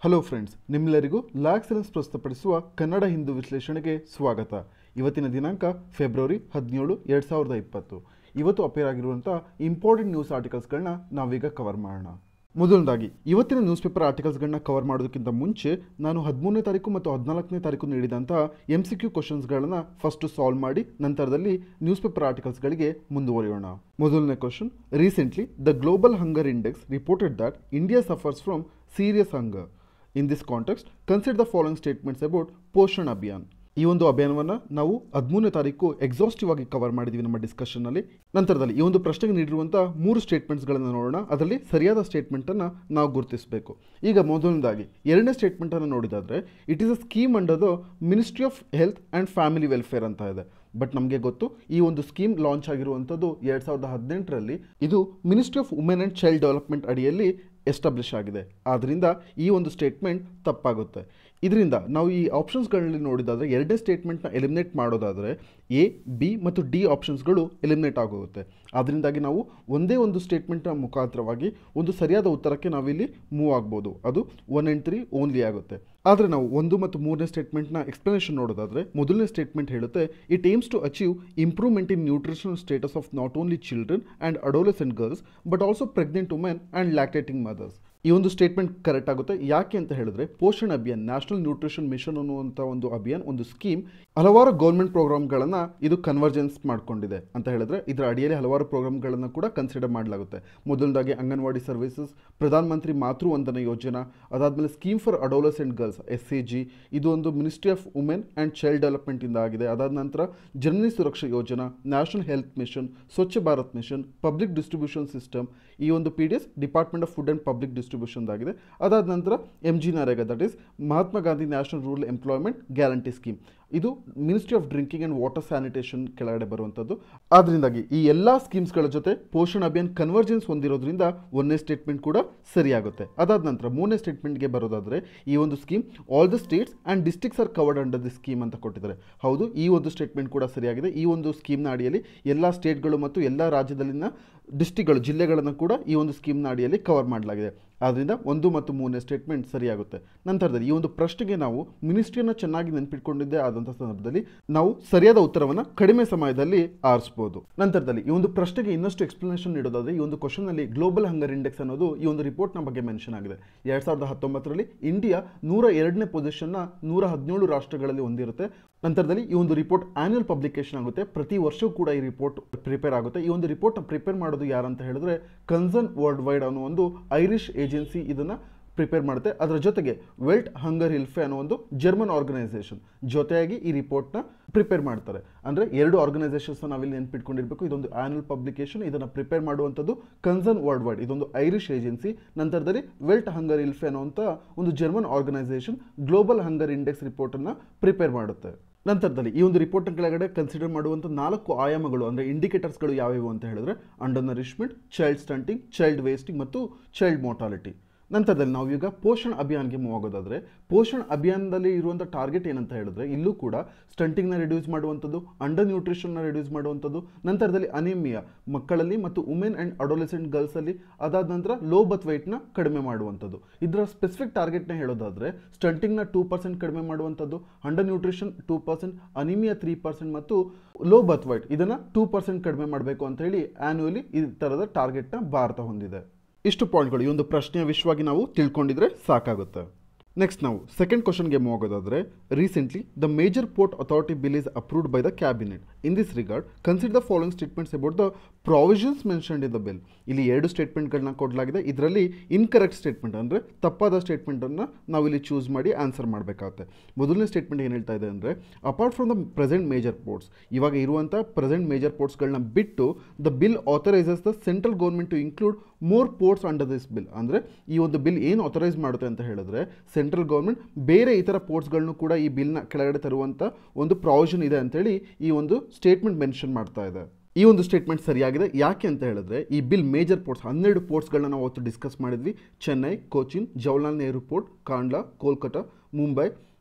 hello friends ನಿಮ್ಮೆಲ್ಲರಿಗೂ ಲಾ excellence ಪ್ರಸ್ತುತಪಡಿಸುವ ಕನ್ನಡ ಹಿಂದೂ ವಿಶ್ಲೇಷಣೆಗೆ ಸ್ವಾಗತ ಇವತ್ತಿನ ದಿನಾಂಕ ಫೆಬ್ರವರಿ ಹದಿನೇಳು ಎರಡು ಸಾವಿರದ ಇಪ್ಪತ್ತು ಇವತ್ತು ಅಪೇರ್ ಆಗಿರುವಂಥ ಇಂಪಾರ್ಟೆಂಟ್ ನ್ಯೂಸ್ ಆರ್ಟಿಕಲ್ಸ್ಗಳನ್ನ ನಾವೀಗ ಕವರ್ ಮಾಡೋಣ ಮೊದಲನೇದಾಗಿ ಇವತ್ತಿನ ನ್ಯೂಸ್ ಪೇಪರ್ ಆರ್ಟಿಕಲ್ಸ್ಗಳನ್ನ ಕವರ್ ಮಾಡೋದಕ್ಕಿಂತ ಮುಂಚೆ ನಾನು ಹದಿಮೂರನೇ ತಾರೀಕು ಮತ್ತು ಹದಿನಾಲ್ಕನೇ ತಾರೀಕು ನೀಡಿದಂತಹ ಎಮ್ ಸಿ ಕ್ಯೂ ಕ್ವಶನ್ಸ್ಗಳನ್ನು ಫಸ್ಟ್ ಸಾಲ್ವ್ ಮಾಡಿ ನಂತರದಲ್ಲಿ ನ್ಯೂಸ್ ಪೇಪರ್ ಆರ್ಟಿಕಲ್ಸ್ಗಳಿಗೆ ಮುಂದುವರಿಯೋಣ ಮೊದಲನೇ question recently the global hunger index reported that India suffers from serious hunger in this context consider the following statements about Poshan Abhiyan ಈ ಒಂದು ಅಭಿಯಾನವನ್ನು ನಾವು ಹದಿಮೂರನೇ ತಾರೀಕು ಎಕ್ಸಾಸ್ಟಿವ್ ಆಗಿ ಕವರ್ ಮಾಡಿದ್ವಿ ನಮ್ಮ ಡಿಸ್ಕಷನ್ನಲ್ಲಿ ನಂತರದಲ್ಲಿ ಈ ಒಂದು ಪ್ರಶ್ನೆಗೆ ನೀಡಿರುವಂಥ ಮೂರು ಸ್ಟೇಟ್ಮೆಂಟ್ಸ್ಗಳನ್ನು ನೋಡೋಣ ಅದರಲ್ಲಿ ಸರಿಯಾದ ಸ್ಟೇಟ್ಮೆಂಟನ್ನು ನಾವು ಗುರುತಿಸಬೇಕು ಈಗ ಮೊದಲನೇದಾಗಿ ಎರಡನೇ ಸ್ಟೇಟ್ಮೆಂಟನ್ನು ನೋಡಿದಾದರೆ it is a scheme under the ministry of health and family welfare ಅಂತ ಇದೆ ಬಟ್ ನಮಗೆ ಗೊತ್ತು ಈ ಒಂದು ಸ್ಕೀಮ್ ಲಾಂಚ್ ಆಗಿರುವಂಥದ್ದು ಎರಡು ಸಾವಿರದ ಹದಿನೆಂಟರಲ್ಲಿ ಇದು ministry of women and child development ಅಡಿಯಲ್ಲಿ ಎಸ್ಟಾಬ್ಲಿಷ್ ಆಗಿದೆ ಆದ್ದರಿಂದ ಈ ಒಂದು ಸ್ಟೇಟ್ಮೆಂಟ್ ತಪ್ಪಾಗುತ್ತೆ ಇದರಿಂದ ನಾವು ಈ ಆಪ್ಷನ್ಸ್ಗಳಲ್ಲಿ ನೋಡಿದಾದರೆ ಎರಡನೇ ಸ್ಟೇಟ್ಮೆಂಟ್ನ ಎಲಿಮಿನೇಟ್ ಮಾಡೋದಾದರೆ ಎ ಬಿ ಮತ್ತು ಡಿ ಆಪ್ಷನ್ಸ್ಗಳು ಎಲಿಮಿನೇಟ್ ಆಗೋಗುತ್ತೆ ಅದರಿಂದಾಗಿ ನಾವು ಒಂದೇ ಒಂದು ಸ್ಟೇಟ್ಮೆಂಟ್ನ ಮುಖಾಂತರವಾಗಿ ಒಂದು ಸರಿಯಾದ ಉತ್ತರಕ್ಕೆ ನಾವಿಲ್ಲಿ ಮೂವ್ ಆಗ್ಬೋದು ಅದು ಒನ್ ಆ್ಯಂಡ್ ತ್ರೀ ಓನ್ಲಿ ಆಗುತ್ತೆ ಆದರೆ ನಾವು ಒಂದು ಮತ್ತು ಮೂರನೇ ಸ್ಟೇಟ್ಮೆಂಟ್ನ ಎಕ್ಸ್ಪ್ಲನೇಷನ್ ನೋಡೋದಾದರೆ ಮೊದಲನೇ ಸ್ಟೇಟ್ಮೆಂಟ್ ಹೇಳುತ್ತೆ it aims to achieve improvement in nutritional status of not only children and adolescent girls but also pregnant women and lactating mothers ಈ ಒಂದು ಸ್ಟೇಟ್ಮೆಂಟ್ ಕರೆಕ್ಟ್ ಆಗುತ್ತೆ ಯಾಕೆ ಅಂತ ಹೇಳಿದ್ರೆ Poshan Abhiyan national nutrition mission ಅನ್ನುವಂಥ ಒಂದು ಅಭಿಯಾನ್ ಒಂದು ಸ್ಕೀಮ್ ಹಲವಾರು ಗೌರ್ಮೆಂಟ್ ಪ್ರೋಗ್ರಾಮ್ಗಳನ್ನು ಇದು ಕನ್ವರ್ಜೆನ್ಸ್ ಮಾಡ್ಕೊಂಡಿದೆ ಅಂತ ಹೇಳಿದ್ರೆ ಇದರ ಅಡಿಯಲ್ಲಿ ಹಲವಾರು ಪ್ರೋಗ್ರಾಮ್ಗಳನ್ನು ಕೂಡ ಕನ್ಸಿಡರ್ ಮಾಡಲಾಗುತ್ತೆ ಮೊದಲದಾಗಿ ಅಂಗನವಾಡಿ ಸರ್ವಿಸಸ್ ಪ್ರಧಾನ ಮಂತ್ರಿ ಮಾತೃ ವಂದನಾ ಯೋಜನಾ ಅದಾದಮೇಲೆ scheme for adolescent girls S C G ಇದು ಒಂದು ministry of women and child ಡೆವಲಪ್ಮೆಂಟಿಂದ ಆಗಿದೆ ಅದಾದ ನಂತರ ಜನನಿ ಸುರಕ್ಷಾ ಯೋಜನಾ national health mission Swachh Bharat mission public distribution system ಈ ಒಂದು P D S department of food and public ಡಿಸ್ಟ್ರಿಬ್ಯೂಷನ್ದಾಗಿದೆ ಅದಾದ ನಂತರ M G NREGA that is Mahatma Gandhi national rural employment guarantee scheme ಇದು ministry of drinking and water sanitation ಕೆಳಗಡೆ ಬರುವಂಥದ್ದು ಆದ್ದರಿಂದಾಗಿ ಈ ಎಲ್ಲ ಸ್ಕೀಮ್ಸ್ಗಳ ಜೊತೆ ಪೋಷಣ್ ಅಭಿಯಾನ್ ಕನ್ವರ್ಜೆನ್ಸ್ ಹೊಂದಿರೋದ್ರಿಂದ ಒಂದನೇ ಸ್ಟೇಟ್ಮೆಂಟ್ ಕೂಡ ಸರಿಯಾಗುತ್ತೆ ಅದಾದ ನಂತರ ಮೂರನೇ ಸ್ಟೇಟ್ಮೆಂಟ್ಗೆ ಬರೋದಾದರೆ ಈ ಒಂದು scheme all the states and districts are covered under the scheme ಅಂತ ಕೊಟ್ಟಿದ್ದಾರೆ ಹೌದು ಈ ಒಂದು ಸ್ಟೇಟ್ಮೆಂಟ್ ಕೂಡ ಸರಿಯಾಗಿದೆ ಈ ಒಂದು ಸ್ಕೀಮ್ನ ಅಡಿಯಲ್ಲಿ ಎಲ್ಲ ಸ್ಟೇಟ್ಗಳು ಮತ್ತು ಎಲ್ಲ ರಾಜ್ಯದಲ್ಲಿನ ಡಿಸ್ಟಿಕ್ಗಳು ಜಿಲ್ಲೆಗಳನ್ನು ಕೂಡ ಈ ಒಂದು ಸ್ಕೀಮ್ನ ಅಡಿಯಲ್ಲಿ ಕವರ್ ಮಾಡಲಾಗಿದೆ ಆದ್ದರಿಂದ ಒಂದು ಮತ್ತು ಮೂರನೇ ಸ್ಟೇಟ್ಮೆಂಟ್ ಸರಿಯಾಗುತ್ತೆ ನಂತರದಲ್ಲಿ ಈ ಒಂದು ಪ್ರಶ್ನೆಗೆ ನಾವು ಮಿನಿಸ್ಟ್ರಿಯನ್ನು ಚೆನ್ನಾಗಿ ನೆನಪಿಟ್ಕೊಂಡಿದ್ದೇ ಆದಂಥ ಸಂದರ್ಭದಲ್ಲಿ ನಾವು ಸರಿಯಾದ ಉತ್ತರವನ್ನು ಕಡಿಮೆ ಸಮಯದಲ್ಲಿ ಆರಿಸ್ಬೋದು ನಂತರದಲ್ಲಿ ಈ ಒಂದು ಪ್ರಶ್ನೆಗೆ ಇನ್ನಷ್ಟು ಎಕ್ಸ್ಪ್ಲನೇಷನ್ ನೀಡೋದಾದರೆ ಈ ಒಂದು ಕ್ವಶನಲ್ಲಿ ಗ್ಲೋಬಲ್ ಹಂಗರ್ ಇಂಡೆಕ್ಸ್ ಅನ್ನೋದು ಈ ಒಂದು ರಿಪೋರ್ಟ್ನ ಬಗ್ಗೆ ಮೆನ್ಷನ್ ಆಗಿದೆ ಎರಡು ಸಾವಿರದ ಹತ್ತೊಂಬತ್ತರಲ್ಲಿ ಇಂಡಿಯಾ ನೂರ ಎರಡನೇ ಪೊಸಿಷನ್ನ ನೂರ ಹದಿನೇಳು ರಾಷ್ಟ್ರಗಳಲ್ಲಿ ಹೊಂದಿರುತ್ತೆ ನಂತರದಲ್ಲಿ ಈ ಒಂದು ರಿಪೋರ್ಟ್ ಆನ್ಯುವಲ್ ಪಬ್ಲಿಕೇಶನ್ ಆಗುತ್ತೆ ಪ್ರತಿ ವರ್ಷವೂ ಕೂಡ ಈ ರಿಪೋರ್ಟ್ ಪ್ರಿಪೇರ್ ಆಗುತ್ತೆ ಈ ಒಂದು ರಿಪೋರ್ಟ್ನ ಪ್ರಿಪೇರ್ ಮಾಡೋದು ಯಾರಂತ ಹೇಳಿದ್ರೆ ಕನ್ಸರ್ನ್ ವರ್ಲ್ಡ್ ವೈಡ್ ಅನ್ನೋ ಒಂದು ಐರಿಷ್ ಏಜೆನ್ಸಿ ಇದನ್ನು ಪ್ರಿಪೇರ್ ಮಾಡುತ್ತೆ ಅದರ ಜೊತೆಗೆ ವೆಲ್ಟ್ ಹಂಗರ್ ಹಿಲ್ಫೆ ಅನ್ನೋ ಒಂದು ಜರ್ಮನ್ ಆರ್ಗನೈಸೇಷನ್ ಜೊತೆಯಾಗಿ ಈ ರಿಪೋರ್ಟ್ನ ಪ್ರಿಪೇರ್ ಮಾಡ್ತಾರೆ ಅಂದರೆ ಎರಡು ಆರ್ಗನೈಸೇಷನ್ಸ್ ನಾವಿಲ್ಲಿ ನೆನ್ಪಿಟ್ಕೊಂಡಿರಬೇಕು ಇದೊಂದು ಆನ್ಯುವಲ್ ಪಬ್ಲಿಕೇಶನ್ ಇದನ್ನು ಪ್ರಿಪೇರ್ ಮಾಡುವಂಥದ್ದು ಕನ್ಸರ್ನ್ ವರ್ಲ್ಡ್ ವೈಡ್ ಇದೊಂದು ಐರಿಷ್ ಏಜೆನ್ಸಿ ನಂತರದಲ್ಲಿ ವೆಲ್ಟ್ ಹಂಗರ್ ಹಿಲ್ಫೆ ಅನ್ನುವಂಥ ಒಂದು German organisation global hunger index ರಿಪೋರ್ಟನ್ನು ಪ್ರಿಪೇರ್ ಮಾಡುತ್ತೆ ನಂತರದಲ್ಲಿ ಈ ಒಂದು ರಿಪೋರ್ಟ್ ಕೆಳಗಡೆ ಕನ್ಸಿಡರ್ ಮಾಡುವಂಥ ನಾಲ್ಕು ಆಯಾಮಗಳು ಅಂದರೆ ಇಂಡಿಕೇಟರ್ಸ್ಗಳು ಯಾವ್ಯಾವು ಅಂತ ಹೇಳಿದ್ರೆ under nourishment child stunting child wasting ಮತ್ತು ಚೈಲ್ಡ್ ಮೋರ್ಟಾಲಿಟಿ ನಂತರದಲ್ಲಿ ನಾವು ಈಗ ಪೋಷಣ್ ಅಭಿಯಾನ್ಗೆ ಮೂವ್ ಆಗೋದಾದರೆ ಪೋಷಣ್ ಅಭಿಯಾನದಲ್ಲಿ ಇರುವಂಥ ಟಾರ್ಗೆಟ್ ಏನಂತ ಹೇಳಿದ್ರೆ ಇಲ್ಲೂ ಕೂಡ ಸ್ಟಂಟಿಂಗ್ನ ರಿಡ್ಯೂಸ್ ಮಾಡುವಂಥದ್ದು ಅಂಡರ್ ನ್ಯೂಟ್ರಿಷನ್ನ ರಿಡ್ಯೂಸ್ ಮಾಡುವಂಥದ್ದು ನಂತರದಲ್ಲಿ ಅನಿಮಿಯಾ ಮಕ್ಕಳಲ್ಲಿ ಮತ್ತು ವುಮೆನ್ ಆ್ಯಂಡ್ ಅಡೋಲೆಸೆಂಟ್ ಗರ್ಲ್ಸಲ್ಲಿ ಅದಾದ ನಂತರ ಲೋ ಬತ್ ವೆಯ್ಟ್ನ ಕಡಿಮೆ ಮಾಡುವಂಥದ್ದು ಇದರ ಸ್ಪೆಸಿಫಿಕ್ ಟಾರ್ಗೆಟ್ನ ಹೇಳೋದಾದರೆ ಸ್ಟಂಟಿಂಗ್ನ ಟೂ ಪರ್ಸೆಂಟ್ ಕಡಿಮೆ ಮಾಡುವಂಥದ್ದು under nutrition two percent anaemia three percent ಮತ್ತು ಲೋ ಬತ್ ವೈಟ್ ಇದನ್ನು ಟೂ ಪರ್ಸೆಂಟ್ ಕಡಿಮೆ ಮಾಡಬೇಕು ಅಂತ ಹೇಳಿ ಆ್ಯನ್ಯುವಲಿ ಈ ಥರದ ಟಾರ್ಗೆಟ್ನ ಭಾರತ ಹೊಂದಿದೆ ಇಷ್ಟು ಪಾಯಿಂಟ್ಗಳು ಈ ಒಂದು ಪ್ರಶ್ನೆಯ ವಿಷಯವಾಗಿ ನಾವು ತಿಳ್ಕೊಂಡಿದ್ರೆ ಸಾಕಾಗುತ್ತೆ ನೆಕ್ಸ್ಟ್ ನಾವು ಸೆಕೆಂಡ್ ಕ್ವಶನ್ಗೆ ಮೂವ್ ಆಗೋದಾದರೆ recently the major port authority bill is approved by the cabinet in this regard consider the following statements about the provisions mentioned in the bill ಇಲ್ಲಿ ಎರಡು ಸ್ಟೇಟ್ಮೆಂಟ್ಗಳನ್ನ ಕೊಡಲಾಗಿದೆ ಇದರಲ್ಲಿ ಇನ್ಕರೆಕ್ಟ್ ಸ್ಟೇಟ್ಮೆಂಟ್ ಅಂದರೆ ತಪ್ಪಾದ ಸ್ಟೇಟ್ಮೆಂಟನ್ನು ನಾವು ಇಲ್ಲಿ ಚೂಸ್ ಮಾಡಿ ಆನ್ಸರ್ ಮಾಡಬೇಕಾಗುತ್ತೆ ಮೊದಲನೇ ಸ್ಟೇಟ್ಮೆಂಟ್ ಏನು ಹೇಳ್ತಾ ಇದೆ ಅಂದರೆ apart from the present major ports ಇವಾಗ ಇರುವಂಥ ಪ್ರೆಸೆಂಟ್ ಮೇಜರ್ ಪೋರ್ಟ್ಸ್ಗಳನ್ನ ಬಿಟ್ಟು the bill authorises the central government to include more ports under this bill ಅಂದರೆ ಈ ಒಂದು ಬಿಲ್ ಏನು ಆಥರೈಸ್ ಮಾಡುತ್ತೆ ಅಂತ ಹೇಳಿದ್ರೆ ಸೆಂಟ್ರಲ್ ಗೌರ್ಮೆಂಟ್ ಬೇರೆ ಇತರ ಪೋರ್ಟ್ಸ್ಗಳನ್ನು ಕೂಡ ಈ ಬಿಲ್ನ ಕೆಳಗಡೆ ತರುವಂಥ ಒಂದು ಪ್ರಾವಿಷನ್ ಇದೆ ಅಂತೇಳಿ ಈ ಒಂದು ಸ್ಟೇಟ್ಮೆಂಟ್ ಮೆನ್ಷನ್ ಮಾಡ್ತಾ ಇದೆ ಈ ಒಂದು ಸ್ಟೇಟ್ಮೆಂಟ್ ಸರಿಯಾಗಿದೆ ಯಾಕೆ ಅಂತ ಹೇಳಿದ್ರೆ ಈ ಬಿಲ್ ಮೇಜರ್ ಪೋರ್ಟ್ಸ್ ಹನ್ನೆರಡು ಪೋರ್ಟ್ಸ್ಗಳನ್ನ ನಾವು ಅವತ್ತು ಡಿಸ್ಕಸ್ ಮಾಡಿದ್ವಿ Chennai Cochin Jawaharlal Nehru port Kandla Kolkata Mumbai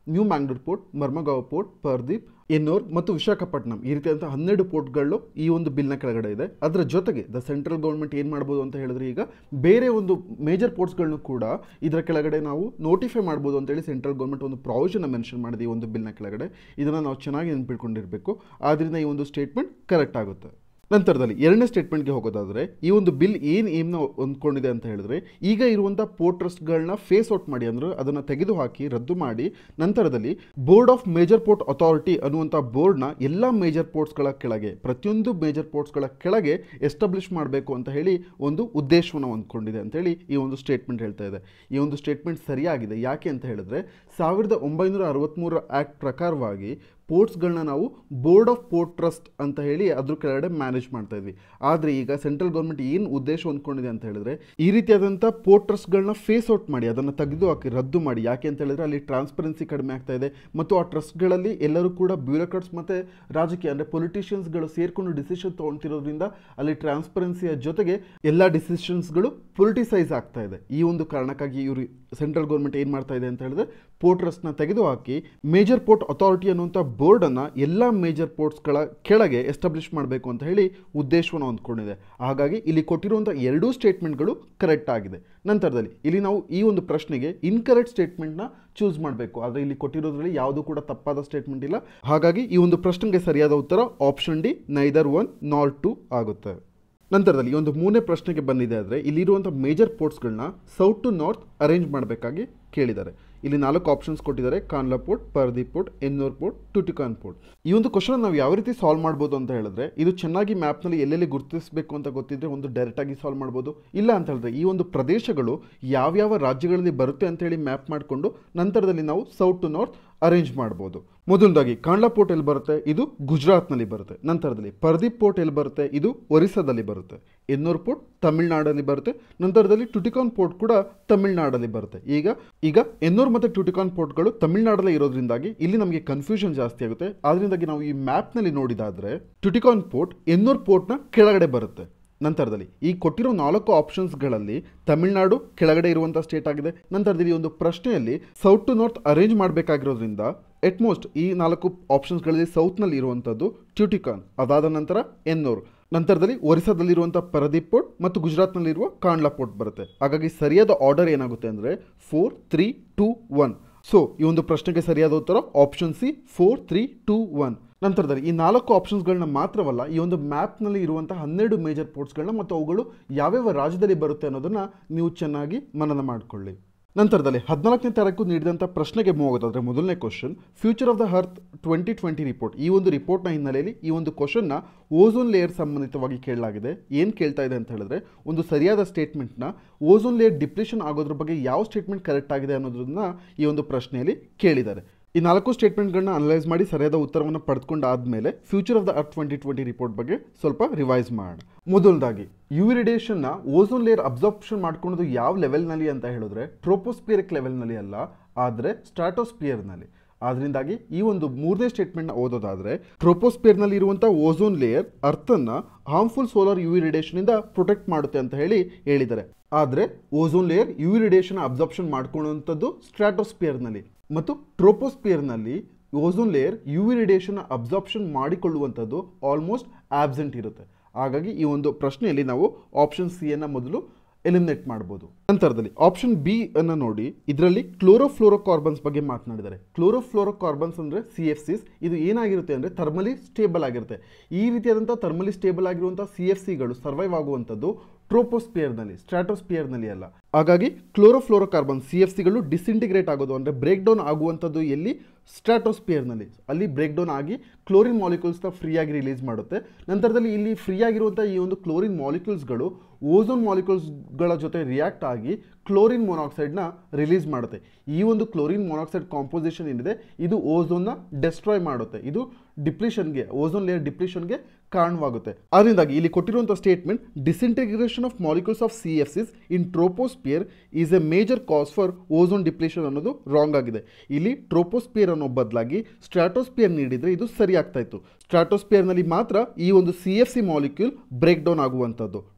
new Mangalore port Marmagao port Paradip Ennore ಮತ್ತು ವಿಶಾಖಪಟ್ಟಣಂ ಈ ರೀತಿಯಾದಂಥ ಹನ್ನೆರಡು ಪೋರ್ಟ್ಗಳು ಈ ಒಂದು ಬಿಲ್ನ ಕೆಳಗಡೆ ಇದೆ ಅದರ ಜೊತೆಗೆ ದ ಸೆಂಟ್ರಲ್ ಗೌರ್ಮೆಂಟ್ ಏನು ಮಾಡ್ಬೋದು ಅಂತ ಹೇಳಿದ್ರೆ ಈಗ ಬೇರೆ ಒಂದು ಮೇಜರ್ ಪೋರ್ಟ್ಸ್ಗಳನ್ನು ಕೂಡ ಇದರ ಕೆಳಗಡೆ ನಾವು ನೋಟಿಫೈ ಮಾಡ್ಬೋದು ಅಂತೇಳಿ ಸೆಂಟ್ರಲ್ ಗೌರ್ಮೆಂಟ್ ಒಂದು ಪ್ರಾವಿಷನ್ ಮೆನ್ಷನ್ ಮಾಡಿದೆ ಈ ಒಂದು ಬಿಲ್ನ ಕೆಳಗಡೆ ಇದನ್ನು ನಾವು ಚೆನ್ನಾಗಿ ನೆನ್ಪಿಟ್ಕೊಂಡಿರಬೇಕು ಆದ್ದರಿಂದ ಈ ಒಂದು ಸ್ಟೇಟ್ಮೆಂಟ್ ಕರೆಕ್ಟ್ ಆಗುತ್ತೆ ನಂತರದಲ್ಲಿ ಎರಡನೇ ಸ್ಟೇಟ್ಮೆಂಟ್ಗೆ ಹೋಗೋದಾದರೆ ಈ ಒಂದು ಬಿಲ್ ಏನು ಏಮ್ನ ಹೊಂದ್ಕೊಂಡಿದೆ ಅಂತ ಹೇಳಿದ್ರೆ ಈಗ ಇರುವಂಥ ಪೋರ್ಟ್ ಟ್ರಸ್ಟ್ಗಳನ್ನ ಫೇಸ್ ಔಟ್ ಮಾಡಿ ಅಂದರೆ ಅದನ್ನು ತೆಗೆದುಹಾಕಿ ರದ್ದು ಮಾಡಿ ನಂತರದಲ್ಲಿ board of major port authority ಅನ್ನುವಂಥ ಬೋರ್ಡ್ನ ಎಲ್ಲ ಮೇಜರ್ ಪೋರ್ಟ್ಸ್ಗಳ ಕೆಳಗೆ ಪ್ರತಿಯೊಂದು ಮೇಜರ್ ಪೋರ್ಟ್ಸ್ಗಳ ಕೆಳಗೆ ಎಸ್ಟಾಬ್ಲಿಷ್ ಮಾಡಬೇಕು ಅಂತ ಹೇಳಿ ಒಂದು ಉದ್ದೇಶವನ್ನು ಹೊಂದ್ಕೊಂಡಿದೆ ಅಂತೇಳಿ ಈ ಒಂದು ಸ್ಟೇಟ್ಮೆಂಟ್ ಹೇಳ್ತಾ ಇದೆ ಈ ಒಂದು ಸ್ಟೇಟ್ಮೆಂಟ್ ಸರಿಯಾಗಿದೆ ಯಾಕೆ ಅಂತ ಹೇಳಿದ್ರೆ ಸಾವಿರದ ಒಂಬೈನೂರ ಅರವತ್ತ್ಮೂರ ಆ್ಯಕ್ಟ್ ಪ್ರಕಾರವಾಗಿ ಪೋರ್ಟ್ಸ್ಗಳನ್ನ ನಾವು ಬೋರ್ಡ್ ಆಫ್ ಪೋರ್ಟ್ ಟ್ರಸ್ಟ್ ಅಂತ ಹೇಳಿ ಅದ್ರ ಕೆಳಗಡೆ ಮ್ಯಾನೇಜ್ ಮಾಡ್ತಾ ಇದ್ವಿ ಆದರೆ ಈಗ ಸೆಂಟ್ರಲ್ ಗೌರ್ಮೆಂಟ್ ಏನು ಉದ್ದೇಶ ಹೊಂದ್ಕೊಂಡಿದೆ ಅಂತ ಹೇಳಿದ್ರೆ ಈ ರೀತಿಯಾದಂಥ ಪೋರ್ಟ್ ಟ್ರಸ್ಟ್ಗಳನ್ನ ಫೇಸ್ ಔಟ್ ಮಾಡಿ ಅದನ್ನು ತೆಗೆದು ಹಾಕಿ ರದ್ದು ಮಾಡಿ ಯಾಕೆ ಅಂತ ಹೇಳಿದ್ರೆ ಅಲ್ಲಿ ಟ್ರಾನ್ಸ್ಪರೆನ್ಸಿ ಕಡಿಮೆ ಆಗ್ತಾ ಇದೆ ಮತ್ತು ಆ ಟ್ರಸ್ಟ್ಗಳಲ್ಲಿ ಎಲ್ಲರೂ ಕೂಡ ಬ್ಯೂರೋಕ್ರಾಟ್ಸ್ ಮತ್ತು ರಾಜಕೀಯ ಅಂದರೆ ಪೊಲಿಟಿಷಿಯನ್ಸ್ಗಳು ಸೇರ್ಕೊಂಡು ಡಿಸಿಷನ್ ತೊಗೊಳ್ತಿರೋದ್ರಿಂದ ಅಲ್ಲಿ ಟ್ರಾನ್ಸ್ಪರೆನ್ಸಿಯ ಜೊತೆಗೆ ಎಲ್ಲ ಡಿಸಿಷನ್ಸ್ಗಳು ಪೊಲಿಟಿಸೈಸ್ ಆಗ್ತಾ ಇದೆ ಈ ಒಂದು ಕಾರಣಕ್ಕಾಗಿ ಇವರು ಸೆಂಟ್ರಲ್ ಗೌರ್ಮೆಂಟ್ ಏನು ಮಾಡ್ತಾ ಇದೆ ಅಂತ ಹೇಳಿದ್ರೆ ಪೋರ್ಟ್ ಟ್ರಸ್ಟ್ನ ತೆಗೆದುಹಾಕಿ ಮೇಜರ್ ಪೋರ್ಟ್ ಅಥಾರಿಟಿ ಅನ್ನುವಂಥ ಬೋರ್ಡನ್ನು ಎಲ್ಲ ಮೇಜರ್ ಪೋರ್ಟ್ಸ್ಗಳ ಕೆಳಗೆ ಎಸ್ಟಾಬ್ಲಿಷ್ ಮಾಡಬೇಕು ಅಂತ ಹೇಳಿ ಉದ್ದೇಶವನ್ನು ಹೊಂದ್ಕೊಂಡಿದೆ ಹಾಗಾಗಿ ಇಲ್ಲಿ ಕೊಟ್ಟಿರುವಂಥ ಎರಡೂ ಸ್ಟೇಟ್ಮೆಂಟ್ಗಳು ಕರೆಕ್ಟ್ ಆಗಿದೆ ನಂತರದಲ್ಲಿ ಇಲ್ಲಿ ನಾವು ಈ ಒಂದು ಪ್ರಶ್ನೆಗೆ ಇನ್ಕರೆಕ್ಟ್ ಸ್ಟೇಟ್ಮೆಂಟ್ನ ಚೂಸ್ ಮಾಡಬೇಕು ಆದರೆ ಇಲ್ಲಿ ಕೊಟ್ಟಿರೋದ್ರಲ್ಲಿ ಯಾವುದೂ ಕೂಡ ತಪ್ಪಾದ ಸ್ಟೇಟ್ಮೆಂಟ್ ಇಲ್ಲ ಹಾಗಾಗಿ ಈ ಒಂದು ಪ್ರಶ್ನೆಗೆ ಸರಿಯಾದ ಉತ್ತರ option D neither one nor two ಆಗುತ್ತೆ ನಂತರದಲ್ಲಿ ಈ ಒಂದು ಮೂರನೇ ಪ್ರಶ್ನೆಗೆ ಬಂದಿದೆ ಆದರೆ ಇಲ್ಲಿರುವಂಥ ಮೇಜರ್ ಪೋರ್ಟ್ಸ್ಗಳನ್ನ ಸೌತ್ ಟು ನಾರ್ತ್ ಅರೇಂಜ್ ಮಾಡಬೇಕಾಗಿ ಕೇಳಿದ್ದಾರೆ ಇಲ್ಲಿ ನಾಲ್ಕು ಆಪ್ಷನ್ಸ್ ಕೊಟ್ಟಿದ್ದಾರೆ Kandla port Paradip port Ennore port Tuticorin port ಈ ಒಂದು ಕ್ವಶನ್ ನಾವು ಯಾವ ರೀತಿ ಸಾಲ್ವ್ ಮಾಡ್ಬೋದು ಅಂತ ಹೇಳಿದ್ರೆ ಇದು ಚೆನ್ನಾಗಿ ಮ್ಯಾಪ್ನಲ್ಲಿ ಎಲ್ಲೆಲ್ಲಿ ಗುರುತಿಸಬೇಕು ಅಂತ ಗೊತ್ತಿದ್ರೆ ಒಂದು ಡೈರೆಕ್ಟಾಗಿ ಸಾಲ್ವ್ ಮಾಡ್ಬೋದು ಇಲ್ಲ ಅಂತ ಹೇಳಿದ್ರೆ ಈ ಒಂದು ಪ್ರದೇಶಗಳು ಯಾವ್ಯಾವ ರಾಜ್ಯಗಳಲ್ಲಿ ಬರುತ್ತೆ ಅಂತ ಹೇಳಿ ಮ್ಯಾಪ್ ಮಾಡಿಕೊಂಡು ನಂತರದಲ್ಲಿ ನಾವು ಸೌತ್ ಟು ನಾರ್ತ್ ಅರೇಂಜ್ ಮಾಡ್ಬೋದು ಮೊದಲದಾಗಿ ಕಾಂಡ್ಲಾ ಪೋರ್ಟ್ ಎಲ್ಲಿ ಬರುತ್ತೆ ಇದು ಗುಜರಾತ್ನಲ್ಲಿ ಬರುತ್ತೆ ನಂತರದಲ್ಲಿ ಪರ್ದೀಪ್ ಪೋರ್ಟ್ ಎಲ್ಲಿ ಬರುತ್ತೆ ಇದು ಒರಿಸ್ಸಾದಲ್ಲಿ ಬರುತ್ತೆ ಎನ್ನೂರ್ ಪೋರ್ಟ್ ತಮಿಳ್ನಾಡಲ್ಲಿ ಬರುತ್ತೆ ನಂತರದಲ್ಲಿ ಟುಟಿಕಾನ್ ಪೋರ್ಟ್ ಕೂಡ ತಮಿಳ್ನಾಡಲ್ಲಿ ಬರುತ್ತೆ ಈಗ ಈಗ ಎನ್ನೂರ್ ಮತ್ತು ಟುಟಿಕಾನ್ ಪೋರ್ಟ್ಗಳು ತಮಿಳ್ನಾಡಲ್ಲೇ ಇರೋದ್ರಿಂದಾಗಿ ಇಲ್ಲಿ ನಮಗೆ ಕನ್ಫ್ಯೂಷನ್ ಜಾಸ್ತಿ ಆಗುತ್ತೆ ಆದ್ರಿಂದಾಗಿ ನಾವು ಈ ಮ್ಯಾಪ್ನಲ್ಲಿ ನೋಡಿದಾದ್ರೆ ಟುಟಿಕಾನ್ ಪೋರ್ಟ್ ಎನ್ನೂರ್ ಪೋರ್ಟ್ನ ಕೆಳಗಡೆ ಬರುತ್ತೆ ನಂತರದಲ್ಲಿ ಈ ಕೊಟ್ಟಿರೋ ನಾಲ್ಕು ಆಪ್ಷನ್ಸ್ಗಳಲ್ಲಿ ತಮಿಳುನಾಡು ಕೆಳಗಡೆ ಇರುವಂಥ ಸ್ಟೇಟ್ ಆಗಿದೆ ನಂತರದಲ್ಲಿ ಈ ಒಂದು ಪ್ರಶ್ನೆಯಲ್ಲಿ ಸೌತ್ ಟು ನಾರ್ತ್ ಅರೇಂಜ್ ಮಾಡಬೇಕಾಗಿರೋದ್ರಿಂದ ಎಟ್ಮೋಸ್ಟ್ ಈ ನಾಲ್ಕು ಆಪ್ಷನ್ಸ್ಗಳಲ್ಲಿ ಸೌತ್ನಲ್ಲಿ ಇರುವಂಥದ್ದು ಟ್ಯೂಟಿಕಾನ್ ಅದಾದ ನಂತರ ಎನ್ನೂರು ನಂತರದಲ್ಲಿ ಒರಿಸ್ಸಾದಲ್ಲಿರುವಂಥ ಪರದೀಪ್ ಪೋರ್ಟ್ ಮತ್ತು ಗುಜರಾತ್ನಲ್ಲಿರುವ ಕಾಂಡ್ಲಾ ಪೋರ್ಟ್ ಬರುತ್ತೆ ಹಾಗಾಗಿ ಸರಿಯಾದ ಆರ್ಡರ್ ಏನಾಗುತ್ತೆ ಅಂದರೆ four three two one so ಈ ಒಂದು ಪ್ರಶ್ನೆಗೆ ಸರಿಯಾದ ಉತ್ತರ option C four three two one ನಂತರದಲ್ಲಿ ಈ ನಾಲ್ಕು ಆಪ್ಷನ್ಸ್ಗಳನ್ನ ಮಾತ್ರವಲ್ಲ ಈ ಒಂದು ಮ್ಯಾಪ್ನಲ್ಲಿ ಇರುವಂತಹ ಹನ್ನೆರಡು ಮೇಜರ್ ಪೋರ್ಟ್ಸ್ಗಳನ್ನ ಮತ್ತು ಅವುಗಳು ಯಾವ್ಯಾವ ರಾಜ್ಯದಲ್ಲಿ ಬರುತ್ತೆ ಅನ್ನೋದನ್ನ ನೀವು ಚೆನ್ನಾಗಿ ಮನನ ಮಾಡಿಕೊಳ್ಳಿ ನಂತರದಲ್ಲಿ ಹದಿನಾಲ್ಕನೇ ತಾರೀಕು ನೀಡಿದಂಥ ಪ್ರಶ್ನೆಗೆ ಹೋಗೋದಾದ್ರೆ ಮೊದಲನೇ question future of the earth twenty twenty report ಈ ಒಂದು ರಿಪೋರ್ಟ್ನ ಹಿನ್ನೆಲೆಯಲ್ಲಿ ಈ ಒಂದು ಕ್ವಶನ್ನ ಓಝೋನ್ ಲೇಯರ್ ಸಂಬಂಧಿತವಾಗಿ ಕೇಳಲಾಗಿದೆ ಏನು ಕೇಳ್ತಾ ಇದೆ ಅಂತ ಹೇಳಿದ್ರೆ ಒಂದು ಸರಿಯಾದ ಸ್ಟೇಟ್ಮೆಂಟ್ನ ಓಝೋನ್ ಲೇಯರ್ ಡಿಪ್ರೆಷನ್ ಆಗೋದ್ರ ಬಗ್ಗೆ ಯಾವ ಸ್ಟೇಟ್ಮೆಂಟ್ ಕರೆಕ್ಟ್ ಆಗಿದೆ ಅನ್ನೋದನ್ನ ಈ ಒಂದು ಪ್ರಶ್ನೆಯಲ್ಲಿ ಕೇಳಿದ್ದಾರೆ ಈ ನಾಲ್ಕು ಸ್ಟೇಟ್ಮೆಂಟ್ಗಳನ್ನ ಅನಲೈಸ್ ಮಾಡಿ ಸರಿಯಾದ ಉತ್ತರವನ್ನು ಪಡೆದುಕೊಂಡಾದ್ಮೇಲೆ future of the earth twenty twenty report ಬಗ್ಗೆ ಸ್ವಲ್ಪ ರಿವೈಸ್ ಮಾಡೋಣ ಮೊದಲದಾಗಿ ಯು ರೇಡಿಯೇಷನ್ನ ಓಝೋನ್ ಲೇಯರ್ ಅಬ್ಸಾರ್ಪ್ಷನ್ ಮಾಡ್ಕೊಳ್ಳೋದು ಯಾವ ಲೆವೆಲ್ನಲ್ಲಿ ಅಂತ ಹೇಳಿದ್ರೆ ಟ್ರೋಪೋಸ್ಪಿಯರಿಕ್ ಲೆವೆಲ್ನಲ್ಲಿ ಅಲ್ಲ ಆದರೆ ಸ್ಟ್ರಾಟೋಸ್ಪಿಯರ್ನಲ್ಲಿ ಆದ್ರಿಂದಾಗಿ ಈ ಒಂದು ಮೂರನೇ ಸ್ಟೇಟ್ಮೆಂಟ್ನ ಓದೋದಾದ್ರೆ ಟ್ರೋಪೋಸ್ಪಿಯರ್ನಲ್ಲಿ ಇರುವಂಥ ಓಝೋನ್ ಲೇಯರ್ ಅರ್ಥನ್ನ ಹಾರ್ಮ್ಫುಲ್ ಸೋಲಾರ್ ಯು ರೇಡಿಯೇಷನಿಂದ ಪ್ರೊಟೆಕ್ಟ್ ಮಾಡುತ್ತೆ ಅಂತ ಹೇಳಿ ಹೇಳಿದ್ದಾರೆ ಆದರೆ ozone layer U radiation absorption ಮಾಡ್ಕೊಳ್ಳುವಂಥದ್ದು ಸ್ಟ್ರಾಟೋಸ್ಪಿಯರ್ನಲ್ಲಿ ಮತ್ತು ಟ್ರೋಪೋಸ್ಪಿಯರ್ನಲ್ಲಿ ozone layer U V radiation absorption ಮಾಡಿಕೊಳ್ಳುವಂಥದ್ದು ಆಲ್ಮೋಸ್ಟ್ ಆಬ್ಸೆಂಟ್ ಇರುತ್ತೆ ಹಾಗಾಗಿ ಈ ಒಂದು ಪ್ರಶ್ನೆಯಲ್ಲಿ ನಾವು ಆಪ್ಷನ್ ಸಿ ಅನ್ನ ಮೊದಲು ಎಲಿಮಿನೇಟ್ ಮಾಡ್ಬೋದು ನಂತರದಲ್ಲಿ ಆಪ್ಷನ್ ಬಿ ಅನ್ನ ನೋಡಿ ಇದರಲ್ಲಿ ಕ್ಲೋರೋಫ್ಲೋರೋಕಾರ್ಬನ್ಸ್ ಬಗ್ಗೆ ಮಾತನಾಡಿದ್ದಾರೆ ಕ್ಲೋರೋಫ್ಲೋರೋಕಾರ್ಬನ್ಸ್ ಅಂದರೆ ಸಿ ಎಫ್ ಸಿಸ್ ಇದು ಏನಾಗಿರುತ್ತೆ ಅಂದರೆ ಥರ್ಮಲಿ ಸ್ಟೇಬಲ್ ಆಗಿರುತ್ತೆ ಈ ರೀತಿಯಾದಂಥ ಥರ್ಮಲಿ ಸ್ಟೇಬಲ್ ಆಗಿರುವಂಥ ಸಿ ಎಫ್ ಸಿಗಳು ಸರ್ವೈವ್ ಆಗುವಂಥದ್ದು ಟ್ರೋಪೋಸ್ಪಿಯರ್ನಲ್ಲಿ ಸ್ಟ್ರಾಟೋಸ್ಪಿಯರ್ನಲ್ಲಿ ಅಲ್ಲ ಹಾಗಾಗಿ ಕ್ಲೋರೋಫ್ಲೋರೋಕಾರ್ಬನ್ ಸಿ ಎಫ್ ಸಿಗಳು ಡಿಸಿಂಟಿಗ್ರೇಟ್ ಆಗೋದು ಅಂದರೆ ಬ್ರೇಕ್ ಡೌನ್ ಆಗುವಂಥದ್ದು ಎಲ್ಲಿ ಸ್ಟ್ರಾಟೋಸ್ಪಿಯರ್ನಲ್ಲಿ ಅಲ್ಲಿ ಬ್ರೇಕ್ ಡೌನ್ ಆಗಿ ಕ್ಲೋರಿನ್ ಮಾಲಿಕ್ಯೂಲ್ಸ್ನ ಫ್ರೀಯಾಗಿ ರಿಲೀಸ್ ಮಾಡುತ್ತೆ ನಂತರದಲ್ಲಿ ಇಲ್ಲಿ ಫ್ರೀ ಆಗಿರುವಂಥ ಈ ಒಂದು ಕ್ಲೋರಿನ್ ಮಾಲಿಕ್ಯೂಲ್ಸ್ಗಳು ಓಝೋನ್ ಮಾಲಿಕ್ಯೂಲ್ಸ್ಗಳ ಜೊತೆ ರಿಯಾಕ್ಟ್ ಆಗಿ ಕ್ಲೋರಿನ್ ಮೊನಾಕ್ಸೈಡ್ನ ರಿಲೀಸ್ ಮಾಡುತ್ತೆ ಈ ಒಂದು ಕ್ಲೋರಿನ್ ಮೊನಾಕ್ಸೈಡ್ ಕಾಂಪೋಸಿಷನ್ ಏನಿದೆ ಇದು ಓಝೋನ್ನ ಡೆಸ್ಟ್ರಾಯ್ ಮಾಡುತ್ತೆ ಇದು ಡಿಪ್ಲಿಷನ್ಗೆ ಓಝೋನ್ ಲೇಯರ್ ಡಿಪ್ಲಿಷನ್ಗೆ ಕಾರಣವಾಗುತ್ತೆ ಅದರಿಂದಾಗಿ ಇಲ್ಲಿ ಕೊಟ್ಟಿರುವಂಥ statement disintegration of molecules of C F Cs in troposphere is a major cause for ozone depletion ಅನ್ನೋದು ರಾಂಗ್ ಆಗಿದೆ ಇಲ್ಲಿ ಟ್ರೋಪೋಸ್ಪಿಯರ್ ಅನ್ನೋ ಬದಲಾಗಿ ಸ್ಟ್ರಾಟೋಸ್ಪಿಯರ್ ನೀಡಿದರೆ ಇದು ಸರಿ ಆಗ್ತಾ ಇತ್ತು ಸ್ಟ್ರಾಟೋಸ್ಪಿಯರ್ನಲ್ಲಿ ಮಾತ್ರ ಈ ಒಂದು C F C molecule break down ಆಗುವಂಥದ್ದು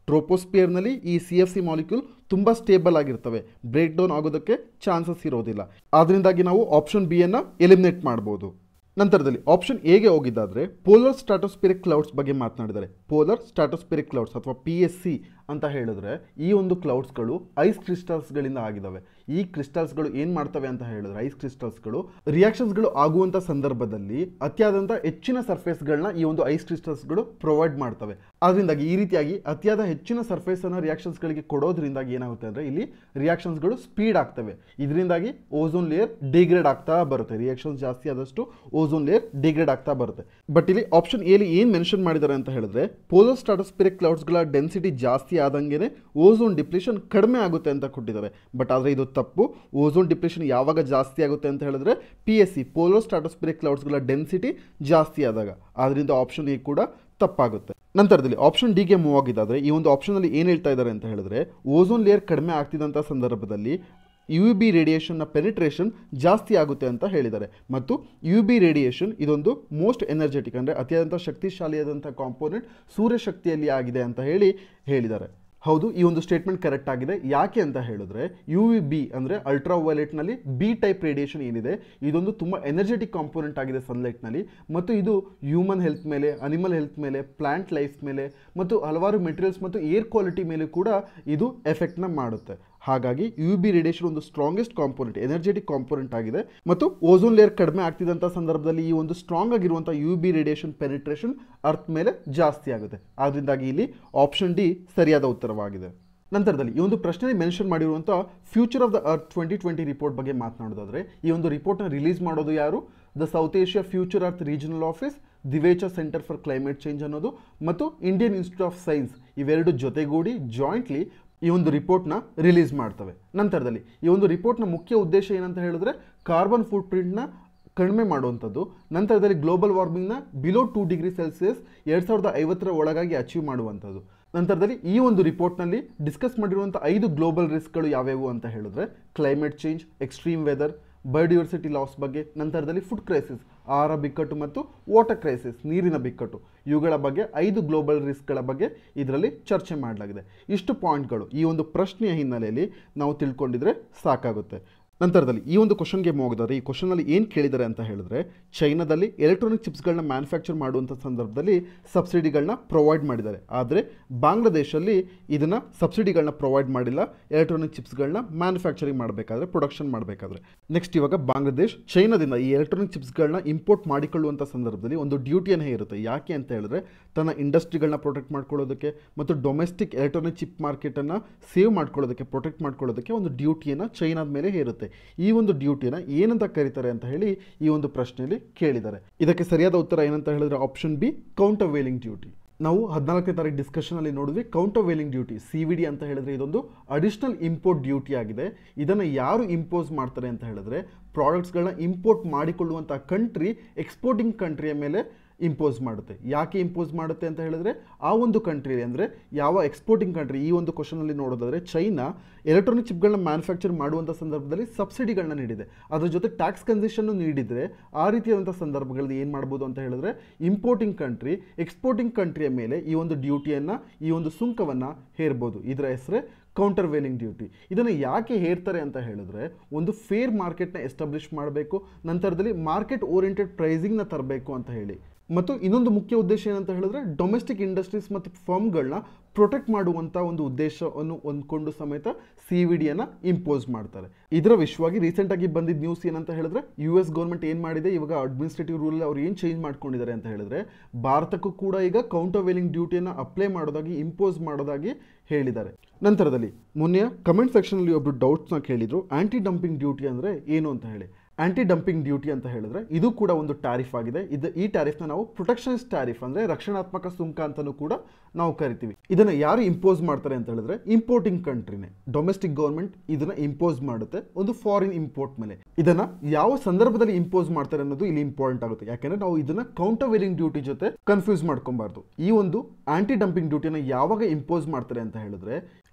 ಟ್ರೋಪೋಸ್ಪಿಯರ್ನಲ್ಲಿ ಈ ಸಿ ಎಫ್ ಸಿ ಮಾಲಿಕ್ಯೂಲ್ ತುಂಬ ಸ್ಟೇಬಲ್ ಆಗಿರ್ತವೆ ಬ್ರೇಕ್ ಡೌನ್ ಆಗೋದಕ್ಕೆ ಚಾನ್ಸಸ್ ಇರೋದಿಲ್ಲ ಆದ್ರಿಂದಾಗಿ ನಾವು ಆಪ್ಷನ್ ಬಿ ಅನ್ನು ಎಲಿಮಿನೇಟ್ ಮಾಡ್ಬೋದು ನಂತರದಲ್ಲಿ ಆಪ್ಷನ್ ಎಗೆ ಹೋಗಿದ್ದಾದ್ರೆ ಪೋಲರ್ ಸ್ಟಾಟೋಸ್ಪಿರಿಕ್ ಕ್ಲೌಡ್ಸ್ ಬಗ್ಗೆ ಮಾತನಾಡಿದ್ದಾರೆ ಪೋಲರ್ ಸ್ಟಾಟೋಸ್ಪಿರಿಕ್ ಕ್ಲೌಡ್ಸ್ ಅಥವಾ ಪಿ ಎಸ್ ಸಿ ಅಂತ ಹೇಳಿದ್ರೆ ಈ ಒಂದು ಕ್ಲೌಡ್ಸ್ಗಳು ಐಸ್ ಕ್ರಿಸ್ಟಲ್ಸ್ಗಳಿಂದ ಆಗಿದ್ದಾವೆ ಈ ಕ್ರಿಸ್ಟಲ್ಸ್ಗಳು ಏನು ಮಾಡ್ತವೆ ಅಂತ ಹೇಳಿದ್ರೆ ಐಸ್ ಕ್ರಿಸ್ಟಲ್ಸ್ಗಳು ರಿಯಾಕ್ಷನ್ಸ್ಗಳು ಆಗುವಂಥ ಸಂದರ್ಭದಲ್ಲಿ ಅತಿಯಾದಂಥ ಹೆಚ್ಚಿನ ಸರ್ಫೇಸ್ಗಳನ್ನ ಈ ಒಂದು ಐಸ್ ಕ್ರಿಸ್ಟಲ್ಸ್ಗಳು ಪ್ರೊವೈಡ್ ಮಾಡ್ತವೆ ಅದರಿಂದಾಗಿ ಈ ರೀತಿಯಾಗಿ ಅತಿಯಾದ ಹೆಚ್ಚಿನ ಸರ್ಫೇಸನ್ನು ರಿಯಾಕ್ಷನ್ಸ್ಗಳಿಗೆ ಕೊಡೋದ್ರಿಂದಾಗಿ ಏನಾಗುತ್ತೆ ಅಂದರೆ ಇಲ್ಲಿ ರಿಯಾಕ್ಷನ್ಸ್ಗಳು ಸ್ಪೀಡ್ ಆಗ್ತವೆ ಇದರಿಂದಾಗಿ ಓಝೋನ್ ಲೇಯರ್ ಡಿಗ್ರೇಡ್ ಆಗ್ತಾ ಬರುತ್ತೆ ರಿಯಾಕ್ಷನ್ಸ್ ಜಾಸ್ತಿ ಆದಷ್ಟು ಓಝೋನ್ ಲೇಯರ್ ಡಿಗ್ರೇಡ್ ಆಗ್ತಾ ಬರುತ್ತೆ ಬಟ್ ಇಲ್ಲಿ ಆಪ್ಷನ್ ಎಲಿ ಏನು ಮೆನ್ಷನ್ ಮಾಡಿದ್ದಾರೆ ಅಂತ ಹೇಳಿದ್ರೆ ಪೋಲರ್ ಸ್ಟಾಟೋಸ್ಪಿರಿಕ್ ಕ್ಲೌಡ್ಸ್ಗಳ ಡೆನ್ಸಿಟಿ ಜಾಸ್ತಿ ಆದಂಗೆ ಓಝೋನ್ ಡಿಪ್ಲಿಷನ್ ಕಡಿಮೆ ಆಗುತ್ತೆ ಅಂತ ಕೊಟ್ಟಿದ್ದಾರೆ ಬಟ್ ಆದರೆ ಇದು ತಪ್ಪು ಓಝೋನ್ ಡಿಪ್ಲಿಷನ್ ಯಾವಾಗ ಜಾಸ್ತಿ ಆಗುತ್ತೆ ಅಂತ ಹೇಳಿದ್ರೆ P S C polar stratospheric ಕ್ಲೌಡ್ಸ್ಗಳ ಡೆನ್ಸಿಟಿ ಜಾಸ್ತಿ ಆದಾಗ ಆದ್ದರಿಂದ ಆಪ್ಷನ್ ಎ ಕೂಡ ತಪ್ಪಾಗುತ್ತೆ ನಂತರದಲ್ಲಿ ಆಪ್ಷನ್ ಡಿಗೆ ಮೂವ್ ಆಗಿದ್ದಾದ್ರೆ ಈ ಒಂದು ಆಪ್ಷನಲ್ಲಿ ಏನು ಹೇಳ್ತಾ ಇದ್ದಾರೆ ಅಂತ ಹೇಳಿದ್ರೆ ಓಝೋನ್ ಲೇಯರ್ ಕಡಿಮೆ ಆಗ್ತಿದ್ದಂಥ ಸಂದರ್ಭದಲ್ಲಿ ಯು ಬಿ ರೇಡಿಯೇಷನ್ನ ಪೆನಿಟ್ರೇಷನ್ ಜಾಸ್ತಿ ಆಗುತ್ತೆ ಅಂತ ಹೇಳಿದ್ದಾರೆ ಮತ್ತು ಯು ಬಿ ರೇಡಿಯೇಷನ್ ಇದೊಂದು ಮೋಸ್ಟ್ ಎನರ್ಜೆಟಿಕ್ ಅಂದರೆ ಅತಿಯಾದಂಥ ಶಕ್ತಿಶಾಲಿಯಾದಂಥ ಕಾಂಪೋನೆಂಟ್ ಸೂರ್ಯಶಕ್ತಿಯಲ್ಲಿ ಆಗಿದೆ ಅಂತ ಹೇಳಿ ಹೇಳಿದ್ದಾರೆ ಹೌದು ಈ ಒಂದು ಸ್ಟೇಟ್ಮೆಂಟ್ ಕರೆಕ್ಟ್ ಆಗಿದೆ ಯಾಕೆ ಅಂತ ಹೇಳಿದ್ರೆ ಯು ವಿ ಬಿ ಅಂದರೆ ಅಲ್ಟ್ರಾ ವೈಲೆಟ್ನಲ್ಲಿ ಬಿ ಟೈಪ್ ರೇಡಿಯೇಷನ್ ಏನಿದೆ ಇದೊಂದು ತುಂಬ ಎನರ್ಜೆಟಿಕ್ ಕಾಂಪೋನೆಂಟ್ ಆಗಿದೆ ಸನ್ಲೈಟ್ನಲ್ಲಿ ಮತ್ತು ಇದು ಹ್ಯೂಮನ್ ಹೆಲ್ತ್ ಮೇಲೆ ಅನಿಮಲ್ ಹೆಲ್ತ್ ಮೇಲೆ ಪ್ಲಾಂಟ್ ಲೈಫ್ ಮೇಲೆ ಮತ್ತು ಹಲವಾರು ಮೆಟೀರಿಯಲ್ಸ್ ಮತ್ತು ಏರ್ ಕ್ವಾಲಿಟಿ ಮೇಲೆ ಕೂಡ ಇದು ಎಫೆಕ್ಟ್ನ ಮಾಡುತ್ತೆ ಹಾಗಾಗಿ ಯು ಬಿ ರೇಡಿಯೇಷನ್ ಒಂದು ಸ್ಟ್ರಾಂಗೆಸ್ಟ್ ಕಾಂಪೋನೆಂಟ್ ಎನರ್ಜೆಟಿಕ್ ಕಾಂಪೋನೆಂಟ್ ಆಗಿದೆ ಮತ್ತು ಓಝೋನ್ ಲೇಯರ್ ಕಡಿಮೆ ಆಗ್ತಿದ್ದಂಥ ಸಂದರ್ಭದಲ್ಲಿ ಈ ಒಂದು ಸ್ಟ್ರಾಂಗ್ ಆಗಿರುವಂಥ U B radiation penetration earth ಮೇಲೆ ಜಾಸ್ತಿ ಆಗುತ್ತೆ ಆದ್ದರಿಂದಾಗಿ ಇಲ್ಲಿ ಆಪ್ಷನ್ ಡಿ ಸರಿಯಾದ ಉತ್ತರವಾಗಿದೆ ನಂತರದಲ್ಲಿ ಈ ಒಂದು ಪ್ರಶ್ನೆ ಮೆನ್ಷನ್ ಮಾಡಿರುವಂಥ future of the earth twenty twenty report ಬಗ್ಗೆ ಮಾತನಾಡೋದಾದ್ರೆ ಈ ಒಂದು ರಿಪೋರ್ಟ್ನ ರಿಲೀಸ್ ಮಾಡೋದು ಯಾರು the south Asia future earth regional office Divecha centre for climate change ಅನ್ನೋದು ಮತ್ತು ಇಂಡಿಯನ್ ಇನ್ಸ್ಟಿಟ್ಯೂಟ್ ಆಫ್ ಸೈನ್ಸ್ ಇವೆರಡು ಜೊತೆಗೂಡಿ ಜಾಯಿಂಟ್ಲಿ ಈ ಒಂದು ರಿಪೋರ್ಟ್ನ ರಿಲೀಸ್ ಮಾಡ್ತವೆ ನಂತರದಲ್ಲಿ ಈ ಒಂದು ರಿಪೋರ್ಟ್ನ ಮುಖ್ಯ ಉದ್ದೇಶ ಏನಂತ ಹೇಳಿದ್ರೆ ಕಾರ್ಬನ್ ಫುಟ್ ಪ್ರಿಂಟ್ನ ಕಡಿಮೆ ಮಾಡುವಂಥದ್ದು ನಂತರದಲ್ಲಿ ಗ್ಲೋಬಲ್ ವಾರ್ಮಿಂಗ್ನ ಬಿಲೋ ಟೂ ಡಿಗ್ರಿ ಸೆಲ್ಸಿಯಸ್ ಎರಡು ಸಾವಿರದ ಐವತ್ತರ ಒಳಗಾಗಿ ಅಚೀವ್ ಮಾಡುವಂಥದ್ದು ನಂತರದಲ್ಲಿ ಈ ಒಂದು ರಿಪೋರ್ಟ್ನಲ್ಲಿ ಡಿಸ್ಕಸ್ ಮಾಡಿರುವಂಥ ಐದು ಗ್ಲೋಬಲ್ ರಿಸ್ಕ್ಗಳು ಯಾವ್ಯಾವು ಅಂತ ಹೇಳಿದ್ರೆ climate change extreme weather biodiversity loss ಬಗ್ಗೆ ನಂತರದಲ್ಲಿ ಫುಡ್ ಕ್ರೈಸಿಸ್ ಆಹಾರ ಬಿಕ್ಕಟ್ಟು ಮತ್ತು ವಾಟರ್ ಕ್ರೈಸಿಸ್ ನೀರಿನ ಬಿಕ್ಕಟ್ಟು ಇವುಗಳ ಬಗ್ಗೆ ಐದು ಗ್ಲೋಬಲ್ ರಿಸ್ಕ್ಗಳ ಬಗ್ಗೆ ಇದರಲ್ಲಿ ಚರ್ಚೆ ಮಾಡಲಾಗಿದೆ ಇಷ್ಟು ಪಾಯಿಂಟ್ಗಳು ಈ ಒಂದು ಪ್ರಶ್ನೆಯ ಹಿನ್ನೆಲೆಯಲ್ಲಿ ನಾವು ತಿಳ್ಕೊಂಡಿದ್ರೆ ಸಾಕಾಗುತ್ತೆ ನಂತರದಲ್ಲಿ ಈ ಒಂದು ಕ್ವಶನ್ಗೆ ಹೋಗಿದ್ದಾರೆ ಈ ಕ್ವಶನಲ್ಲಿ ಏನು ಕೇಳಿದ್ದಾರೆ ಅಂತ ಹೇಳಿದ್ರೆ ಚೈನಾದಲ್ಲಿ ಎಲೆಕ್ಟ್ರಾನಿಕ್ ಚಿಪ್ಸ್ಗಳನ್ನ ಮ್ಯಾನುಫ್ಯಾಕ್ಚರ್ ಮಾಡುವಂಥ ಸಂದರ್ಭದಲ್ಲಿ ಸಬ್ಸಿಡಿಗಳನ್ನ ಪ್ರೊವೈಡ್ ಮಾಡಿದ್ದಾರೆ ಆದರೆ ಬಾಂಗ್ಲಾದೇಶಲ್ಲಿ ಇದನ್ನು ಸಬ್ಸಿಡಿಗಳನ್ನ ಪ್ರೊವೈಡ್ ಮಾಡಿಲ್ಲ ಎಲೆಕ್ಟ್ರಾನಿಕ್ ಚಿಪ್ಸ್ಗಳನ್ನ ಮ್ಯಾನುಫ್ಯಾಕ್ಚರಿಂಗ್ ಮಾಡಬೇಕಾದ್ರೆ ಪ್ರೊಡಕ್ಷನ್ ಮಾಡಬೇಕಾದ್ರೆ ನೆಕ್ಸ್ಟ್ ಇವಾಗ ಬಾಂಗ್ಲಾದೇಶ್ ಚೈನಾದಿಂದ ಈ ಎಲೆಕ್ಟ್ರಾನಿಕ್ ಚಿಪ್ಸ್ಗಳನ್ನ ಇಂಪೋರ್ಟ್ ಮಾಡಿಕೊಳ್ಳುವಂಥ ಸಂದರ್ಭದಲ್ಲಿ ಒಂದು ಡ್ಯೂಟಿಯನ್ನು ಹೇರುತ್ತೆ ಯಾಕೆ ಅಂತ ಹೇಳಿದ್ರೆ ತನ್ನ ಇಂಡಸ್ಟ್ರಿಗಳನ್ನ ಪ್ರೊಟೆಕ್ಟ್ ಮಾಡ್ಕೊಳ್ಳೋದಕ್ಕೆ ಮತ್ತು ಡೊಮೆಸ್ಟಿಕ್ ಎಲೆಕ್ಟ್ರಾನಿಕ್ ಚಿಪ್ ಮಾರ್ಕೆಟನ್ನು ಸೇವ್ ಮಾಡ್ಕೊಳ್ಳೋದಕ್ಕೆ ಪ್ರೊಟೆಕ್ಟ್ ಮಾಡ್ಕೊಳ್ಳೋದಕ್ಕೆ ಒಂದು ಡ್ಯೂಟಿಯನ್ನು ಚೈನಾದ ಮೇಲೆ ಹೇರುತ್ತೆ ಈ ಒಂದು ಡ್ಯೂಟಿಯನ್ನು ಏನಂತ ಕರೀತಾರೆ ಅಂತ ಹೇಳಿ ಈ ಒಂದು ಪ್ರಶ್ನೆಯಲ್ಲಿ ಕೇಳಿದ್ದಾರೆ ಇದಕ್ಕೆ ಸರಿಯಾದ ಉತ್ತರ ಏನಂತ ಹೇಳಿದ್ರೆ option B countervailing duty ನಾವು ಹದಿನಾಲ್ಕನೇ ತಾರೀಕು ಡಿಸ್ಕಷನಲ್ಲಿ ನೋಡಿದ್ವಿ countervailing duty C V D ಅಂತ ಹೇಳಿದ್ರೆ ಇದೊಂದು ಅಡಿಷನಲ್ ಇಂಪೋರ್ಟ್ ಡ್ಯೂಟಿ ಆಗಿದೆ ಇದನ್ನು ಯಾರು ಇಂಪೋಸ್ ಮಾಡ್ತಾರೆ ಅಂತ ಹೇಳಿದ್ರೆ ಪ್ರಾಡಕ್ಟ್ಸ್ಗಳನ್ನ ಇಂಪೋರ್ಟ್ ಮಾಡಿಕೊಳ್ಳುವಂಥ ಕಂಟ್ರಿ ಎಕ್ಸ್ಪೋರ್ಟಿಂಗ್ ಕಂಟ್ರಿಯ ಮೇಲೆ ಇಂಪೋಸ್ ಮಾಡುತ್ತೆ ಯಾಕೆ ಇಂಪೋಸ್ ಮಾಡುತ್ತೆ ಅಂತ ಹೇಳಿದ್ರೆ ಆ ಒಂದು ಕಂಟ್ರಿ ಅಂದರೆ ಯಾವ ಎಕ್ಸ್ಪೋರ್ಟಿಂಗ್ ಕಂಟ್ರಿ ಈ ಒಂದು ಕ್ವಶನಲ್ಲಿ ನೋಡೋದಾದ್ರೆ ಚೈನಾ ಎಲೆಕ್ಟ್ರಾನಿಕ್ ಚಿಪ್ಗಳನ್ನ ಮ್ಯಾನುಫ್ಯಾಕ್ಚರ್ ಮಾಡುವಂಥ ಸಂದರ್ಭದಲ್ಲಿ ಸಬ್ಸಿಡಿಗಳನ್ನ ನೀಡಿದೆ ಅದ್ರ ಜೊತೆ ಟ್ಯಾಕ್ಸ್ ಕನ್ಸೆಷನ್ನು ನೀಡಿದರೆ ಆ ರೀತಿಯಾದಂಥ ಸಂದರ್ಭಗಳಲ್ಲಿ ಏನು ಮಾಡ್ಬೋದು ಅಂತ ಹೇಳಿದ್ರೆ ಇಂಪೋರ್ಟಿಂಗ್ ಕಂಟ್ರಿ ಎಕ್ಸ್ಪೋರ್ಟಿಂಗ್ ಕಂಟ್ರಿಯ ಮೇಲೆ ಈ ಒಂದು ಡ್ಯೂಟಿಯನ್ನು ಈ ಒಂದು ಸುಂಕವನ್ನು ಹೇರ್ಬೋದು ಇದರ ಹೆಸರೇ ಕೌಂಟರ್ ವೇಲಿಂಗ್ ಡ್ಯೂಟಿ ಇದನ್ನು ಯಾಕೆ ಹೇರ್ತಾರೆ ಅಂತ ಹೇಳಿದ್ರೆ ಒಂದು ಫೇರ್ ಮಾರ್ಕೆಟ್ನ ಎಸ್ಟಾಬ್ಲಿಷ್ ಮಾಡಬೇಕು ನಂತರದಲ್ಲಿ ಮಾರ್ಕೆಟ್ ಓರಿಯೆಂಟೆಡ್ ಪ್ರೈಸಿಂಗ್ನ ತರಬೇಕು ಅಂತ ಹೇಳಿ ಮತ್ತು ಇನ್ನೊಂದು ಮುಖ್ಯ ಉದ್ದೇಶ ಏನಂತ ಹೇಳಿದ್ರೆ ಡೊಮೆಸ್ಟಿಕ್ ಇಂಡಸ್ಟ್ರೀಸ್ ಮತ್ತು ಫರ್ಮ್ಗಳನ್ನ ಪ್ರೊಟೆಕ್ಟ್ ಮಾಡುವಂಥ ಒಂದು ಉದ್ದೇಶವನ್ನು ಹೊಂದ್ಕೊಂಡು ಸಮೇತ ಸಿ ವಿ ಡಿಯನ್ನು ಇಂಪೋಸ್ ಮಾಡ್ತಾರೆ ಇದರ ವಿಷಯವಾಗಿ ರೀಸೆಂಟಾಗಿ ಬಂದಿದ್ದ ನ್ಯೂಸ್ ಏನಂತ ಹೇಳಿದ್ರೆ ಯು ಎಸ್ ಗೌರ್ಮೆಂಟ್ ಏನು ಮಾಡಿದೆ ಇವಾಗ ಅಡ್ಮಿನಿಸ್ಟ್ರೇಟಿವ್ ರೂಲ್ ಅವ್ರು ಏನು ಚೇಂಜ್ ಮಾಡ್ಕೊಂಡಿದ್ದಾರೆ ಅಂತ ಹೇಳಿದ್ರೆ ಭಾರತಕ್ಕೂ ಕೂಡ ಈಗ ಕೌಂಟರ್ ವೇಲಿಂಗ್ ಡ್ಯೂಟಿಯನ್ನು ಅಪ್ಲೈ ಮಾಡೋದಾಗಿ ಇಂಪೋಸ್ ಮಾಡೋದಾಗಿ ಹೇಳಿದ್ದಾರೆ ನಂತರದಲ್ಲಿ ಮೊನ್ನೆ ಕಮೆಂಟ್ ಸೆಕ್ಷನಲ್ಲಿ ಒಬ್ಬರು ಡೌಟ್ಸ್ನ ಕೇಳಿದ್ರು ಆಂಟಿ ಡಂಪಿಂಗ್ ಡ್ಯೂಟಿ ಅಂದರೆ ಏನು ಅಂತ ಹೇಳಿ ಆಂಟಿ ಡಂಪಿಂಗ್ ಡ್ಯೂಟಿ ಅಂತ ಹೇಳಿದ್ರೆ ಇದು ಕೂಡ ಒಂದು ಟ್ಯಾರಿಫ್ ಆಗಿದೆ ಇದು ಈ ಟ್ಯಾರಿಫ್ನ ನಾವು ಪ್ರೊಟೆಕ್ಷನಿಸ್ಟ್ ಟ್ಯಾರಿಫ್ ಅಂದರೆ ರಕ್ಷಣಾತ್ಮಕ ಸುಂಕ ಅಂತಲೂ ಕೂಡ ನಾವು ಕರಿತೀವಿ ಇದನ್ನು ಯಾರು ಇಂಪೋಸ್ ಮಾಡ್ತಾರೆ ಅಂತ ಹೇಳಿದ್ರೆ ಇಂಪೋರ್ಟಿಂಗ್ ಕಂಟ್ರಿನೇ ಡೊಮೆಸ್ಟಿಕ್ ಗೌರ್ಮೆಂಟ್ ಇದನ್ನ ಇಂಪೋಸ್ ಮಾಡುತ್ತೆ ಒಂದು ಫಾರಿನ್ ಇಂಪೋರ್ಟ್ ಮೇಲೆ ಇದನ್ನ ಯಾವ ಸಂದರ್ಭದಲ್ಲಿ ಇಂಪೋಸ್ ಮಾಡ್ತಾರೆ ಅನ್ನೋದು ಇಲ್ಲಿ ಇಂಪಾರ್ಟೆಂಟ್ ಆಗುತ್ತೆ ಯಾಕಂದ್ರೆ ನಾವು ಇದನ್ನ ಕೌಂಟರ್ ವೇಲಿಂಗ್ ಡ್ಯೂಟಿ ಜೊತೆ ಕನ್ಫ್ಯೂಸ್ ಮಾಡ್ಕೊಬಾರ್ದು ಈ ಒಂದು ಆಂಟಿ ಡಂಪಿಂಗ್ ಡ್ಯೂಟಿನ ಯಾವಾಗ ಇಂಪೋಸ್ ಮಾಡ್ತಾರೆ ಅಂತ ಹೇಳಿದ್ರೆ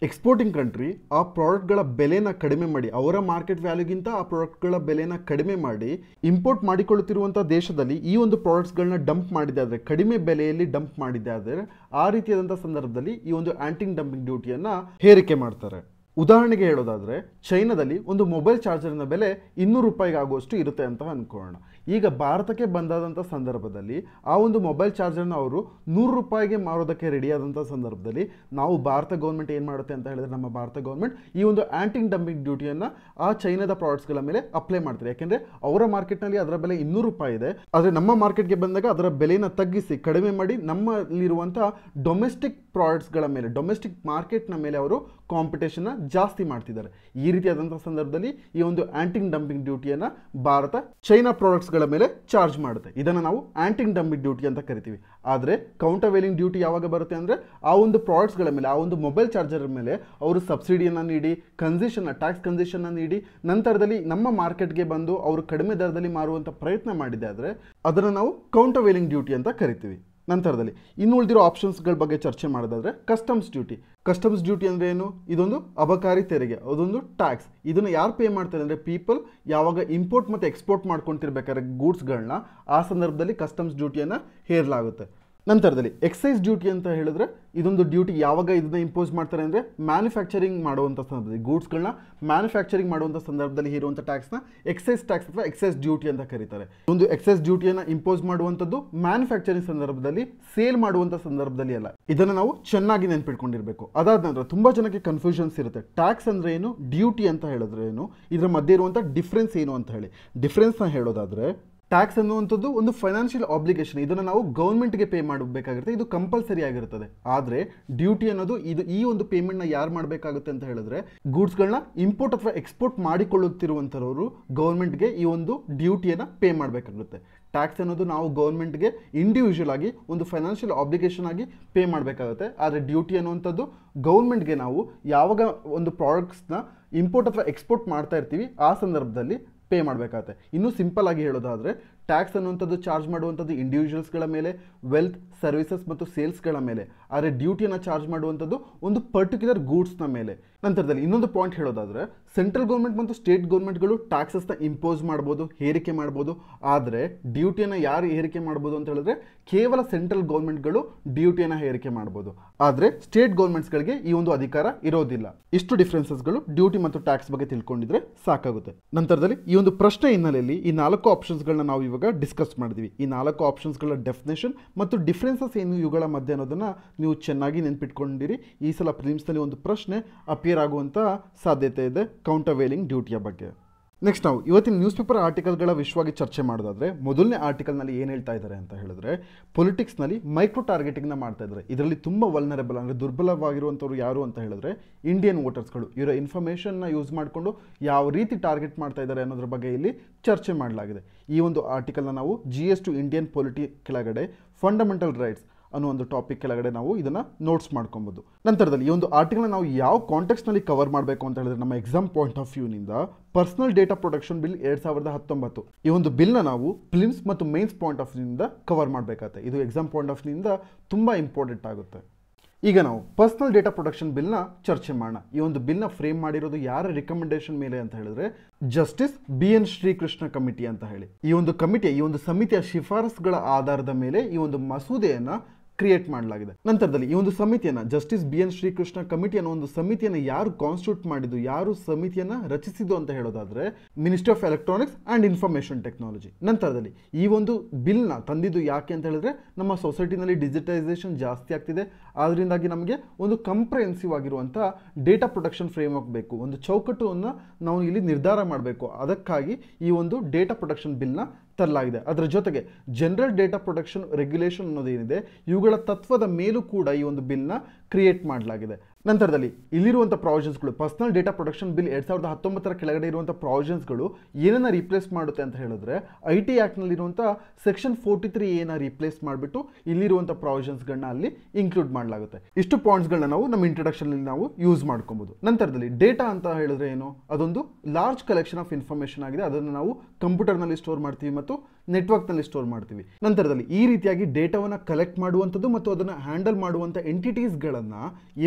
ಎಕ್ಸ್ಪೋರ್ಟಿಂಗ್ ಕಂಟ್ರಿ ಆ ಪ್ರಾಡಕ್ಟ್ಗಳ ಬೆಲೆನ ಕಡಿಮೆ ಮಾಡಿ ಅವರ ಮಾರ್ಕೆಟ್ ವ್ಯಾಲ್ಯೂಗಿಂತ ಆ ಪ್ರಾಡಕ್ಟ್ಗಳ ಬೆಲೆನ ಕಡಿಮೆ ಮಾಡಿ ಇಂಪೋರ್ಟ್ ಮಾಡಿಕೊಳ್ಳುತ್ತಿರುವಂಥ ದೇಶದಲ್ಲಿ ಈ ಒಂದು ಪ್ರಾಡಕ್ಟ್ಸ್ಗಳನ್ನ ಡಂಪ್ ಮಾಡಿದೆ ಆದರೆ ಕಡಿಮೆ ಬೆಲೆಯಲ್ಲಿ ಡಂಪ್ ಮಾಡಿದೆ ಆದರೆ ಆ ರೀತಿಯಾದಂಥ ಸಂದರ್ಭದಲ್ಲಿ ಈ ಒಂದು ಆಂಟಿಂಗ್ ಡಂಪಿಂಗ್ ಡ್ಯೂಟಿಯನ್ನು ಹೇರಿಕೆ ಮಾಡ್ತಾರೆ ಉದಾಹರಣೆಗೆ ಹೇಳೋದಾದರೆ ಚೈನಾದಲ್ಲಿ ಒಂದು ಮೊಬೈಲ್ ಚಾರ್ಜರ್ನ ಬೆಲೆ ಇನ್ನೂರು ರೂಪಾಯಿಗೆ ಆಗುವಷ್ಟು ಇರುತ್ತೆ ಅಂತ ಅಂದ್ಕೊಳ್ಳೋಣ ಈಗ ಭಾರತಕ್ಕೆ ಬಂದಾದಂಥ ಸಂದರ್ಭದಲ್ಲಿ ಆ ಒಂದು ಮೊಬೈಲ್ ಚಾರ್ಜರ್ನ ಅವರು ನೂರು ರೂಪಾಯಿಗೆ ಮಾರೋದಕ್ಕೆ ರೆಡಿಯಾದಂಥ ಸಂದರ್ಭದಲ್ಲಿ ನಾವು ಭಾರತ ಗೌರ್ಮೆಂಟ್ ಏನು ಮಾಡುತ್ತೆ ಅಂತ ಹೇಳಿದ್ರೆ ನಮ್ಮ ಭಾರತ ಗೌರ್ಮೆಂಟ್ ಈ ಒಂದು ಆ್ಯಂಟಿಂಗ್ ಡಂಪಿಂಗ್ ಡ್ಯೂಟಿಯನ್ನು ಆ ಚೈನಾದ ಪ್ರಾಡಕ್ಟ್ಸ್ಗಳ ಮೇಲೆ ಅಪ್ಲೈ ಮಾಡ್ತಾರೆ ಯಾಕೆಂದರೆ ಅವರ ಮಾರ್ಕೆಟ್ನಲ್ಲಿ ಅದರ ಬೆಲೆ ಇನ್ನೂರು ರೂಪಾಯಿ ಇದೆ ಆದರೆ ನಮ್ಮ ಮಾರ್ಕೆಟ್ಗೆ ಬಂದಾಗ ಅದರ ಬೆಲೆನ ತಗ್ಗಿಸಿ ಕಡಿಮೆ ಮಾಡಿ ನಮ್ಮಲ್ಲಿರುವಂಥ ಡೊಮೆಸ್ಟಿಕ್ ಪ್ರಾಡಕ್ಟ್ಸ್ಗಳ ಮೇಲೆ ಡೊಮೆಸ್ಟಿಕ್ ಮಾರ್ಕೆಟ್ನ ಮೇಲೆ ಅವರು ಕಾಂಪಿಟೇಷನ್ನ ಜಾಸ್ತಿ ಮಾಡ್ತಿದ್ದಾರೆ ಈ ರೀತಿಯಾದಂಥ ಸಂದರ್ಭದಲ್ಲಿ ಈ ಒಂದು ಆ್ಯಂಟಿಂಗ್ ಡಂಪಿಂಗ್ ಡ್ಯೂಟಿಯನ್ನು ಭಾರತ ಚೈನಾ ಪ್ರಾಡಕ್ಟ್ಸ್ಗಳ ಮೇಲೆ ಚಾರ್ಜ್ ಮಾಡುತ್ತೆ ಇದನ್ನು ನಾವು ಆ್ಯಂಟಿಂಗ್ ಡಂಪಿಂಗ್ ಡ್ಯೂಟಿ ಅಂತ ಕರಿತೀವಿ ಆದರೆ ಕೌಂಟರ್ ವೇಲಿಂಗ್ ಡ್ಯೂಟಿ ಯಾವಾಗ ಬರುತ್ತೆ ಅಂದರೆ ಆ ಒಂದು ಪ್ರಾಡಕ್ಟ್ಸ್ಗಳ ಮೇಲೆ ಆ ಒಂದು ಮೊಬೈಲ್ ಚಾರ್ಜರ್ ಮೇಲೆ ಅವರು ಸಬ್ಸಿಡಿಯನ್ನು ನೀಡಿ ಕನ್ಸೆಷನ್ನ ಟ್ಯಾಕ್ಸ್ ಕನ್ಸೆಷನ್ನ ನೀಡಿ ನಂತರದಲ್ಲಿ ನಮ್ಮ ಮಾರ್ಕೆಟ್ಗೆ ಬಂದು ಅವರು ಕಡಿಮೆ ದರದಲ್ಲಿ ಮಾರುವಂಥ ಪ್ರಯತ್ನ ಮಾಡಿದೆ ಆದರೆ ಅದನ್ನು ನಾವು ಕೌಂಟರ್ ವೇಲಿಂಗ್ ಡ್ಯೂಟಿ ಅಂತ ಕರಿತೀವಿ ನಂತರದಲ್ಲಿ ಇನ್ನು ಉಳಿದಿರೋ ಆಪ್ಷನ್ಸ್ಗಳ ಬಗ್ಗೆ ಚರ್ಚೆ ಮಾಡೋದಾದ್ರೆ ಕಸ್ಟಮ್ಸ್ ಡ್ಯೂಟಿ ಕಸ್ಟಮ್ಸ್ ಡ್ಯೂಟಿ ಅಂದರೆ ಏನು ಇದೊಂದು ಅಬಕಾರಿ ತೆರಿಗೆ ಅದೊಂದು ಟ್ಯಾಕ್ಸ್ ಇದನ್ನು ಯಾರು ಪೇ ಮಾಡ್ತಾರೆ ಅಂದರೆ ಪೀಪಲ್ ಯಾವಾಗ ಇಂಪೋರ್ಟ್ ಮತ್ತು ಎಕ್ಸ್ಪೋರ್ಟ್ ಮಾಡ್ಕೊತಿರ್ಬೇಕಾದ್ರೆ ಗೂಡ್ಸ್ಗಳನ್ನ ಆ ಸಂದರ್ಭದಲ್ಲಿ ಕಸ್ಟಮ್ಸ್ ಡ್ಯೂಟಿಯನ್ನು ಹೇರಲಾಗುತ್ತೆ ನಂತರದಲ್ಲಿ ಎಕ್ಸೈಸ್ ಡ್ಯೂಟಿ ಅಂತ ಹೇಳಿದ್ರೆ ಇದೊಂದು ಡ್ಯೂಟಿ ಯಾವಾಗ ಇದನ್ನ ಇಂಪೋಸ್ ಮಾಡ್ತಾರೆ ಅಂದರೆ ಮ್ಯಾನುಫ್ಯಾಕ್ಚರಿಂಗ್ ಮಾಡುವಂಥ ಸಂದರ್ಭದಲ್ಲಿ ಗೂಡ್ಸ್ಗಳನ್ನ ಮ್ಯಾನುಫ್ಯಾಕ್ಚರಿಂಗ್ ಮಾಡುವಂಥ ಸಂದರ್ಭದಲ್ಲಿ ಇರುವಂಥ ಟ್ಯಾಕ್ಸ್ನ ಎಕ್ಸೈಸ್ ಟ್ಯಾಕ್ಸ್ ಅಥವಾ ಎಕ್ಸೈಸ್ ಡ್ಯೂಟಿ ಅಂತ ಕರೀತಾರೆ ಒಂದು ಎಕ್ಸೈಸ್ ಡ್ಯೂಟಿಯನ್ನು ಇಂಪೋಸ್ ಮಾಡುವಂಥದ್ದು ಮ್ಯಾನುಫ್ಯಾಕ್ಚರಿಂಗ್ ಸಂದರ್ಭದಲ್ಲಿ ಸೇಲ್ ಮಾಡುವಂಥ ಸಂದರ್ಭದಲ್ಲಿ ಅಲ್ಲ ಇದನ್ನು ನಾವು ಚೆನ್ನಾಗಿ ನೆನ್ಪಿಟ್ಕೊಂಡಿರಬೇಕು ಅದಾದ ನಂತರ ತುಂಬ ಜನಕ್ಕೆ ಕನ್ಫ್ಯೂಷನ್ಸ್ ಇರುತ್ತೆ ಟ್ಯಾಕ್ಸ್ ಅಂದರೆ ಏನು ಡ್ಯೂಟಿ ಅಂತ ಹೇಳಿದ್ರೆ ಏನು ಇದರ ಮಧ್ಯೆ ಇರುವಂಥ ಡಿಫ್ರೆನ್ಸ್ ಏನು ಅಂತ ಹೇಳಿ ಡಿಫ್ರೆನ್ಸ್ನ ಹೇಳೋದಾದರೆ ಟ್ಯಾಕ್ಸ್ ಅನ್ನುವಂಥದ್ದು ಒಂದು ಫೈನಾನ್ಷಿಯಲ್ ಆಬ್ಲಿಗೇಷನ್ ಇದನ್ನು ನಾವು ಗೌರ್ಮೆಂಟ್ಗೆ ಪೇ ಮಾಡಬೇಕಾಗಿರುತ್ತೆ ಇದು ಕಂಪಲ್ಸರಿ ಆಗಿರುತ್ತದೆ ಆದರೆ ಡ್ಯೂಟಿ ಅನ್ನೋದು ಇದು ಈ ಒಂದು ಪೇಮೆಂಟ್ನ ಯಾರು ಮಾಡಬೇಕಾಗುತ್ತೆ ಅಂತ ಹೇಳಿದ್ರೆ ಗೂಡ್ಸ್ಗಳನ್ನ ಇಂಪೋರ್ಟ್ ಅಥವಾ ಎಕ್ಸ್ಪೋರ್ಟ್ ಮಾಡಿಕೊಳ್ಳುತ್ತಿರುವಂಥವ್ರು ಗೌರ್ಮೆಂಟ್ಗೆ ಈ ಒಂದು ಡ್ಯೂಟಿಯನ್ನು ಪೇ ಮಾಡಬೇಕಾಗುತ್ತೆ ಟ್ಯಾಕ್ಸ್ ಅನ್ನೋದು ನಾವು ಗೌರ್ಮೆಂಟ್ಗೆ ಇಂಡಿವಿಜುವಲ್ ಆಗಿ ಒಂದು ಫೈನಾನ್ಷಿಯಲ್ ಆಬ್ಲಿಗೇಷನ್ ಆಗಿ ಪೇ ಮಾಡಬೇಕಾಗುತ್ತೆ ಆದರೆ ಡ್ಯೂಟಿ ಅನ್ನುವಂಥದ್ದು ಗೌರ್ಮೆಂಟ್ಗೆ ನಾವು ಯಾವಾಗ ಒಂದು ಪ್ರಾಡಕ್ಟ್ಸ್ನ ಇಂಪೋರ್ಟ್ ಅಥವಾ ಎಕ್ಸ್ಪೋರ್ಟ್ ಮಾಡ್ತಾ ಇರ್ತೀವಿ ಆ ಸಂದರ್ಭದಲ್ಲಿ ಪೇ ಮಾಡಬೇಕಾಗುತ್ತೆ ಇನ್ನೂ ಸಿಂಪಲ್ ಆಗಿ ಹೇಳೋದಾದರೆ ಟ್ಯಾಕ್ಸ್ ಅನ್ನುವಂಥದ್ದು ಚಾರ್ಜ್ ಮಾಡುವಂಥದ್ದು ಇಂಡಿವಿಜುವಲ್ಸ್ಗಳ ಮೇಲೆ ವೆಲ್ತ್ ಸರ್ವಿಸಸ್ ಮತ್ತು ಸೇಲ್ಸ್ಗಳ ಮೇಲೆ ಆದರೆ ಡ್ಯೂಟಿಯನ್ನು ಚಾರ್ಜ್ ಮಾಡುವಂಥದ್ದು ಒಂದು ಪರ್ಟಿಕ್ಯುಲರ್ ಗೂಡ್ಸ್ನ ಮೇಲೆ ನಂತರದಲ್ಲಿ ಇನ್ನೊಂದು ಪಾಯಿಂಟ್ ಹೇಳೋದಾದರೆ ಸೆಂಟ್ರಲ್ ಗೌರ್ಮೆಂಟ್ ಮತ್ತು ಸ್ಟೇಟ್ ಗೌರ್ಮೆಂಟ್ಗಳು ಟ್ಯಾಕ್ಸಸ್ನ ಇಂಪೋಸ್ ಮಾಡ್ಬೋದು ಹೇರಿಕೆ ಮಾಡ್ಬೋದು ಆದರೆ ಡ್ಯೂಟಿಯನ್ನು ಯಾರು ಹೇರಿಕೆ ಮಾಡ್ಬೋದು ಅಂತ ಹೇಳಿದ್ರೆ ಕೇವಲ ಸೆಂಟ್ರಲ್ ಗೌರ್ಮೆಂಟ್ಗಳು ಡ್ಯೂಟಿಯನ್ನು ಹೇರಿಕೆ ಮಾಡ್ಬೋದು ಆದರೆ ಸ್ಟೇಟ್ ಗೌರ್ಮೆಂಟ್ಸ್ಗಳಿಗೆ ಈ ಒಂದು ಅಧಿಕಾರ ಇರೋದಿಲ್ಲ ಇಷ್ಟು ಡಿಫ್ರೆನ್ಸಸ್ಗಳು ಡ್ಯೂಟಿ ಮತ್ತು ಟ್ಯಾಕ್ಸ್ ಬಗ್ಗೆ ತಿಳ್ಕೊಂಡಿದ್ರೆ ಸಾಕಾಗುತ್ತೆ ನಂತರದಲ್ಲಿ ಈ ಒಂದು ಪ್ರಶ್ನೆ ಹಿನ್ನೆಲೆಯಲ್ಲಿ ಈ ನಾಲ್ಕು ಆಪ್ಷನ್ಸ್ಗಳನ್ನ ನಾವು ಇವಾಗ ಡಿಸ್ಕಸ್ ಮಾಡಿದ್ವಿ ಈ ನಾಲ್ಕು ಆಪ್ಷನ್ಸ್ಗಳ ಡೆಫಿನೇಷನ್ ಮತ್ತು ಡಿಫ್ರೆನ್ಸಸ್ ಏನು ಇವುಗಳ ಮಧ್ಯೆ ಅನ್ನೋದನ್ನು ನೀವು ಚೆನ್ನಾಗಿ ನೆನ್ಪಿಟ್ಕೊಂಡಿರಿ ಈ ಸಲ ಪ್ರಿಲಿಮ್ಸ್ನಲ್ಲಿ ಒಂದು ಪ್ರಶ್ನೆ ಅಪಿಯರ್ ಆಗುವಂಥ ಸಾಧ್ಯತೆ ಇದೆ ಕೌಂಟರ್ ವೇಲಿಂಗ್ ಡ್ಯೂಟಿಯ ಬಗ್ಗೆ ನೆಕ್ಸ್ಟ್ ನಾವು ಇವತ್ತಿನ ನ್ಯೂಸ್ ಪೇಪರ್ ಆರ್ಟಿಕಲ್ಗಳ ವಿಶ್ವವಾಗಿ ಚರ್ಚೆ ಮಾಡೋದಾದ್ರೆ ಮೊದಲನೇ ಆರ್ಟಿಕಲ್ನಲ್ಲಿ ಏನು ಹೇಳ್ತಾ ಇದ್ದಾರೆ ಅಂತ ಹೇಳಿದ್ರೆ ಪೊಲಿಟಿಕ್ಸ್ನಲ್ಲಿ ಮೈಕ್ರೋ ಟಾರ್ಗೆಟಿಂಗ್ನ ಮಾಡ್ತಾ ಇದ್ದಾರೆ ಇದರಲ್ಲಿ ತುಂಬ ವಲ್ನರೇಬಲ್ ಅಂದರೆ ದುರ್ಬಲವಾಗಿರುವಂಥವ್ರು ಯಾರು ಅಂತ ಹೇಳಿದ್ರೆ ಇಂಡಿಯನ್ ವೋಟರ್ಸ್ಗಳು ಇವರ ಇನ್ಫಾರ್ಮೇಷನ್ನ ಯೂಸ್ ಮಾಡಿಕೊಂಡು ಯಾವ ರೀತಿ ಟಾರ್ಗೆಟ್ ಮಾಡ್ತಾ ಇದ್ದಾರೆ ಅನ್ನೋದ್ರ ಬಗ್ಗೆ ಇಲ್ಲಿ ಚರ್ಚೆ ಮಾಡಲಾಗಿದೆ ಈ ಒಂದು ಆರ್ಟಿಕಲ್ನ ನಾವು G S two Indian polity ಕೆಳಗಡೆ ಫಂಡಮೆಂಟಲ್ ರೈಟ್ಸ್ ಅನ್ನೋ ಒಂದು ಟಾಪಿಕ್ ಕೆಳಗಡೆ ನಾವು ಇದನ್ನು ನೋಟ್ಸ್ ಮಾಡ್ಕೊಬೋದು ನಂತರದಲ್ಲಿ ಈ ಒಂದು ಆರ್ಟಿಕಲ್ನ ನಾವು ಯಾವ ಕಾಂಟೆಕ್ಸ್ನಲ್ಲಿ ಕವರ್ ಮಾಡಬೇಕು ಅಂತ ಹೇಳಿದ್ರೆ ನಮ್ಮ ಎಕ್ಸಾಮ್ ಪಾಯಿಂಟ್ ಆಫ್ ವ್ಯೂನಿಂದ ಪರ್ಸನಲ್ ಡೇಟಾ ಪ್ರೊಟೆಕ್ಷನ್ ಬಿಲ್ ಎರಡು ಸಾವಿರದ ಹತ್ತೊಂಬತ್ತು ಈ ಒಂದು ಬಿಲ್ನ ನಾವು ಫಿಲಿಮ್ಸ್ ಮತ್ತು ಮೇನ್ಸ್ ಪಾಯಿಂಟ್ ಆಫ್ ವ್ಯೂನಿಂದ ಕವರ್ ಮಾಡಬೇಕಾಗುತ್ತೆ ಇದು ಎಕ್ಸಾಮ್ ಪಾಯಿಂಟ್ ಆಫ್ ವ್ಯೂನಿಂದ ತುಂಬ ಇಂಪಾರ್ಟೆಂಟ್ ಆಗುತ್ತೆ ಈಗ ನಾವು ಪರ್ಸನಲ್ ಡೇಟಾ ಪ್ರೊಟೆಕ್ಷನ್ ಬಿಲ್ನ ಚರ್ಚೆ ಮಾಡೋಣ ಈ ಒಂದು ಬಿಲ್ನ ಫ್ರೇಮ್ ಮಾಡಿರೋದು ಯಾರ ರಿಕಮೆಂಡೇಶನ್ ಮೇಲೆ ಅಂತ ಹೇಳಿದ್ರೆ justice B N Srikrishna committee ಅಂತ ಹೇಳಿ ಈ ಒಂದು ಕಮಿಟಿಯ ಈ ಒಂದು ಸಮಿತಿಯ ಶಿಫಾರಸುಗಳ ಆಧಾರದ ಮೇಲೆ ಈ ಒಂದು ಮಸೂದೆಯನ್ನ ಕ್ರಿಯೇಟ್ ಮಾಡಲಾಗಿದೆ ನಂತರದಲ್ಲಿ ಈ ಒಂದು ಸಮಿತಿಯನ್ನ justice B N Srikrishna committee ಅನ್ನೋ ಒಂದು ಸಮಿತಿಯನ್ನು ಯಾರು ಕಾನ್ಸ್ಟಿಟ್ಯೂಟ್ ಮಾಡಿದ್ದು ಯಾರು ಸಮಿತಿಯನ್ನ ರಚಿಸಿದ್ದು ಅಂತ ಹೇಳೋದಾದ್ರೆ ministry of electronics and information technology ನಂತರದಲ್ಲಿ ಈ ಒಂದು ಬಿಲ್ನ ತಂದಿದ್ದು ಯಾಕೆ ಅಂತ ಹೇಳಿದ್ರೆ ನಮ್ಮ ಸೊಸೈಟಿನಲ್ಲಿ ಡಿಜಿಟೈಸೇಷನ್ ಜಾಸ್ತಿ ಆಗ್ತಿದೆ ಆದ್ರಿಂದಾಗಿ ನಮಗೆ ಒಂದು ಕಂಪ್ರೆಹೆನ್ಸಿವ್ ಆಗಿರುವಂಥ ಡೇಟಾ ಪ್ರೊಟೆಕ್ಷನ್ ಫ್ರೇಮ್ವರ್ಕ್ ಬೇಕು ಒಂದು ಚೌಕಟ್ಟನ್ನು ನಾವು ಇಲ್ಲಿ ನಿರ್ಧಾರ ಮಾಡಬೇಕು ಅದಕ್ಕಾಗಿ ಈ ಒಂದು ಡೇಟಾ ಪ್ರೊಟೆಕ್ಷನ್ ಬಿಲ್ನ ತರಲಾಗಿದೆ ಅದರ ಜೊತೆಗೆ ಜನರಲ್ ಡೇಟಾ ಪ್ರೊಟೆಕ್ಷನ್ ರೆಗ್ಯುಲೇಷನ್ ಅನ್ನೋದೇನಿದೆ ಇವುಗಳ ತತ್ವದ ಮೇಲೂ ಕೂಡ ಈ ಒಂದು ಬಿಲ್ನ ಕ್ರಿಯೇಟ್ ಮಾಡಲಾಗಿದೆ ನಂತರದಲ್ಲಿ ಇಲ್ಲಿರುವಂಥ ಪ್ರಾವಿಷನ್ಸ್ಗಳು ಪರ್ಸನಲ್ ಡೇಟಾ ಪ್ರೊಟೆಕ್ಷನ್ ಬಿಲ್ ಎರಡು ಸಾವಿರದ ಹತ್ತೊಂಬತ್ತರ ಕೆಳಗಡೆ ಇರುವಂಥ ಪ್ರಾವಿಷನ್ಸ್ಗಳು ಏನನ್ನ ರೀಪ್ಲೇಸ್ ಮಾಡುತ್ತೆ ಅಂತ ಹೇಳಿದ್ರೆ ಐ ಟಿ ಆ್ಯಕ್ಟ್ನಲ್ಲಿರುವಂಥ ಸೆಕ್ಷನ್ ಫೋರ್ಟಿ ತ್ರೀ ಏನ ರೀಪ್ಲೇಸ್ ಮಾಡಿಬಿಟ್ಟು ಇಲ್ಲಿರುವಂಥ ಪ್ರಾವಿಷನ್ಸ್ಗಳನ್ನ ಅಲ್ಲಿ ಇನ್ಕ್ಲೂಡ್ ಮಾಡಲಾಗುತ್ತೆ ಇಷ್ಟು ಪಾಯಿಂಟ್ಸ್ಗಳನ್ನ ನಾವು ನಮ್ಮ ಇಂಟ್ರಡಕ್ಷನಲ್ಲಿ ನಾವು ಯೂಸ್ ಮಾಡ್ಕೊಬೋದು ನಂತರದಲ್ಲಿ ಡೇಟಾ ಅಂತ ಹೇಳಿದ್ರೆ ಏನು ಅದೊಂದು ಲಾರ್ಜ್ ಕಲೆಕ್ಷನ್ ಆಫ್ ಇನ್ಫಾರ್ಮೇಷನ್ ಆಗಿದೆ ಅದನ್ನು ನಾವು ಕಂಪ್ಯೂಟರ್ನಲ್ಲಿ ಸ್ಟೋರ್ ಮಾಡ್ತೀವಿ ಮತ್ತು ನೆಟ್ವರ್ಕ್ನಲ್ಲಿ ಸ್ಟೋರ್ ಮಾಡ್ತೀವಿ ನಂತರದಲ್ಲಿ ಈ ರೀತಿಯಾಗಿ ಡೇಟಾವನ್ನು ಕಲೆಕ್ಟ್ ಮಾಡುವಂಥದ್ದು ಮತ್ತು ಅದನ್ನು ಹ್ಯಾಂಡಲ್ ಮಾಡುವಂಥ ಎಂಟಿಟೀಸ್ಗಳನ್ನು ಏನಂತ ಕರಿತೀವಿ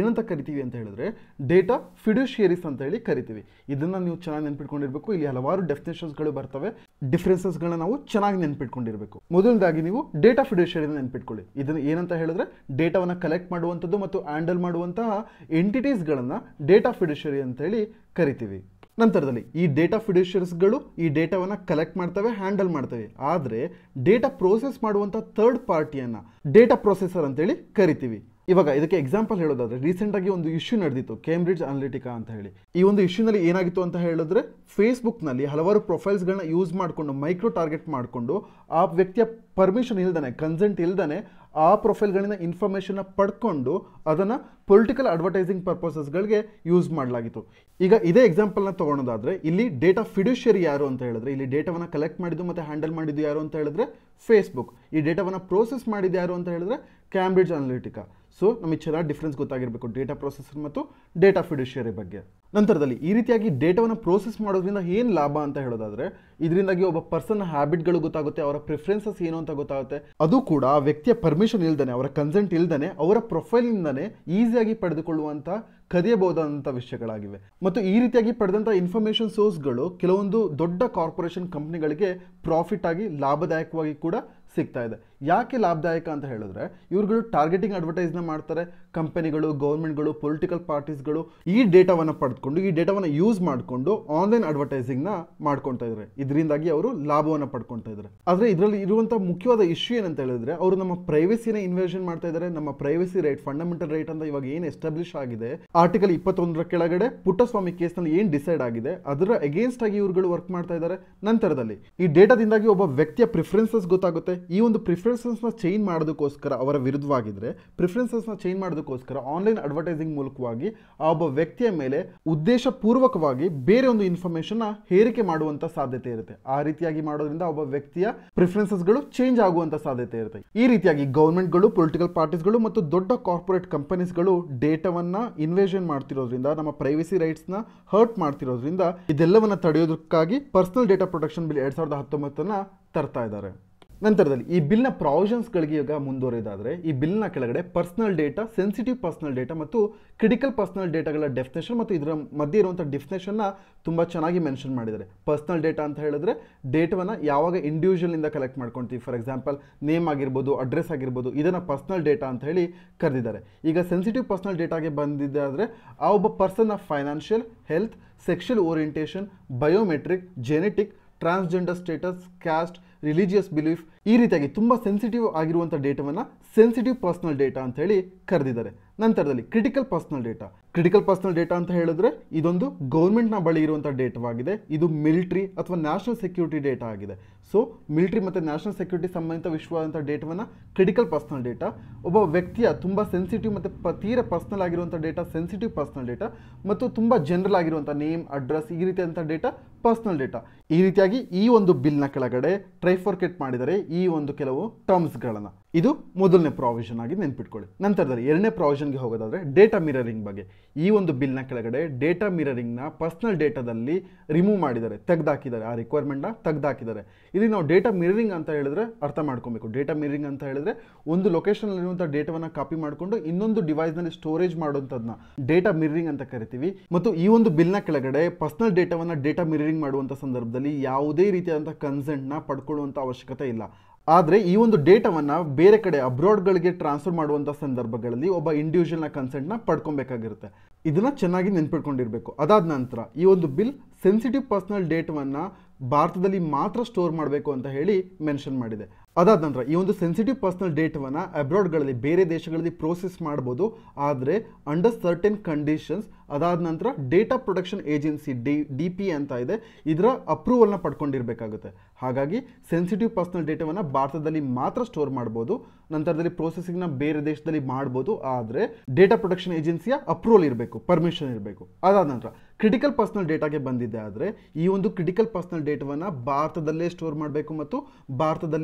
ಕರಿತೀವಿ ಅಂತ ಹೇಳಿದ್ರೆ ಡೇಟಾ ಫಿಡ್ಯೂಷಿಯರೀಸ್ ಅಂತ ಹೇಳಿ ಕರಿತೀವಿ ಇದನ್ನ ನೀವು ಚೆನ್ನಾಗಿ ನೆನ್ಪಿಟ್ಕೊಂಡಿರ್ಬೇಕು ಇಲ್ಲಿ ಹಲವಾರು ಡೆಫಿನೇಷನ್ಸ್ಗಳು ಬರ್ತವೆ ಡಿಫ್ರೆನ್ಸಸ್ಗಳನ್ನ ನಾವು ಚೆನ್ನಾಗಿ ನೆನ್ಪಿಟ್ಕೊಂಡಿರ್ಬೇಕು ಮೊದಲದಾಗಿ ನೀವು ಡೇಟಾ ಫಿಡ್ಯೂಷಿಯರಿ ನೆನ್ಪಿಟ್ಕೊಳ್ಳಿ ಇದನ್ನ ಏನಂತ ಹೇಳಿದ್ರೆ ಡೇಟಾವನ್ನ ಕಲೆಕ್ಟ್ ಮಾಡುವಂಥದ್ದು ಮತ್ತು ಹ್ಯಾಂಡಲ್ ಮಾಡುವಂತಹ ಎಂಟಿಟೀಸ್ಗಳನ್ನ ಡೇಟಾ ಫಿಡ್ಯೂಷಿಯರಿ ಅಂತ ಹೇಳಿ ಕರಿತೀವಿ ನಂತರದಲ್ಲಿ ಈ ಡೇಟಾ ಫಿಡ್ಯೂಷರ್ಸ್ಗಳು ಈ ಡೇಟಾವನ್ನು ಕಲೆಕ್ಟ್ ಮಾಡ್ತವೆ ಹ್ಯಾಂಡಲ್ ಮಾಡ್ತವೆ ಆದರೆ ಡೇಟಾ ಪ್ರೋಸೆಸ್ ಮಾಡುವಂಥ ಥರ್ಡ್ ಪಾರ್ಟಿಯನ್ನು ಡೇಟಾ ಪ್ರೊಸೆಸರ್ ಅಂತೇಳಿ ಕರಿತೀವಿ ಇವಾಗ ಇದಕ್ಕೆ ಎಕ್ಸಾಂಪಲ್ ಹೇಳೋದಾದ್ರೆ ರೀಸೆಂಟ್ ಆಗಿ ಒಂದು ಇಶ್ಯೂ ನಡೆದಿತ್ತು ಕೇಂಬ್ರಿಡ್ಜ್ ಅನಾಲಿಟಿಕಾ ಅಂತ ಹೇಳಿ ಈ ಒಂದು ಇಶ್ಯೂನಲ್ಲಿ ಏನಾಗಿತ್ತು ಅಂತ ಹೇಳಿದ್ರೆ ಫೇಸ್ಬುಕ್ನಲ್ಲಿ ಹಲವಾರು ಪ್ರೊಫೈಲ್ಸ್ಗಳನ್ನ ಯೂಸ್ ಮಾಡಿಕೊಂಡು ಮೈಕ್ರೋ ಟಾರ್ಗೆಟ್ ಮಾಡಿಕೊಂಡು ಆ ವ್ಯಕ್ತಿಯ ಪರ್ಮಿಷನ್ ಇಲ್ದಾನೆ ಕನ್ಸೆಂಟ್ ಇಲ್ದಾನೆ ಆ ಪ್ರೊಫೈಲ್ಗಳಿಂದ ಇನ್ಫಾರ್ಮೇಷನ್ನ ಪಡ್ಕೊಂಡು ಅದನ್ನು ಪೊಲಿಟಿಕಲ್ ಅಡ್ವರ್ಟೈಸಿಂಗ್ ಪರ್ಪಸಸ್ಗಳಿಗೆ ಯೂಸ್ ಮಾಡಲಾಗಿತ್ತು ಈಗ ಇದೇ ಎಕ್ಸಾಂಪಲ್ನ ತೊಗೊಳೋದಾದ್ರೆ ಇಲ್ಲಿ ಡೇಟಾ ಫಿಡ್ಯೂಷರಿ ಯಾರು ಅಂತ ಹೇಳಿದ್ರೆ ಇಲ್ಲಿ ಡೇಟಾವನ್ನು ಕಲೆಕ್ಟ್ ಮಾಡಿದ್ದು ಮತ್ತು ಹ್ಯಾಂಡಲ್ ಮಾಡಿದ್ದು ಯಾರು ಅಂತ ಹೇಳಿದ್ರೆ ಫೇಸ್ಬುಕ್ ಈ ಡೇಟಾವನ್ನು ಪ್ರೋಸೆಸ್ ಮಾಡಿದ್ದು ಯಾರು ಅಂತ ಹೇಳಿದ್ರೆ ಕ್ಯಾಂಬ್ರಿಡ್ಜ್ ಅನಾಲಿಟಿಕಾ ಸೊ ನಮಗೆ ಚೆನ್ನಾಗಿ ಡಿಫ್ರೆನ್ಸ್ ಗೊತ್ತಾಗಿರಬೇಕು ಡೇಟಾ ಪ್ರೊಸೆಸರ್ ಮತ್ತು ಡೇಟಾ ಫಿಡ್ಯೂಷರಿ ಬಗ್ಗೆ ನಂತರದಲ್ಲಿ ಈ ರೀತಿಯಾಗಿ ಡೇಟಾವನ್ನು ಪ್ರೋಸೆಸ್ ಮಾಡೋದ್ರಿಂದ ಏನು ಲಾಭ ಅಂತ ಹೇಳೋದಾದ್ರೆ ಇದರಿಂದಾಗಿ ಒಬ್ಬ ಪರ್ಸನ್ ಹ್ಯಾಬಿಟ್ಗಳು ಗೊತ್ತಾಗುತ್ತೆ ಅವರ ಪ್ರಿಫರೆನ್ಸಸ್ ಏನು ಅಂತ ಗೊತ್ತಾಗುತ್ತೆ ಅದು ಕೂಡ ಆ ವ್ಯಕ್ತಿಯ ಪರ್ಮಿಷನ್ ಇಲ್ದಾನೆ ಅವರ ಕನ್ಸೆಂಟ್ ಇಲ್ದಾನೆ ಅವರ ಪ್ರೊಫೈಲ್ನಿಂದನೇ ಈಸಿಯಾಗಿ ಪಡೆದುಕೊಳ್ಳುವಂಥ ಕದಿಯಬಹುದಾದಂಥ ವಿಷಯಗಳಾಗಿವೆ ಮತ್ತು ಈ ರೀತಿಯಾಗಿ ಪಡೆದಂಥ ಇನ್ಫಾರ್ಮೇಷನ್ ಸೋರ್ಸ್ಗಳು ಕೆಲವೊಂದು ದೊಡ್ಡ ಕಾರ್ಪೊರೇಷನ್ ಕಂಪ್ನಿಗಳಿಗೆ ಪ್ರಾಫಿಟ್ ಆಗಿ ಲಾಭದಾಯಕವಾಗಿ ಕೂಡ ಸಿಗ್ತಾ ಇದೆ ಯಾಕೆ ಲಾಭದಾಯಕ ಅಂತ ಹೇಳಿದ್ರೆ ಇವ್ರುಗಳು ಟಾರ್ಗೆಟಿಂಗ್ ಅಡ್ವರ್ಟೈಸ್ನ ಮಾಡ್ತಾರೆ ಕಂಪನಿಗಳು ಗೌರ್ಮೆಂಟ್ಗಳು ಪೊಲಿಟಿಕಲ್ ಪಾರ್ಟೀಸ್ಗಳು ಈ ಡೇಟಾವನ್ನು ಪಡೆದುಕೊಂಡು ಈ ಡೇಟಾವನ್ನು ಯೂಸ್ ಮಾಡಿಕೊಂಡು ಆನ್ಲೈನ್ ಅಡ್ವರ್ಟೈಸಿಂಗ್ನ ಮಾಡ್ಕೊಳ್ತಾ ಇದ್ದಾರೆ ಇದರಿಂದಾಗಿ ಅವರು ಲಾಭವನ್ನು ಪಡ್ಕೊಳ್ತಾ ಇದ್ದಾರೆ ಆದರೆ ಇದರಲ್ಲಿ ಇರುವಂಥ ಮುಖ್ಯವಾದ ಇಶ್ಯೂ ಏನಂತ ಹೇಳಿದ್ರೆ ಅವರು ನಮ್ಮ ಪ್ರೈವಸಿನ ಇನ್ವೆಷನ್ ಮಾಡ್ತಾ ಇದ್ದಾರೆ ನಮ್ಮ ಪ್ರೈವಸಿ ರೈಟ್ ಫಂಡಮೆಂಟಲ್ ರೈಟ್ ಅಂತ ಇವಾಗ ಏನು ಎಸ್ಟಾಬ್ಲಿಷ್ ಆಗಿದೆ ಆರ್ಟಿಕಲ್ ಇಪ್ಪತ್ತೊಂದರ ಕೆಳಗಡೆ ಪುಟ್ಟಸ್ವಾಮಿ ಕೇಸ್ನಲ್ಲಿ ಏನು ಡಿಸೈಡ್ ಆಗಿದೆ ಅದರ ಅಗೇನ್ಸ್ಟ್ ಆಗಿ ಇವ್ರುಗಳು ವರ್ಕ್ ಮಾಡ್ತಾ ಇದ್ದಾರೆ ನಂತರದಲ್ಲಿ ಈ ಡೇಟಾದಿಂದಾಗಿ ಒಬ್ಬ ವ್ಯಕ್ತಿಯ ಪ್ರಿಫರೆನ್ಸಸ್ ಗೊತ್ತಾಗುತ್ತೆ ಈ ಒಂದು ಪ್ರಿಫರೆನ್ಸಸ್ನ ಚೇಂಜ್ ಮಾಡೋದಕ್ಕೋಸ್ಕರ ಅವರ ವಿರುದ್ಧವಾಗಿದ್ರೆ ಪ್ರಿಫರೆನ್ಸಸ್ನ ಚೇಂಜ್ ಮಾಡೋದಕ್ಕೋಸ್ಕರ ಆನ್ಲೈನ್ ಅಡ್ವರ್ಟೈಸಿಂಗ್ ಮೂಲಕವಾಗಿ ಆ ಒಬ್ಬ ವ್ಯಕ್ತಿಯ ಮೇಲೆ ಉದ್ದೇಶಪೂರ್ವಕವಾಗಿ ಬೇರೆ ಒಂದು ಇನ್ಫಾರ್ಮೇಷನ್ನ ಹೇರಿಕೆ ಮಾಡುವಂತ ಸಾಧ್ಯತೆ ಇರುತ್ತೆ ಆ ರೀತಿಯಾಗಿ ಮಾಡೋದ್ರಿಂದ ಒಬ್ಬ ವ್ಯಕ್ತಿಯ ಪ್ರಿಫರೆನ್ಸಸ್ಗಳು ಚೇಂಜ್ ಆಗುವಂತ ಸಾಧ್ಯತೆ ಇರುತ್ತೆ ಈ ರೀತಿಯಾಗಿ ಗೌರ್ಮೆಂಟ್ಗಳು ಪೊಲಿಟಿಕಲ್ ಪಾರ್ಟೀಸ್ಗಳು ಮತ್ತು ದೊಡ್ಡ ಕಾರ್ಪೊರೇಟ್ ಕಂಪನೀಸ್ಗಳು ಡೇಟಾವನ್ನ ಇನ್ವೇಷನ್ ಮಾಡ್ತಿರೋದ್ರಿಂದ ನಮ್ಮ ಪ್ರೈವಸಿ ರೈಟ್ಸ್ನ ಹರ್ಟ್ ಮಾಡ್ತಿರೋದ್ರಿಂದ ಇದೆಲ್ಲವನ್ನ ತಡೆಯೋದಕ್ಕಾಗಿ ಪರ್ಸನಲ್ ಡೇಟಾ ಪ್ರೊಟೆಕ್ಷನ್ ಬಿಲ್ ಎರಡ್ ಸಾವಿರದ ಹತ್ತೊಂಬತ್ತನ್ನ ತರ್ತಾ ಇದ್ದಾರೆ ನಂತರದಲ್ಲಿ ಈ ಬಿಲ್ನ ಪ್ರಾವಿಷನ್ಸ್ಗಳಿಗೆ ಈಗ ಮುಂದುವರೆದಾದರೆ ಈ ಬಿಲ್ನ ಕೆಳಗಡೆ personal data sensitive personal data ಮತ್ತು ಕ್ರಿಟಿಕಲ್ ಪರ್ಸನಲ್ ಡೇಟಾಗಳ ಡೆಫಿನೇಷನ್ ಮತ್ತು ಇದರ ಮಧ್ಯೆ ಇರುವಂಥ ಡೆಫಿನೇಷನ್ನ ತುಂಬ ಚೆನ್ನಾಗಿ ಮೆನ್ಷನ್ ಮಾಡಿದ್ದಾರೆ ಪರ್ಸನಲ್ ಡೇಟಾ ಅಂತ ಹೇಳಿದ್ರೆ ಡೇಟಾವನ್ನು ಯಾವಾಗ ಇಂಡಿವಿಜುವಲಿಂದ ಕಲೆಕ್ಟ್ ಮಾಡ್ಕೊಳ್ತೀವಿ ಫಾರ್ ಎಕ್ಸಾಂಪಲ್ ನೇಮ್ ಆಗಿರ್ಬೋದು ಅಡ್ರೆಸ್ ಆಗಿರ್ಬೋದು ಇದನ್ನು ಪರ್ಸನಲ್ ಡೇಟಾ ಅಂತ ಹೇಳಿ ಕರೆದಿದ್ದಾರೆ ಈಗ ಸೆನ್ಸಿಟಿವ್ ಪರ್ಸನಲ್ ಡೇಟಾಗೆ ಬಂದಿದ್ದಾದರೆ ಆ ಒಬ್ಬ ಪರ್ಸನ್ನ financial health sexual orientation biometric genetic transgender status caste religious belief ಈ ರೀತಿಯಾಗಿ ತುಂಬ ಸೆನ್ಸಿಟಿವ್ ಆಗಿರುವಂಥ ಡೇಟಾವನ್ನು ಸೆನ್ಸಿಟಿವ್ ಪರ್ಸನಲ್ ಡೇಟಾ ಅಂತ ಹೇಳಿ ಕರೆದಿದ್ದಾರೆ ನಂತರದಲ್ಲಿ critical personal data critical personal data ಅಂತ ಹೇಳಿದ್ರೆ ಇದೊಂದು ಗೌರ್ಮೆಂಟ್ನ ಬಳಿ ಇರುವಂಥ ಡೇಟಾವಾಗಿದೆ ಇದು ಮಿಲಿಟ್ರಿ ಅಥವಾ ನ್ಯಾಷನಲ್ ಸೆಕ್ಯೂರಿಟಿ ಡೇಟಾ ಆಗಿದೆ ಸೊ ಮಿಲಿಟ್ರಿ ಮತ್ತು ನ್ಯಾಷನಲ್ ಸೆಕ್ಯೂರಿಟಿ ಸಂಬಂಧಿತ ವಿಶ್ವವಾದಂಥ ಡೇಟಾವನ್ನು ಕ್ರಿಟಿಕಲ್ ಪರ್ಸನಲ್ ಡೇಟಾ ಒಬ್ಬ ವ್ಯಕ್ತಿಯ ತುಂಬ ಸೆನ್ಸಿಟಿವ್ ಮತ್ತು ಪ ತೀರ ಪರ್ಸನಲ್ ಆಗಿರುವಂಥ ಡೇಟಾ ಸೆನ್ಸಿಟಿವ್ ಪರ್ಸನಲ್ ಡೇಟಾ ಮತ್ತು ತುಂಬ ಜನರಲ್ ಆಗಿರುವಂಥ ನೇಮ್ ಅಡ್ರೆಸ್ ಈ ರೀತಿಯಾದಂಥ ಡೇಟಾ ಪರ್ಸನಲ್ ಡೇಟಾ ಈ ರೀತಿಯಾಗಿ ಈ ಒಂದು ಬಿಲ್ನ ಕೆಳಗಡೆ ಟ್ರೈಫೋರ್ಕೆಟ್ ಮಾಡಿದರೆ ಈ ಒಂದು ಕೆಲವು ಟರ್ಮ್ಸ್ಗಳನ್ನು ಇದು ಮೊದಲನೇ ಪ್ರಾವಿಷನ್ ಆಗಿ ನೆನ್ಪಿಟ್ಕೊಳ್ಳಿ ನಂತರದಲ್ಲಿ ಎರಡನೇ ಪ್ರಾವಿಷನ್ಗೆ ಹೋಗೋದಾದ್ರೆ ಡೇಟಾ ಮಿರರಿಂಗ್ ಬಗ್ಗೆ ಈ ಒಂದು ಬಿಲ್ನ ಕೆಳಗಡೆ ಡೇಟಾ ಮಿರರಿಂಗ್ನ ಪರ್ಸನಲ್ ಡೇಟಾದಲ್ಲಿ ರಿಮೂವ್ ಮಾಡಿದ್ದಾರೆ ತೆಗೆದಾಕಿದ್ದಾರೆ ಆ ರಿಕ್ವೈರ್ಮೆಂಟ್ನ ತೆಗೆದಾಕಿದ್ದಾರೆ ಇಲ್ಲಿ ನಾವು ಡೇಟಾ ಮಿರರಿಂಗ್ ಅಂತ ಹೇಳಿದ್ರೆ ಅರ್ಥ ಮಾಡ್ಕೊಬೇಕು ಡೇಟಾ ಮಿರರಿಂಗ್ ಅಂತ ಹೇಳಿದ್ರೆ ಒಂದು ಲೊಕೇಶನ್ನಲ್ಲಿರುವಂಥ ಡೇಟಾವನ್ನು ಕಾಪಿ ಮಾಡಿಕೊಂಡು ಇನ್ನೊಂದು ಡಿವೈಸ್ನಲ್ಲಿ ಸ್ಟೋರೇಜ್ ಮಾಡುವಂಥದ್ದನ್ನ ಡೇಟಾ ಮಿರರಿಂಗ್ ಅಂತ ಕರಿತೀವಿ ಮತ್ತು ಈ ಒಂದು ಬಿಲ್ನ ಕೆಳಗಡೆ ಪರ್ಸನಲ್ ಡೇಟಾವನ್ನು ಡೇಟಾ ಮಿರರಿಂಗ್ ಮಾಡುವಂಥ ಸಂದರ್ಭದಲ್ಲಿ ಯಾವುದೇ ರೀತಿಯಾದಂಥ ಕನ್ಸೆಂಟ್ನ ಪಡ್ಕೊಳ್ಳುವಂಥ ಅವಶ್ಯಕತೆ ಇಲ್ಲ ಆದರೆ ಈ ಒಂದು ಡೇಟಾವನ್ನು ಬೇರೆ ಕಡೆ ಅಬ್ರಾಡ್ಗಳಿಗೆ ಟ್ರಾನ್ಸ್ಫರ್ ಮಾಡುವಂಥ ಸಂದರ್ಭಗಳಲ್ಲಿ ಒಬ್ಬ ಇಂಡಿವಿಜುವಲ್ನ ಕನ್ಸೆಂಟ್ನ ಪಡ್ಕೊಬೇಕಾಗಿರುತ್ತೆ ಇದನ್ನ ಚೆನ್ನಾಗಿ ನೆನ್ಪಿಟ್ಕೊಂಡಿರ್ಬೇಕು ಅದಾದ ನಂತರ ಈ ಒಂದು ಬಿಲ್ ಸೆನ್ಸಿಟಿವ್ ಪರ್ಸನಲ್ ಡೇಟಾವನ್ನು ಭಾರತದಲ್ಲಿ ಮಾತ್ರ ಸ್ಟೋರ್ ಮಾಡಬೇಕು ಅಂತ ಹೇಳಿ ಮೆನ್ಷನ್ ಮಾಡಿದೆ ಅದಾದ ನಂತರ ಈ ಒಂದು ಸೆನ್ಸಿಟಿವ್ ಪರ್ಸನಲ್ ಡೇಟಾವನ್ನು ಅಬ್ರಾಡ್ಗಳಲ್ಲಿ ಬೇರೆ ದೇಶಗಳಲ್ಲಿ ಪ್ರೋಸೆಸ್ ಮಾಡ್ಬೋದು ಆದರೆ ಅಂಡರ್ ಸರ್ಟೆನ್ ಕಂಡೀಷನ್ಸ್ ಅದಾದ ನಂತರ data protection agency D D P ಅಂತ ಇದೆ ಇದರ ಅಪ್ರೂವಲ್ನ ಪಡ್ಕೊಂಡಿರಬೇಕಾಗುತ್ತೆ ಹಾಗಾಗಿ ಸೆನ್ಸಿಟಿವ್ ಪರ್ಸನಲ್ ಡೇಟಾವನ್ನು ಭಾರತದಲ್ಲಿ ಮಾತ್ರ ಸ್ಟೋರ್ ಮಾಡ್ಬೋದು ನಂತರದಲ್ಲಿ ಪ್ರೋಸೆಸಿಂಗ್ನ ಬೇರೆ ದೇಶದಲ್ಲಿ ಮಾಡ್ಬೋದು ಆದರೆ ಡೇಟಾ ಪ್ರೊಟೆಕ್ಷನ್ ಏಜೆನ್ಸಿಯ ಅಪ್ರೂವಲ್ ಇರಬೇಕು ಪರ್ಮಿಷನ್ ಇರಬೇಕು ಅದಾದ ನಂತರ ಕ್ರಿಟಿಕಲ್ ಪರ್ಸನಲ್ ಡೇಟಾಗೆ ಬಂದಿದೆ ಆದರೆ ಈ ಒಂದು ಕ್ರಿಟಿಕಲ್ ಪರ್ಸನಲ್ ಡೇಟಾವನ್ನು ಭಾರತದಲ್ಲೇ ಸ್ಟೋರ್ ಮಾಡಬೇಕು ಮತ್ತು ಭಾರತದಲ್ಲಿಯೇ ಪ್ರೋಸೆಸ್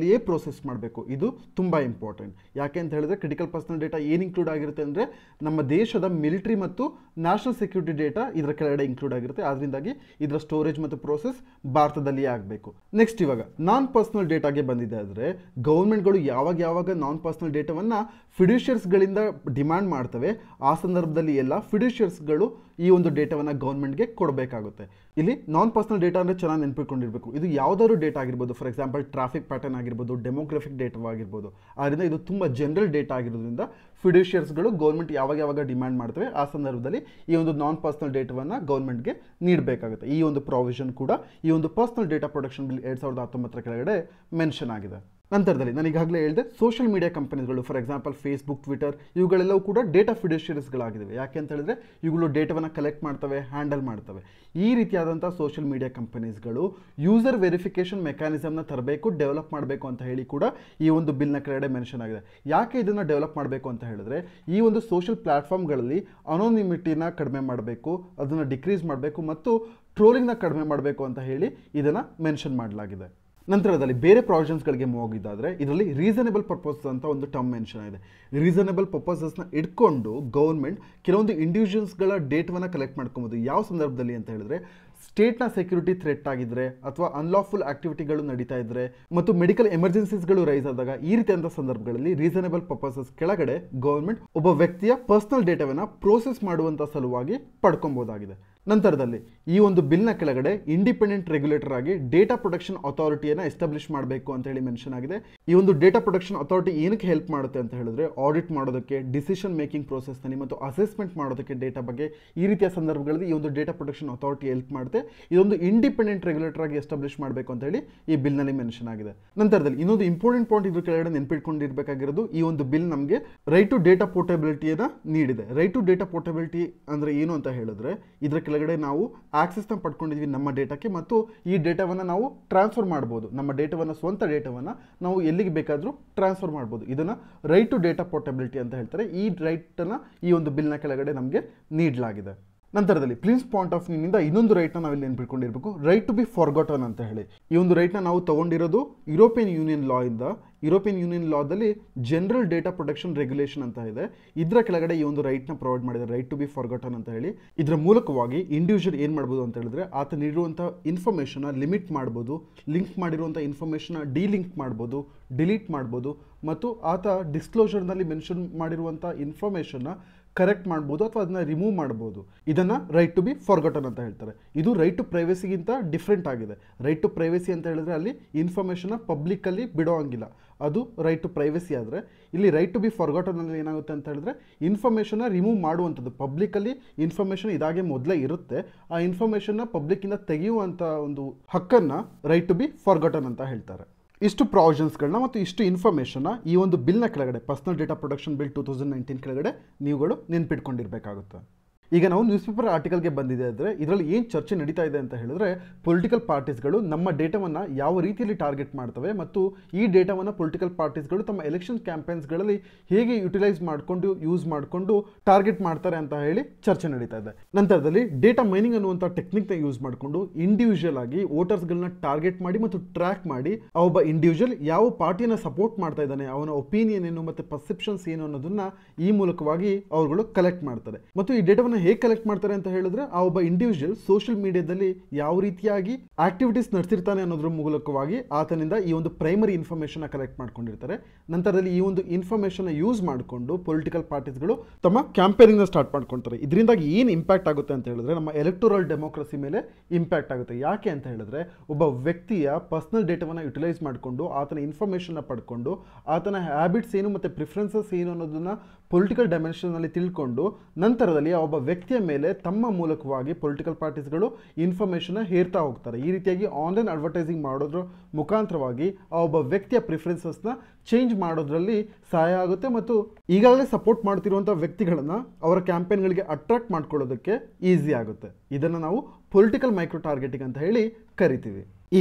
ಪ್ರೋಸೆಸ್ ಮಾಡಬೇಕು ಇದು ತುಂಬ ಇಂಪಾರ್ಟೆಂಟ್ ಯಾಕೆ ಅಂತ ಹೇಳಿದ್ರೆ ಕ್ರಿಟಿಕಲ್ ಪರ್ಸನಲ್ ಡೇಟಾ ಏನು ಇನ್ಕ್ಲೂಡ್ ಆಗಿರುತ್ತೆ ಅಂದರೆ ನಮ್ಮ ದೇಶದ ಮಿಲಿಟರಿ ಮತ್ತು ನ್ಯಾಷನಲ್ ಸೆಕ್ಯೂರಿಟಿ ಡೇಟಾ ಇದರ ಕೆಳಗಡೆ ಇನ್ಕ್ಲೂಡ್ ಆಗಿರುತ್ತೆ ಅದರಿಂದಾಗಿ ಇದರ ಸ್ಟೋರೇಜ್ ಮತ್ತು ಪ್ರೋಸೆಸ್ ಭಾರತದಲ್ಲಿಯೇ ಆಗಬೇಕು ನೆಕ್ಸ್ಟ್ ಇವಾಗ ನಾನ್ ಪರ್ಸನಲ್ ಡೇಟಾಗೆ ಬಂದಿದೆ ಆದರೆ ಗೌರ್ಮೆಂಟ್ಗಳು ಯಾವಾಗ ಯಾವಾಗ ನಾನ್ ಪರ್ಸನಲ್ ಡೇಟಾವನ್ನು ಫಿಡ್ಯೂಷಿಯರ್ಸ್ಗಳಿಂದ ಡಿಮ್ಯಾಂಡ್ ಮಾಡ್ತವೆ ಆ ಸಂದರ್ಭದಲ್ಲಿ ಎಲ್ಲ ಫಿಡ್ಯೂಷಿಯರ್ಸ್ಗಳು ಈ ಒಂದು ಡೇಟಾವನ್ನು ಗೌರ್ಮೆಂಟ್ಗೆ ಕೊಡಬೇಕಾಗುತ್ತೆ ಇಲ್ಲಿ ನಾನ್ ಪರ್ಸನಲ್ ಡೇಟಾ ಅಂದರೆ ಚೆನ್ನಾಗಿ ನೆನ್ಪಿಟ್ಕೊಂಡಿರ್ಬೇಕು ಇದು ಯಾವುದಾದ್ರು ಡೇಟಾ ಆಗಿರ್ಬೋದು ಫಾರ್ ಎಕ್ಸಾಂಪಲ್ ಟ್ರಾಫಿಕ್ ಪ್ಯಾಟರ್ನ್ ಆಗಿರ್ಬೋದು ಡೆಮೋಗ್ರಫಿಕ್ ಡೇಟಾ ಆಗಿರ್ಬೋದು ಆದ್ದರಿಂದ ಇದು ತುಂಬ ಜನರಲ್ ಡೇಟಾ ಆಗಿರೋದ್ರಿಂದ ಫಿಡ್ಯೂಷಿಯರ್ಸ್ಗಳು ಗೌರ್ಮೆಂಟ್ ಯಾವಾಗ ಯಾವಾಗ ಡಿಮ್ಯಾಂಡ್ ಮಾಡ್ತವೆ ಆ ಸಂದರ್ಭದಲ್ಲಿ ಈ ಒಂದು ನಾನ್ ಪರ್ಸನಲ್ ಡೇಟಾವನ್ನು ಗೌರ್ಮೆಂಟ್ಗೆ ನೀಡಬೇಕಾಗುತ್ತೆ ಈ ಒಂದು ಪ್ರಾವಿಷನ್ ಕೂಡ ಈ ಒಂದು ಪರ್ಸನಲ್ ಡೇಟಾ ಪ್ರೊಟೆಕ್ಷನ್ ಬಿಲ್ ಎರಡು ಸಾವಿರದ ಹತ್ತೊಂಬತ್ತರ ಕೆಳಗಡೆ ಮೆನ್ಷನ್ ಆಗಿದೆ ನಂತರದಲ್ಲಿ ನಾನು ಈಗಾಗಲೇ ಹೇಳಿದೆ ಸೋಷಿಯಲ್ ಮೀಡಿಯಾ ಕಂಪನೀಸ್ಗಳು ಫಾರ್ ಎಕ್ಸಾಂಪಲ್ ಫೇಸ್ಬುಕ್ ಟ್ವಿಟರ್ ಇವುಗಳೆಲ್ಲವೂ ಕೂಡ ಡೇಟಾ ಫಿಡಿಷಿಯರ್ಸ್ಗಳಾಗಿದ್ದಾವೆ ಯಾಕೆ ಅಂತ ಹೇಳಿದ್ರೆ ಇವುಗಳು ಡೇಟಾವನ್ನು ಕಲೆಕ್ಟ್ ಮಾಡ್ತವೆ ಹ್ಯಾಂಡಲ್ ಮಾಡ್ತವೆ ಈ ರೀತಿಯಾದಂಥ ಸೋಷಿಯಲ್ ಮೀಡಿಯಾ ಕಂಪನೀಸ್ಗಳು ಯೂಸರ್ ವೆರಿಫಿಕೇಷನ್ ಮೆಕ್ಯಾನಿಸಮ್ನ ತರಬೇಕು ಡೆವಲಪ್ ಮಾಡಬೇಕು ಅಂತ ಹೇಳಿ ಕೂಡ ಈ ಒಂದು ಬಿಲ್ನ ಕೆಳಗಡೆ ಮೆನ್ಷನ್ ಆಗಿದೆ ಯಾಕೆ ಇದನ್ನು ಡೆವಲಪ್ ಮಾಡಬೇಕು ಅಂತ ಹೇಳಿದ್ರೆ ಈ ಒಂದು ಸೋಷಿಯಲ್ ಪ್ಲಾಟ್ಫಾರ್ಮ್ಗಳಲ್ಲಿ ಅನೋನಿಮಿಟಿನ ಕಡಿಮೆ ಮಾಡಬೇಕು ಅದನ್ನು ಡಿಕ್ರೀಸ್ ಮಾಡಬೇಕು ಮತ್ತು ಟ್ರೋಲಿಂಗ್ನ ಕಡಿಮೆ ಮಾಡಬೇಕು ಅಂತ ಹೇಳಿ ಇದನ್ನು ಮೆನ್ಷನ್ ಮಾಡಲಾಗಿದೆ ನಂತರದಲ್ಲಿ ಬೇರೆ ಪ್ರಾವಿಷನ್ಸ್ಗಳಿಗೆ ಹೋಗಿದ್ದಾದರೆ ಇದರಲ್ಲಿ ರೀಸನೇಬಲ್ ಪರ್ಪಸ್ ಅಂತ ಒಂದು ಟರ್ಮ್ ಮೆನ್ಷನ್ ಆಗಿದೆ ರೀಸನೇಬಲ್ ಪರ್ಪಸಸ್ನ ಇಟ್ಕೊಂಡು ಗೌರ್ಮೆಂಟ್ ಕೆಲವೊಂದು ಇಂಡಿವಿಜುವಲ್ಸ್ಗಳ ಡೇಟವನ್ನು ಕಲೆಕ್ಟ್ ಮಾಡ್ಕೊಬೋದು ಯಾವ ಸಂದರ್ಭದಲ್ಲಿ ಅಂತ ಹೇಳಿದ್ರೆ ಸ್ಟೇಟ್ನ ಸೆಕ್ಯೂರಿಟಿ ಥ್ರೆಟ್ ಆಗಿದ್ರೆ ಅಥವಾ ಅನ್ಲಾಫುಲ್ ಆಕ್ಟಿವಿಟಿಗಳು ನಡೀತಾ ಇದ್ರೆ ಮತ್ತು ಮೆಡಿಕಲ್ ಎಮರ್ಜೆನ್ಸೀಸ್ಗಳು ರೈಸ್ ಆದಾಗ ಈ ರೀತಿಯಾದ ಸಂದರ್ಭಗಳಲ್ಲಿ ರೀಸನೇಬಲ್ ಪರ್ಪಸಸ್ ಕೆಳಗಡೆ ಗೌರ್ಮೆಂಟ್ ಒಬ್ಬ ವ್ಯಕ್ತಿಯ ಪರ್ಸನಲ್ ಡೇಟಾವನ್ನು ಪ್ರೋಸೆಸ್ ಮಾಡುವಂಥ ಸಲುವಾಗಿ ಪಡ್ಕೊಬೋದಾಗಿದೆ ನಂತರದಲ್ಲಿ ಈ ಒಂದು ಬಿಲ್ನ ಕೆಳಗಡೆ ಇಂಡಿಪೆಂಡೆಂಟ್ ರೆಗ್ಯುಲೇಟರ್ ಆಗಿ ಡೇಟಾ ಪ್ರೊಟೆಕ್ಷನ್ ಅಥಾರಿಟಿಯನ್ನು ಎಸ್ಟಾಬ್ಲಿಷ್ ಮಾಡಬೇಕು ಅಂತ ಹೇಳಿ ಮೆನ್ಷನ್ ಆಗಿದೆ ಈ ಒಂದು ಡೇಟಾ ಪ್ರೊಟೆಕ್ಷನ್ ಅಥಾರಿಟಿ ಏನಕ್ಕೆ ಹೆಲ್ಪ್ ಮಾಡುತ್ತೆ ಅಂತ ಹೇಳಿದ್ರೆ ಆಡಿಟ್ ಮಾಡೋದಕ್ಕೆ ಡಿಸಿಷನ್ ಮೇಕಿಂಗ್ ಪ್ರೋಸೆಸ್ನಲ್ಲಿ ಮತ್ತು ಅಸೆಸ್ಮೆಂಟ್ ಮಾಡೋದಕ್ಕೆ ಡೇಟಾ ಬಗ್ಗೆ ಈ ರೀತಿಯ ಸಂದರ್ಭಗಳಲ್ಲಿ ಈ ಒಂದು ಡೇಟಾ ಪ್ರೊಟೆಕ್ಷನ್ ಅಥಾರಿಟಿ ಹೆಲ್ಪ್ ಮಾಡುತ್ತೆ ಇದೊಂದು ಇಂಡಿಪೆಂಡೆಂಟ್ ರೆಗ್ಯುಲೇಟರ್ ಆಗಿ ಎಸ್ಟಾಬ್ಲಿಷ್ ಮಾಡಬೇಕು ಅಂತ ಹೇಳಿ ಈ ಬಿಲ್ನಲ್ಲಿ ಮೆನ್ಷನ್ ಆಗಿದೆ ನಂತರದಲ್ಲಿ ಇನ್ನೊಂದು ಇಂಪಾರ್ಟೆಂಟ್ ಪಾಯಿಂಟ್ ಇದ್ರ ಕೆಳಗಡೆ ನೆನ್ಪಿಟ್ಕೊಂಡಿರ್ಬೇಕಾಗಿರೋದು ಈ ಒಂದು ಬಿಲ್ ನಮಗೆ ರೈಟ್ ಟು ಡೇಟಾ ಪೋರ್ಟಬಿಲಿಟಿಯನ್ನು ನೀಡಿದೆ ರೈಟ್ ಟು ಡೇಟಾ ಪೋರ್ಟಬಿಲಿಟಿ ಅಂದರೆ ಏನು ಅಂತ ಹೇಳಿದ್ರೆ ಇದರ ಕೆಳಗಡೆ ನಾವು ಆಕ್ಸೆಸ್ನ ಪಡ್ಕೊಂಡಿದ್ವಿ ನಮ್ಮ ಡೇಟಾಕ್ಕೆ ಮತ್ತು ಈ ಡೇಟಾವನ್ನು ನಾವು ಟ್ರಾನ್ಸ್ಫರ್ ಮಾಡ್ಬೋದು ನಮ್ಮ ಡೇಟಾವನ್ನು ಸ್ವಂತ ಡೇಟಾವನ್ನು ನಾವು ಎಲ್ಲಿಗೆ ಬೇಕಾದರೂ ಟ್ರಾನ್ಸ್ಫರ್ ಮಾಡ್ಬೋದು ಇದನ್ನು ರೈಟ್ ಟು ಡೇಟಾ ಪೋರ್ಟಬಿಲಿಟಿ ಅಂತ ಹೇಳ್ತಾರೆ ಈ ರೈಟನ್ನು ಈ ಒಂದು ಬಿಲ್ನ ಕೆಳಗಡೆ ನಮಗೆ ನೀಡಲಾಗಿದೆ ನಂತರದಲ್ಲಿ ಪ್ರಿನ್ಸ್ ಪಾಯಿಂಟ್ ಆಫ್ ವ್ಯೂನಿಂದ ಇನ್ನೊಂದು ರೈಟ್ನ ನಾವಿಲ್ಲಿ ನೆನ್ಪಿಟ್ಕೊಂಡಿರ್ಬೇಕು ರೈಟ್ ಟು ಬಿ ಫಾರ್ಗಾಟನ್ ಅಂತ ಹೇಳಿ ಈ ಒಂದು ರೈಟ್ನ ನಾವು ತಗೊಂಡಿರೋದು ಯುರೋಪಿಯನ್ ಯೂನಿಯನ್ ಲಾ ಇಂದ ಯುರೋಪಿಯನ್ ಯೂನಿಯನ್ ಲಾದಲ್ಲಿ ಜನರಲ್ ಡೇಟಾ ಪ್ರೊಟೆಕ್ಷನ್ ರೆಗ್ಯುಲೇಷನ್ ಅಂತ ಇದೆ ಇದರ ಕೆಳಗಡೆ ಈ ಒಂದು ರೈಟ್ನ ಪ್ರೊವೈಡ್ ಮಾಡಿದ್ದಾರೆ ರೈಟ್ ಟು ಬಿ ಫಾರ್ಗಾಟನ್ ಅಂತ ಹೇಳಿ ಇದರ ಮೂಲಕವಾಗಿ ಇಂಡಿವಿಜುವಲ್ ಏನು ಮಾಡ್ಬೋದು ಅಂತ ಹೇಳಿದ್ರೆ ಆತ ನೀಡಿರುವಂಥ ಇನ್ಫಾರ್ಮೇಷನ್ನ ಲಿಮಿಟ್ ಮಾಡ್ಬೋದು ಲಿಂಕ್ ಮಾಡಿರುವಂಥ ಇನ್ಫಾರ್ಮೇಷನ್ನ ಡಿಲಿಂಕ್ ಮಾಡ್ಬೋದು ಡಿಲೀಟ್ ಮಾಡ್ಬೋದು ಮತ್ತು ಆತ ಡಿಸ್ಕ್ಲೋಷರ್ನಲ್ಲಿ ಮೆನ್ಷನ್ ಮಾಡಿರುವಂಥ ಇನ್ಫಾರ್ಮೇಷನ್ನ ಕರೆಕ್ಟ್ ಮಾಡ್ಬೋದು ಅಥವಾ ಅದನ್ನ ರಿಮೂವ್ ಮಾಡ್ಬೋದು ಇದನ್ನು ರೈಟ್ ಟು ಬಿ ಫಾರ್ಗಟನ್ ಅಂತ ಹೇಳ್ತಾರೆ ಇದು ರೈಟ್ ಟು ಪ್ರೈವಸಿಗಿಂತ ಡಿಫ್ರೆಂಟ್ ಆಗಿದೆ ರೈಟ್ ಟು ಪ್ರೈವಸಿ ಅಂತ ಹೇಳಿದ್ರೆ ಅಲ್ಲಿ ಇನ್ಫಾರ್ಮೇಷನ್ನ ಪಬ್ಲಿಕ್ಕಲ್ಲಿ ಬಿಡೋ ಹಂಗಿಲ್ಲ ಅದು ರೈಟ್ ಟು ಪ್ರೈವಸಿ ಆದರೆ ಇಲ್ಲಿ ರೈಟ್ ಟು ಬಿ ಫಾರ್ಗಾಟನಲ್ಲಿ ಏನಾಗುತ್ತೆ ಅಂತ ಹೇಳಿದ್ರೆ ಇನ್ಫಾರ್ಮೇಷನ್ನ ರಿಮೂವ್ ಮಾಡುವಂಥದ್ದು ಪಬ್ಲಿಕ್ಕಲ್ಲಿ ಇನ್ಫಾರ್ಮೇಷನ್ ಇದಾಗೆ ಮೊದಲೇ ಇರುತ್ತೆ ಆ ಇನ್ಫಾರ್ಮೇಷನ್ನ ಪಬ್ಲಿಕ್ಕಿಂದ ತೆಗೆಯುವಂಥ ಒಂದು ಹಕ್ಕನ್ನು ರೈಟ್ ಟು ಬಿ ಫಾರ್ಗಾಟನ್ ಅಂತ ಹೇಳ್ತಾರೆ ಇಷ್ಟು ಪ್ರಾವಿಷನ್ಸ್ಗಳನ್ನ ಮತ್ತು ಇಷ್ಟು ಇನ್ಫಾರ್ಮೇಷನ್ನ ಈ ಒಂದು ಬಿಲ್ನ ಕೆಳಗಡೆ personal data protection bill two thousand nineteen ಕೆಳಗಡೆ ನೀವುಗಳು ನೆನ್ಪಿಟ್ಕೊಂಡಿರ್ಬೇಕಾಗುತ್ತೆ ಈಗ ನಾವು ನ್ಯೂಸ್ ಪೇಪರ್ ಆರ್ಟಿಕಲ್ಗೆ ಬಂದಿದೆ ಅಂದರೆ ಇದರಲ್ಲಿ ಏನು ಚರ್ಚೆ ನಡೀತಾ ಇದೆ ಅಂತ ಹೇಳಿದ್ರೆ ಪೊಲಿಟಿಕಲ್ ಪಾರ್ಟೀಸ್ಗಳು ನಮ್ಮ ಡೇಟಾವನ್ನು ಯಾವ ರೀತಿಯಲ್ಲಿ ಟಾರ್ಗೆಟ್ ಮಾಡ್ತವೆ ಮತ್ತು ಈ ಡೇಟಾವನ್ನು ಪೊಲಿಟಿಕಲ್ ಪಾರ್ಟೀಸ್ಗಳು ತಮ್ಮ ಎಲೆಕ್ಷನ್ ಕ್ಯಾಂಪೇನ್ಸ್ಗಳಲ್ಲಿ ಹೇಗೆ ಯುಟಿಲೈಸ್ ಮಾಡಿಕೊಂಡು ಯೂಸ್ ಮಾಡಿಕೊಂಡು ಟಾರ್ಗೆಟ್ ಮಾಡ್ತಾರೆ ಅಂತ ಹೇಳಿ ಚರ್ಚೆ ನಡೀತಾ ಇದೆ ನಂತರದಲ್ಲಿ ಡೇಟಾ ಮೈನಿಂಗ್ ಅನ್ನುವಂಥ ಟೆಕ್ನಿಕ್ನ ಯೂಸ್ ಮಾಡಿಕೊಂಡು ಇಂಡಿವಿಜುವಲ್ ಆಗಿ ವೋಟರ್ಸ್ಗಳನ್ನ ಟಾರ್ಗೆಟ್ ಮಾಡಿ ಮತ್ತು ಟ್ರ್ಯಾಕ್ ಮಾಡಿ ಆ ಒಬ್ಬ ಇಂಡಿವಿಜುವಲ್ ಯಾವ ಪಾರ್ಟಿಯನ್ನು ಸಪೋರ್ಟ್ ಮಾಡ್ತಾ ಇದ್ದಾನೆ ಅವನ ಒಪಿನಿಯನ್ ಏನು ಮತ್ತು ಪರ್ಸೆಪ್ಷನ್ಸ್ ಏನು ಅನ್ನೋದನ್ನ ಈ ಮೂಲಕವಾಗಿ ಅವರುಗಳು ಕಲೆಕ್ಟ್ ಮಾಡ್ತಾರೆ ಮತ್ತು ಈ ಡೇಟಾವನ್ನು ಹೇಗೆ ಕಲೆಕ್ಟ್ ಮಾಡ್ತಾರೆ ಅಂತ ಹೇಳಿದ್ರೆ ಆ ಒಬ್ಬ ಇಂಡಿವಿಜುವಲ್ ಸೋಷಿಯಲ್ ಮೀಡಿಯಾದಲ್ಲಿ ಯಾವ ರೀತಿಯಾಗಿ ಆಕ್ಟಿವಿಟೀಸ್ ನಡೆಸಿರ್ತಾನೆ ಅನ್ನೋದ್ರ ಮೂಲಕವಾಗಿ ಆತನಿಂದ ಈ ಒಂದು ಪ್ರೈಮರಿ ಇನ್ಫಾರ್ಮೇಷನ್ ಕಲೆಕ್ಟ್ ಮಾಡ್ಕೊಂಡಿರ್ತಾರೆ ನಂತರದಲ್ಲಿ ಈ ಒಂದು ಇನ್ಫಾರ್ಮೇಷನ್ ಯೂಸ್ ಮಾಡಿಕೊಂಡು ಪೊಲಿಟಿಕಲ್ ಪಾರ್ಟೀಸ್ಗಳು ತಮ್ಮ ಕ್ಯಾಂಪೇನಿಂಗ್ ಸ್ಟಾರ್ಟ್ ಮಾಡ್ಕೊಳ್ತಾರೆ ಇದರಿಂದಾಗಿ ಏನು ಇಂಪ್ಯಾಕ್ಟ್ ಆಗುತ್ತೆ ಅಂತ ಹೇಳಿದ್ರೆ ನಮ್ಮ ಎಲೆಕ್ಟೋರಲ್ ಡೆಮೋಕ್ರಸಿ ಮೇಲೆ ಇಂಪ್ಯಾಕ್ಟ್ ಆಗುತ್ತೆ ಯಾಕೆ ಅಂತ ಹೇಳಿದ್ರೆ ಒಬ್ಬ ವ್ಯಕ್ತಿಯ ಪರ್ಸನಲ್ ಡೇಟಾವನ್ನು ಯುಟಿಲೈಸ್ ಮಾಡಿಕೊಂಡು ಆತನ ಇನ್ಫಾರ್ಮೇಷನ್ನ ಪಡ್ಕೊಂಡು ಆತನ ಹ್ಯಾಬಿಟ್ಸ್ ಏನು ಮತ್ತು ಪ್ರಿಫರೆನ್ಸಸ್ ಏನು ಅನ್ನೋದನ್ನ ಪೊಲಿಟಿಕಲ್ ಡೈಮೆನ್ಷನಲ್ಲಿ ತಿಳ್ಕೊಂಡು ನಂತರದಲ್ಲಿ ಆ ಒಬ್ಬ ವ್ಯಕ್ತಿಯ ಮೇಲೆ ತಮ್ಮ ಮೂಲಕವಾಗಿ ಪೊಲಿಟಿಕಲ್ ಪಾರ್ಟೀಸ್ಗಳು ಇನ್ಫಾರ್ಮೇಷನ್ನ ಹೇರ್ತಾ ಹೋಗ್ತಾರೆ ಈ ರೀತಿಯಾಗಿ ಆನ್ಲೈನ್ ಅಡ್ವರ್ಟೈಸಿಂಗ್ ಮಾಡೋದ್ರ ಮುಖಾಂತರವಾಗಿ ಆ ಒಬ್ಬ ವ್ಯಕ್ತಿಯ ಪ್ರಿಫರೆನ್ಸಸ್ನ ಚೇಂಜ್ ಮಾಡೋದ್ರಲ್ಲಿ ಸಹಾಯ ಆಗುತ್ತೆ ಮತ್ತು ಈಗಾಗಲೇ ಸಪೋರ್ಟ್ ಮಾಡ್ತಿರುವಂಥ ವ್ಯಕ್ತಿಗಳನ್ನು ಅವರ ಕ್ಯಾಂಪೇನ್ಗಳಿಗೆ ಅಟ್ರಾಕ್ಟ್ ಮಾಡ್ಕೊಳ್ಳೋದಕ್ಕೆ ಈಸಿ ಆಗುತ್ತೆ ಇದನ್ನು ನಾವು ಪೊಲಿಟಿಕಲ್ ಮೈಕ್ರೋ ಟಾರ್ಗೆಟಿಂಗ್ ಅಂತ ಹೇಳಿ ಕರಿತೀವಿ ಈಗ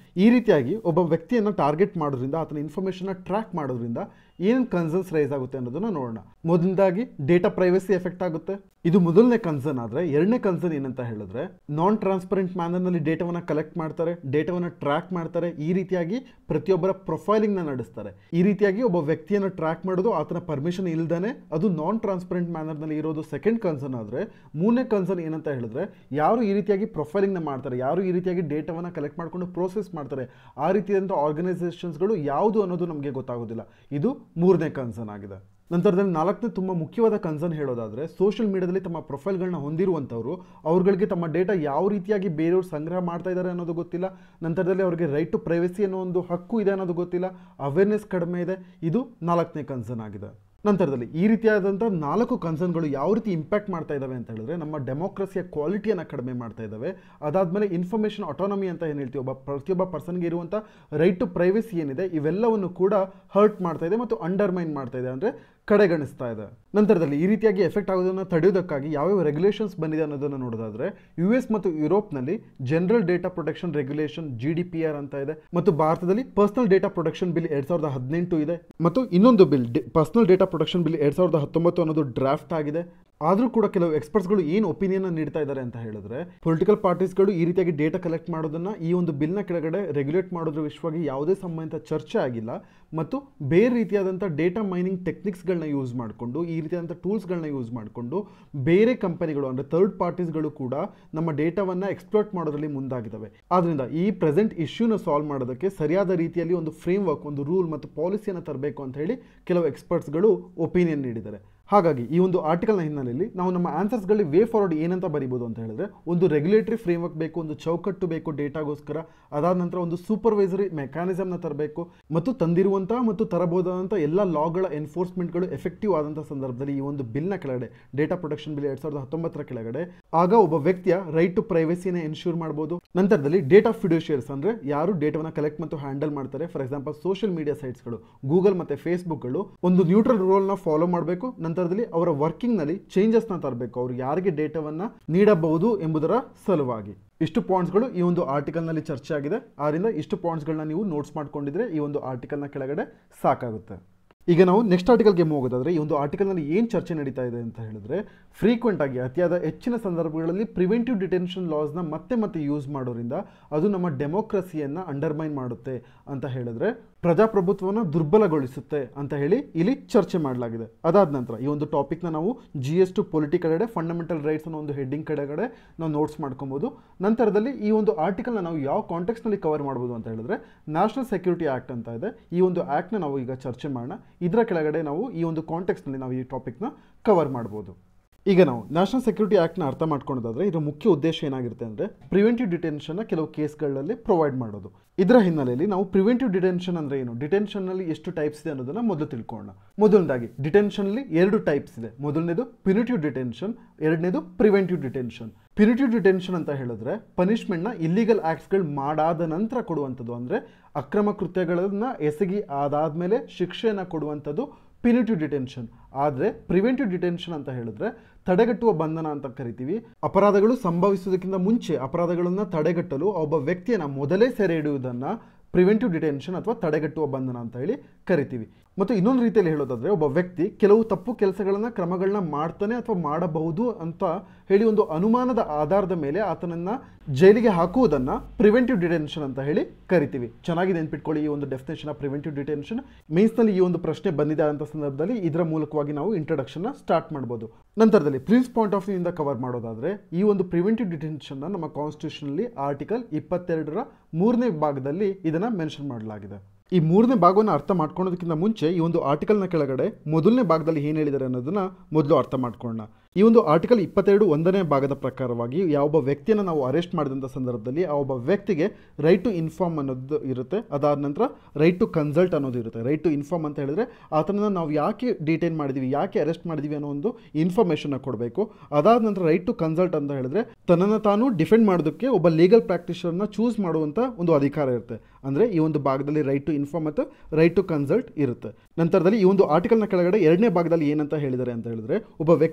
ಈ ರೀತಿಯಾಗಿ ಒಬ್ಬ ವ್ಯಕ್ತಿಯನ್ನು ಟಾರ್ಗೆಟ್ ಮಾಡೋದ್ರಿಂದ ಆತನ ಇನ್ಫಾರ್ಮೇಷನ್ನ ಟ್ರ್ಯಾಕ್ ಮಾಡೋದ್ರಿಂದ ಏನೇನು ಕನ್ಸರ್ನ್ಸ್ ರೈಸ್ ಆಗುತ್ತೆ ಅನ್ನೋದನ್ನ ನೋಡೋಣ ಮೊದಲನೇದಾಗಿ ಡೇಟಾ ಪ್ರೈವಸಿ ಎಫೆಕ್ಟ್ ಆಗುತ್ತೆ ಇದು ಮೊದಲನೇ ಕನ್ಸರ್ನ್ ಆದರೆ ಎರಡನೇ ಕನ್ಸರ್ನ್ ಏನಂತ ಹೇಳಿದ್ರೆ ನಾನ್ ಟ್ರಾನ್ಸ್ಪರೆಂಟ್ ಮ್ಯಾನರ್ನಲ್ಲಿ ಡೇಟಾವನ್ನು ಕಲೆಕ್ಟ್ ಮಾಡ್ತಾರೆ ಡೇಟಾವನ್ನು ಟ್ರ್ಯಾಕ್ ಮಾಡ್ತಾರೆ ಈ ರೀತಿಯಾಗಿ ಪ್ರತಿಯೊಬ್ಬರ ಪ್ರೊಫೈಲಿಂಗ್ನ ನಡೆಸ್ತಾರೆ ಈ ರೀತಿಯಾಗಿ ಒಬ್ಬ ವ್ಯಕ್ತಿಯನ್ನು ಟ್ರ್ಯಾಕ್ ಮಾಡೋದು ಆತನ ಪರ್ಮಿಷನ್ ಇಲ್ದಾನೆ ಅದು ನಾನ್ ಟ್ರಾನ್ಸ್ಪರೆಂಟ್ ಮ್ಯಾನರ್ನಲ್ಲಿ ಇರೋದು ಸೆಕೆಂಡ್ ಕನ್ಸರ್ನ್ ಆದರೆ ಮೂರನೇ ಕನ್ಸರ್ನ್ ಏನಂತ ಹೇಳಿದ್ರೆ ಯಾರು ಈ ರೀತಿಯಾಗಿ ಪ್ರೊಫೈಲಿಂಗ್ನ ಮಾಡ್ತಾರೆ ಯಾರು ಈ ರೀತಿಯಾಗಿ ಡೇಟಾವನ್ನು ಕಲೆಕ್ಟ್ ಮಾಡಿಕೊಂಡು ಪ್ರೋಸೆಸ್ ಮಾಡ್ತಾರೆ ಆ ರೀತಿಯಾದಂಥ ಆರ್ಗನೈಸೇಷನ್ಸ್ಗಳು ಯಾವುದು ಅನ್ನೋದು ನಮಗೆ ಗೊತ್ತಾಗೋದಿಲ್ಲ ಇದು ಮೂರನೇ ಕನ್ಸರ್ನ್ ಆಗಿದೆ ನಂತರದಲ್ಲಿ ನಾಲ್ಕನೇ ತುಂಬ ಮುಖ್ಯವಾದ ಕನ್ಸರ್ನ್ ಹೇಳೋದಾದರೆ ಸೋಷಿಯಲ್ ಮೀಡಿಯಾದಲ್ಲಿ ತಮ್ಮ ಪ್ರೊಫೈಲ್ಗಳನ್ನ ಹೊಂದಿರುವಂಥವ್ರು ಅವ್ರುಗಳಿಗೆ ತಮ್ಮ ಡೇಟಾ ಯಾವ ರೀತಿಯಾಗಿ ಬೇರೆಯವ್ರು ಸಂಗ್ರಹ ಮಾಡ್ತಾ ಇದ್ದಾರೆ ಅನ್ನೋದು ಗೊತ್ತಿಲ್ಲ ನಂತರದಲ್ಲಿ ಅವರಿಗೆ ರೈಟ್ ಟು ಪ್ರೈವಸಿ ಅನ್ನೋ ಒಂದು ಹಕ್ಕು ಇದೆ ಅನ್ನೋದು ಗೊತ್ತಿಲ್ಲ ಅವೇರ್ನೆಸ್ ಕಡಿಮೆ ಇದೆ ಇದು ನಾಲ್ಕನೇ ಕನ್ಸರ್ನ್ ಆಗಿದೆ ನಂತರದಲ್ಲಿ ಈ ರೀತಿಯಾದಂಥ ನಾಲ್ಕು ಕನ್ಸರ್ನ್ಗಳು ಯಾವ ರೀತಿ ಇಂಪ್ಯಾಕ್ಟ್ ಮಾಡ್ತಾ ಇದ್ದಾವೆ ಅಂತ ಹೇಳಿದ್ರೆ ನಮ್ಮ ಡೆಮೋಕ್ರಸಿಯ ಕ್ವಾಲಿಟಿಯನ್ನು ಕಡಿಮೆ ಮಾಡ್ತಾ ಇದ್ದಾವೆ ಅದಾದಮೇಲೆ ಇನ್ಫಾರ್ಮೇಷನ್ ಆಟೋನಮಿ ಅಂತ ಏನು ಹೇಳ್ತೀವಿ ಒಬ್ಬ ಪ್ರತಿಯೊಬ್ಬ ಪರ್ಸನ್ಗೆ ಇರುವಂಥ ರೈಟ್ ಟು ಪ್ರೈವಸಿ ಏನಿದೆ ಇವೆಲ್ಲವನ್ನು ಕೂಡ ಹರ್ಟ್ ಮಾಡ್ತಾ ಇದೆ ಮತ್ತು ಅಂಡರ್ಮೈನ್ ಮಾಡ್ತಾ ಇದೆ ಅಂದರೆ ಕಡೆಗಣಿಸ್ತಾ ಇದೆ ನಂತರದಲ್ಲಿ ಈ ರೀತಿಯಾಗಿ ಎಫೆಕ್ಟ್ ಆಗೋದನ್ನು ತಡೆಯೋದಕ್ಕಾಗಿ ಯಾವ್ಯಾವ ರೆಗ್ಯುಲೇಷನ್ಸ್ ಬಂದಿದೆ ಅನ್ನೋದನ್ನು ನೋಡೋದಾದ್ರೆ ಯು ಎಸ್ ಮತ್ತು ಯುರೋಪ್ನಲ್ಲಿ general data protection regulation G D P R ಅಂತ ಇದೆ ಮತ್ತು ಭಾರತದಲ್ಲಿ ಪರ್ಸನಲ್ ಡೇಟಾ ಪ್ರೊಟೆಕ್ಷನ್ ಬಿಲ್ ಎರಡ್ ಸಾವಿರದ ಹದಿನೆಂಟು ಇದೆ ಮತ್ತು ಇನ್ನೊಂದು bill personal data protection bill ಎರಡ್ ಸಾವಿರದ ಹತ್ತೊಂಬತ್ತು ಅನ್ನೋದು ಡ್ರಾಫ್ಟ್ ಆಗಿದೆ ಆದರೂ ಕೂಡ ಕೆಲವು ಎಕ್ಸ್ಪರ್ಟ್ಸ್ಗಳು ಏನು ಒಪಿನಿಯನ್ ನೀಡ್ತಾ ಇದ್ದಾರೆ ಅಂತ ಹೇಳಿದ್ರೆ ಪೊಲಿಟಿಕಲ್ ಪಾರ್ಟೀಸ್ಗಳು ಈ ರೀತಿಯಾಗಿ ಡೇಟಾ ಕಲೆಕ್ಟ್ ಮಾಡೋದನ್ನ ಈ ಒಂದು ಬಿಲ್ನ ಕೆಳಗಡೆ ರೆಗ್ಯುಲೇಟ್ ಮಾಡೋದ್ರ ವಿಷಯವಾಗಿ ಯಾವುದೇ ಸಂಬಂಧಿತ ಚರ್ಚೆ ಆಗಿಲ್ಲ ಮತ್ತು ಬೇರೆ ರೀತಿಯಾದಂಥ ಡೇಟಾ ಮೈನಿಂಗ್ ಟೆಕ್ನಿಕ್ಸ್ಗಳನ್ನ ಯೂಸ್ ಮಾಡಿಕೊಂಡು ಈ ರೀತಿಯಾದಂಥ ಟೂಲ್ಸ್ಗಳನ್ನ ಯೂಸ್ ಮಾಡಿಕೊಂಡು ಬೇರೆ ಕಂಪನಿಗಳು ಅಂದರೆ ಥರ್ಡ್ ಪಾರ್ಟೀಸ್ಗಳು ಕೂಡ ನಮ್ಮ ಡೇಟಾವನ್ನು ಎಕ್ಸ್ಪ್ಲೋರ್ಟ್ ಮಾಡೋದ್ರಲ್ಲಿ ಮುಂದಾಗಿದ್ದಾವೆ ಆದ್ದರಿಂದ ಈ ಪ್ರೆಸೆಂಟ್ ಇಶ್ಯೂನ ಸಾಲ್ವ್ ಮಾಡೋದಕ್ಕೆ ಸರಿಯಾದ ರೀತಿಯಲ್ಲಿ ಒಂದು ಫ್ರೇಮ್ ವರ್ಕ್ ಒಂದು ರೂಲ್ ಮತ್ತು ಪಾಲಿಸಿಯನ್ನು ತರಬೇಕು ಅಂತ ಹೇಳಿ ಕೆಲವು ಎಕ್ಸ್ಪರ್ಟ್ಸ್ಗಳು ಒಪಿನಿಯನ್ ನೀಡಿದ್ದಾರೆ ಹಾಗಾಗಿ ಈ ಒಂದು ಆರ್ಟಿಕಲ್ನ ಹಿನ್ನೆಲೆಯಲ್ಲಿ ನಾವು ನಮ್ಮ ಆನ್ಸರ್ಸ್ಗಳಲ್ಲಿ ವೇ ಫಾರ್ವರ್ಡ್ ಏನಂತ ಬರಿಬೋದು ಅಂತ ಹೇಳಿದ್ರೆ ಒಂದು ರೆಗ್ಯುಲೇಟರಿ ಫ್ರೇಮ್ವರ್ಕ್ ಬೇಕು ಒಂದು ಚೌಕಟ್ಟು ಬೇಕು ಡೇಟಾಗೋಸ್ಕರ ಅದಾದ ನಂತರ ಒಂದು ಸೂಪರ್ವೈಸರಿ ಮೆಕ್ಯಾನಿಸಮ್ನ ತರಬೇಕು ಮತ್ತು ತಂದಿರುವಂತಹ ಮತ್ತು ತರಬಹುದಾದಂಥ ಎಲ್ಲ ಲಾಗಳ ಎನ್ಫೋರ್ಸ್ಮೆಂಟ್ಗಳು ಎಫೆಕ್ಟಿವ್ ಆದಂಥ ಸಂದರ್ಭದಲ್ಲಿ ಈ ಒಂದು ಬಿಲ್ನ ಕೆಳಗಡೆ ಡೇಟಾ ಪ್ರೊಟೆಕ್ಷನ್ ಬಿಲ್ ಎರಡ್ ಸಾವಿರದ ಹತ್ತೊಂಬತ್ತರ ಕೆಳಗಡೆ ಆಗ ಒಬ್ಬ ವ್ಯಕ್ತಿಯ ರೈಟ್ ಟು ಪ್ರೈವಸಿನ ಎನ್ಶೂರ್ ಮಾಡಬಹುದು ನಂತರದಲ್ಲಿ ಡೇಟಾ ಫಿಡ್ಯೂಷಿಯರ್ಸ್ ಅಂದ್ರೆ ಯಾರು ಡೇಟಾವನ್ನು ಕಲೆಕ್ಟ್ ಮತ್ತು ಹ್ಯಾಂಡಲ್ ಮಾಡ್ತಾರೆ ಫಾರ್ ಎಕ್ಸಾಂಪಲ್ ಸೋಷಿಯಲ್ ಮೀಡಿಯಾ ಸೈಟ್ಸ್ಗಳು ಗೂಗಲ್ ಮತ್ತೆ ಫೇಸ್ಬುಕ್ಗಳು ಒಂದು ನ್ಯೂಟ್ರಲ್ ರೋಲ್ನ ಫಾಲೋ ಮಾಡಬೇಕು ನಂತರದಲ್ಲಿ ಅವರ ವರ್ಕಿಂಗ್ನಲ್ಲಿ ಚೇಂಜಸ್ನ ತರಬೇಕು ಅವರು ಯಾರಿಗೆ ಡೇಟಾವನ್ನು ನೀಡಬಹುದು ಎಂಬುದರ ಸಲುವಾಗಿ ಇಷ್ಟು ಪಾಯಿಂಟ್ಸ್ಗಳು ಈ ಒಂದು ಆರ್ಟಿಕಲ್ನಲ್ಲಿ ಚರ್ಚೆ ಆಗಿದೆ ಆದ್ರಿಂದ ಇಷ್ಟು ಪಾಯಿಂಟ್ಸ್ಗಳನ್ನ ನೀವು ನೋಟ್ಸ್ ಮಾಡ್ಕೊಂಡಿದ್ರೆ ಈ ಒಂದು ಆರ್ಟಿಕಲ್ನ ಕೆಳಗಡೆ ಸಾಕಾಗುತ್ತೆ ಈಗ ನಾವು ನೆಕ್ಸ್ಟ್ ಆರ್ಟಿಕಲ್ಗೆ ಹೋಗೋದಾದ್ರೆ ಈ ಒಂದು ಆರ್ಟಿಕಲ್ನಲ್ಲಿ ಏನು ಚರ್ಚೆ ನಡೀತಾ ಇದೆ ಅಂತ ಹೇಳಿದ್ರೆ ಫ್ರೀಕ್ವೆಂಟ್ ಆಗಿ ಅತಿಯಾದ ಹೆಚ್ಚಿನ ಸಂದರ್ಭಗಳಲ್ಲಿ ಪ್ರಿವೆಂಟಿವ್ ಡಿಟೆನ್ಷನ್ ಲಾಸ್ನ ಮತ್ತೆ ಮತ್ತೆ ಯೂಸ್ ಮಾಡೋದ್ರಿಂದ ಅದು ನಮ್ಮ ಡೆಮೋಕ್ರಸಿಯನ್ನು ಅಂಡರ್ಮೈನ್ ಮಾಡುತ್ತೆ ಅಂತ ಹೇಳಿದ್ರೆ ಪ್ರಜಾಪ್ರಭುತ್ವವನ್ನು ದುರ್ಬಲಗೊಳಿಸುತ್ತೆ ಅಂತ ಹೇಳಿ ಇಲ್ಲಿ ಚರ್ಚೆ ಮಾಡಲಾಗಿದೆ ಅದಾದ ನಂತರ ಈ ಒಂದು ಟಾಪಿಕ್ನ ನಾವು ಜಿ ಎಸ್ ಟು ಪೊಲಿಟಿ ಕೆಳಗಡೆ ಫಂಡಮೆಂಟಲ್ ರೈಟ್ಸ್ ಅನ್ನೋ ಒಂದು ಹೆಡ್ಡಿಂಗ್ ಕೆಳಗಡೆ ನಾವು ನೋಟ್ಸ್ ಮಾಡ್ಕೊಬೋದು ನಂತರದಲ್ಲಿ ಈ ಒಂದು ಆರ್ಟಿಕಲ್ನ ನಾವು ಯಾವ ಕಾಂಟೆಕ್ಸ್ನಲ್ಲಿ ಕವರ್ ಮಾಡ್ಬೋದು ಅಂತ ಹೇಳಿದ್ರೆ ನ್ಯಾಷನಲ್ ಸೆಕ್ಯೂರಿಟಿ ಆ್ಯಕ್ಟ್ ಅಂತ ಇದೆ ಈ ಒಂದು ಆ್ಯಕ್ಟ್ನ ನಾವು ಈಗ ಚರ್ಚೆ ಮಾಡೋಣ ಇದರ ಕೆಳಗಡೆ ನಾವು ಈ ಒಂದು ಕಾಂಟೆಕ್ಸ್ನಲ್ಲಿ ನಾವು ಈ ಟಾಪಿಕ್ನ ಕವರ್ ಮಾಡ್ಬೋದು ಈಗ ನಾವು ನ್ಯಾಷನಲ್ ಸೆಕ್ಯೂರಿಟಿ ಆ್ಯಕ್ಟ್ನ ಅರ್ಥ ಮಾಡ್ಕೊಳ್ಳೋದಾದ್ರೆ ಇದರ ಮುಖ್ಯ ಉದ್ದೇಶ ಏನಾಗಿರುತ್ತೆ ಅಂದರೆ ಪ್ರಿವೆಂಟಿವ್ ಡಿಟೆನ್ಷನ್ನ ಕೆಲವು ಕೇಸ್ಗಳಲ್ಲಿ ಪ್ರೊವೈಡ್ ಮಾಡೋದು ಇದರ ಹಿನ್ನೆಲೆಯಲ್ಲಿ ನಾವು ಪ್ರಿವೆಂಟಿವ್ ಡಿಟೆನ್ಷನ್ ಅಂದರೆ ಏನು ಡಿಟೆನ್ಷನ್ನಲ್ಲಿ ಎಷ್ಟು ಟೈಪ್ಸ್ ಇದೆ ಅನ್ನೋದನ್ನ ಮೊದಲು ತಿಳ್ಕೊಳ್ಳೋಣ ಮೊದಲನೇದಾಗಿ ಡಿಟೆನ್ಷನ್ಲಿ ಎರಡು ಟೈಪ್ಸ್ ಇದೆ ಮೊದಲನೇದು ಪಿನಿಟಿವ್ ಡಿಟೆನ್ಷನ್ ಎರಡನೇದು ಪ್ರಿವೆಂಟಿವ್ ಡಿಟೆನ್ಷನ್ ಪಿನಿಟಿವ್ ಡಿಟೆನ್ಷನ್ ಅಂತ ಹೇಳಿದ್ರೆ ಪನಿಷ್ಮೆಂಟ್ನ ಇಲ್ಲಿಗಲ್ ಆ್ಯಕ್ಟ್ಸ್ಗಳು ಮಾಡಾದ ನಂತರ ಕೊಡುವಂಥದ್ದು ಅಂದರೆ ಅಕ್ರಮ ಕೃತ್ಯಗಳನ್ನ ಎಸಗಿ ಅದಾದಮೇಲೆ ಶಿಕ್ಷೆಯನ್ನು ಕೊಡುವಂಥದ್ದು ಪಿನಿಟಿವ್ ಡಿಟೆನ್ಷನ್ ಆದರೆ ಪ್ರಿವೆಂಟಿವ್ ಡಿಟೆನ್ಷನ್ ಅಂತ ಹೇಳಿದ್ರೆ ತಡೆಗಟ್ಟುವ ಬಂಧನ ಅಂತ ಕರಿತೀವಿ ಅಪರಾಧಗಳು ಸಂಭವಿಸುವುದಕ್ಕಿಂತ ಮುಂಚೆ ಅಪರಾಧಗಳನ್ನು ತಡೆಗಟ್ಟಲು ಒಬ್ಬ ವ್ಯಕ್ತಿಯನ್ನು ಮೊದಲೇ ಸೆರೆ ಹಿಡಿಯುವುದನ್ನು ಪ್ರಿವೆಂಟಿವ್ ಡಿಟೆನ್ಷನ್ ಅಥವಾ ತಡೆಗಟ್ಟುವ ಬಂಧನ ಅಂತ ಹೇಳಿ ಕರಿತೀವಿ ಮತ್ತು ಇನ್ನೊಂದು ರೀತಿಯಲ್ಲಿ ಹೇಳೋದಾದ್ರೆ ಒಬ್ಬ ವ್ಯಕ್ತಿ ಕೆಲವು ತಪ್ಪು ಕೆಲಸಗಳನ್ನ ಕ್ರಮಗಳನ್ನ ಮಾಡ್ತಾನೆ ಅಥವಾ ಮಾಡಬಹುದು ಅಂತ ಹೇಳಿ ಒಂದು ಅನುಮಾನದ ಆಧಾರದ ಮೇಲೆ ಆತನನ್ನ ಜೈಲಿಗೆ ಹಾಕುವುದನ್ನ ಪ್ರಿವೆಂಟಿವ್ ಡಿಟೆನ್ಷನ್ ಅಂತ ಹೇಳಿ ಕರಿತೀವಿ ಚೆನ್ನಾಗಿ ನೆನ್ಪಿಟ್ಕೊಳ್ಳಿ ಈ ಒಂದು ಡೆಫಿನೇಷನ್ ಪ್ರಿವೆಂಟಿವ್ ಡಿಟೆನ್ಷನ್ ಮೇನ್ಸ್ನಲ್ಲಿ ಈ ಒಂದು ಪ್ರಶ್ನೆ ಬಂದಿದೆ ಅಂತ ಸಂದರ್ಭದಲ್ಲಿ ಇದರ ಮೂಲಕವಾಗಿ ನಾವು ಇಂಟ್ರೊಡಕ್ಷನ್ ಸ್ಟಾರ್ಟ್ ಮಾಡ್ಬೋದು ನಂತರದಲ್ಲಿ ಪ್ರಿನ್ಸ್ ಪಾಯಿಂಟ್ ಆಫ್ ವ್ಯೂಯಿಂದ ಕವರ್ ಮಾಡೋದಾದ್ರೆ ಈ ಒಂದು ಪ್ರಿವೆಂಟಿವ್ ಡಿಟೆನ್ಷನ್ ನಮ್ಮ ಕಾನ್ಸ್ಟಿಟ್ಯೂಷನಲ್ಲಿ ಆರ್ಟಿಕಲ್ ಇಪ್ಪತ್ತೆರಡರ ಮೂರನೇ ಭಾಗದಲ್ಲಿ ಇದನ್ನ ಮೆನ್ಷನ್ ಮಾಡಲಾಗಿದೆ ಈ ಮೂರನೇ ಭಾಗವನ್ನು ಅರ್ಥ ಮಾಡ್ಕೊಳ್ಳೋದಕ್ಕಿಂತ ಮುಂಚೆ ಈ ಒಂದು ಆರ್ಟಿಕಲ್ನ ಕೆಳಗಡೆ ಮೊದಲನೇ ಭಾಗದಲ್ಲಿ ಏನು ಹೇಳಿದ್ದಾರೆ ಅನ್ನೋದನ್ನ ಮೊದಲು ಅರ್ಥ ಮಾಡ್ಕೊಳ್ಳೋಣ ಈ ಒಂದು ಆರ್ಟಿಕಲ್ ಇಪ್ಪತ್ತೆರಡು ಒಂದನೇ ಭಾಗದ ಪ್ರಕಾರವಾಗಿ ಯಾವೊಬ್ಬ ವ್ಯಕ್ತಿಯನ್ನು ನಾವು ಅರೆಸ್ಟ್ ಮಾಡಿದಂಥ ಸಂದರ್ಭದಲ್ಲಿ ಆ ಒಬ್ಬ ವ್ಯಕ್ತಿಗೆ ರೈಟ್ ಟು ಇನ್ಫಾರ್ಮ್ ಅನ್ನೋದು ಇರುತ್ತೆ ಅದಾದ ನಂತರ ರೈಟ್ ಟು ಕನ್ಸಲ್ಟ್ ಅನ್ನೋದು ಇರುತ್ತೆ ರೈಟ್ ಟು ಇನ್ಫಾರ್ಮ್ ಅಂತ ಹೇಳಿದ್ರೆ ಆತನನ್ನು ನಾವು ಯಾಕೆ ಡಿಟೈನ್ ಮಾಡಿದ್ದೀವಿ ಯಾಕೆ ಅರೆಸ್ಟ್ ಮಾಡಿದ್ದೀವಿ ಅನ್ನೋ ಒಂದು ಇನ್ಫಾರ್ಮೇಷನ್ನ ಕೊಡಬೇಕು ಅದಾದ ನಂತರ ರೈಟ್ ಟು ಕನ್ಸಲ್ಟ್ ಅಂತ ಹೇಳಿದ್ರೆ ತನ್ನನ್ನು ತಾನು ಡಿಫೆಂಡ್ ಮಾಡೋದಕ್ಕೆ ಒಬ್ಬ ಲೀಗಲ್ ಪ್ರಾಕ್ಟೀಷರ್ನ ಚೂಸ್ ಮಾಡುವಂಥ ಒಂದು ಅಧಿಕಾರ ಇರುತ್ತೆ ಅಂದರೆ ಈ ಒಂದು ಭಾಗದಲ್ಲಿ ರೈಟ್ ಟು ಇನ್ಫಾರ್ಮ್ ಮತ್ತು ರೈಟ್ ಟು ಕನ್ಸಲ್ಟ್ ಇರುತ್ತೆ ನಂತರದಲ್ಲಿ ಈ ಒಂದು ಆರ್ಟಿಕಲ್ನ ಕೆಳಗಡೆ ಎರಡನೇ ಭಾಗದಲ್ಲಿ ಏನಂತ ಹೇಳಿದ್ದಾರೆ ಅಂತ ಹೇಳಿದ್ರೆ ಒಬ್ಬ ವ್ಯಕ್ತಿಯನ್ನು ಅರೆಸ್ಟ್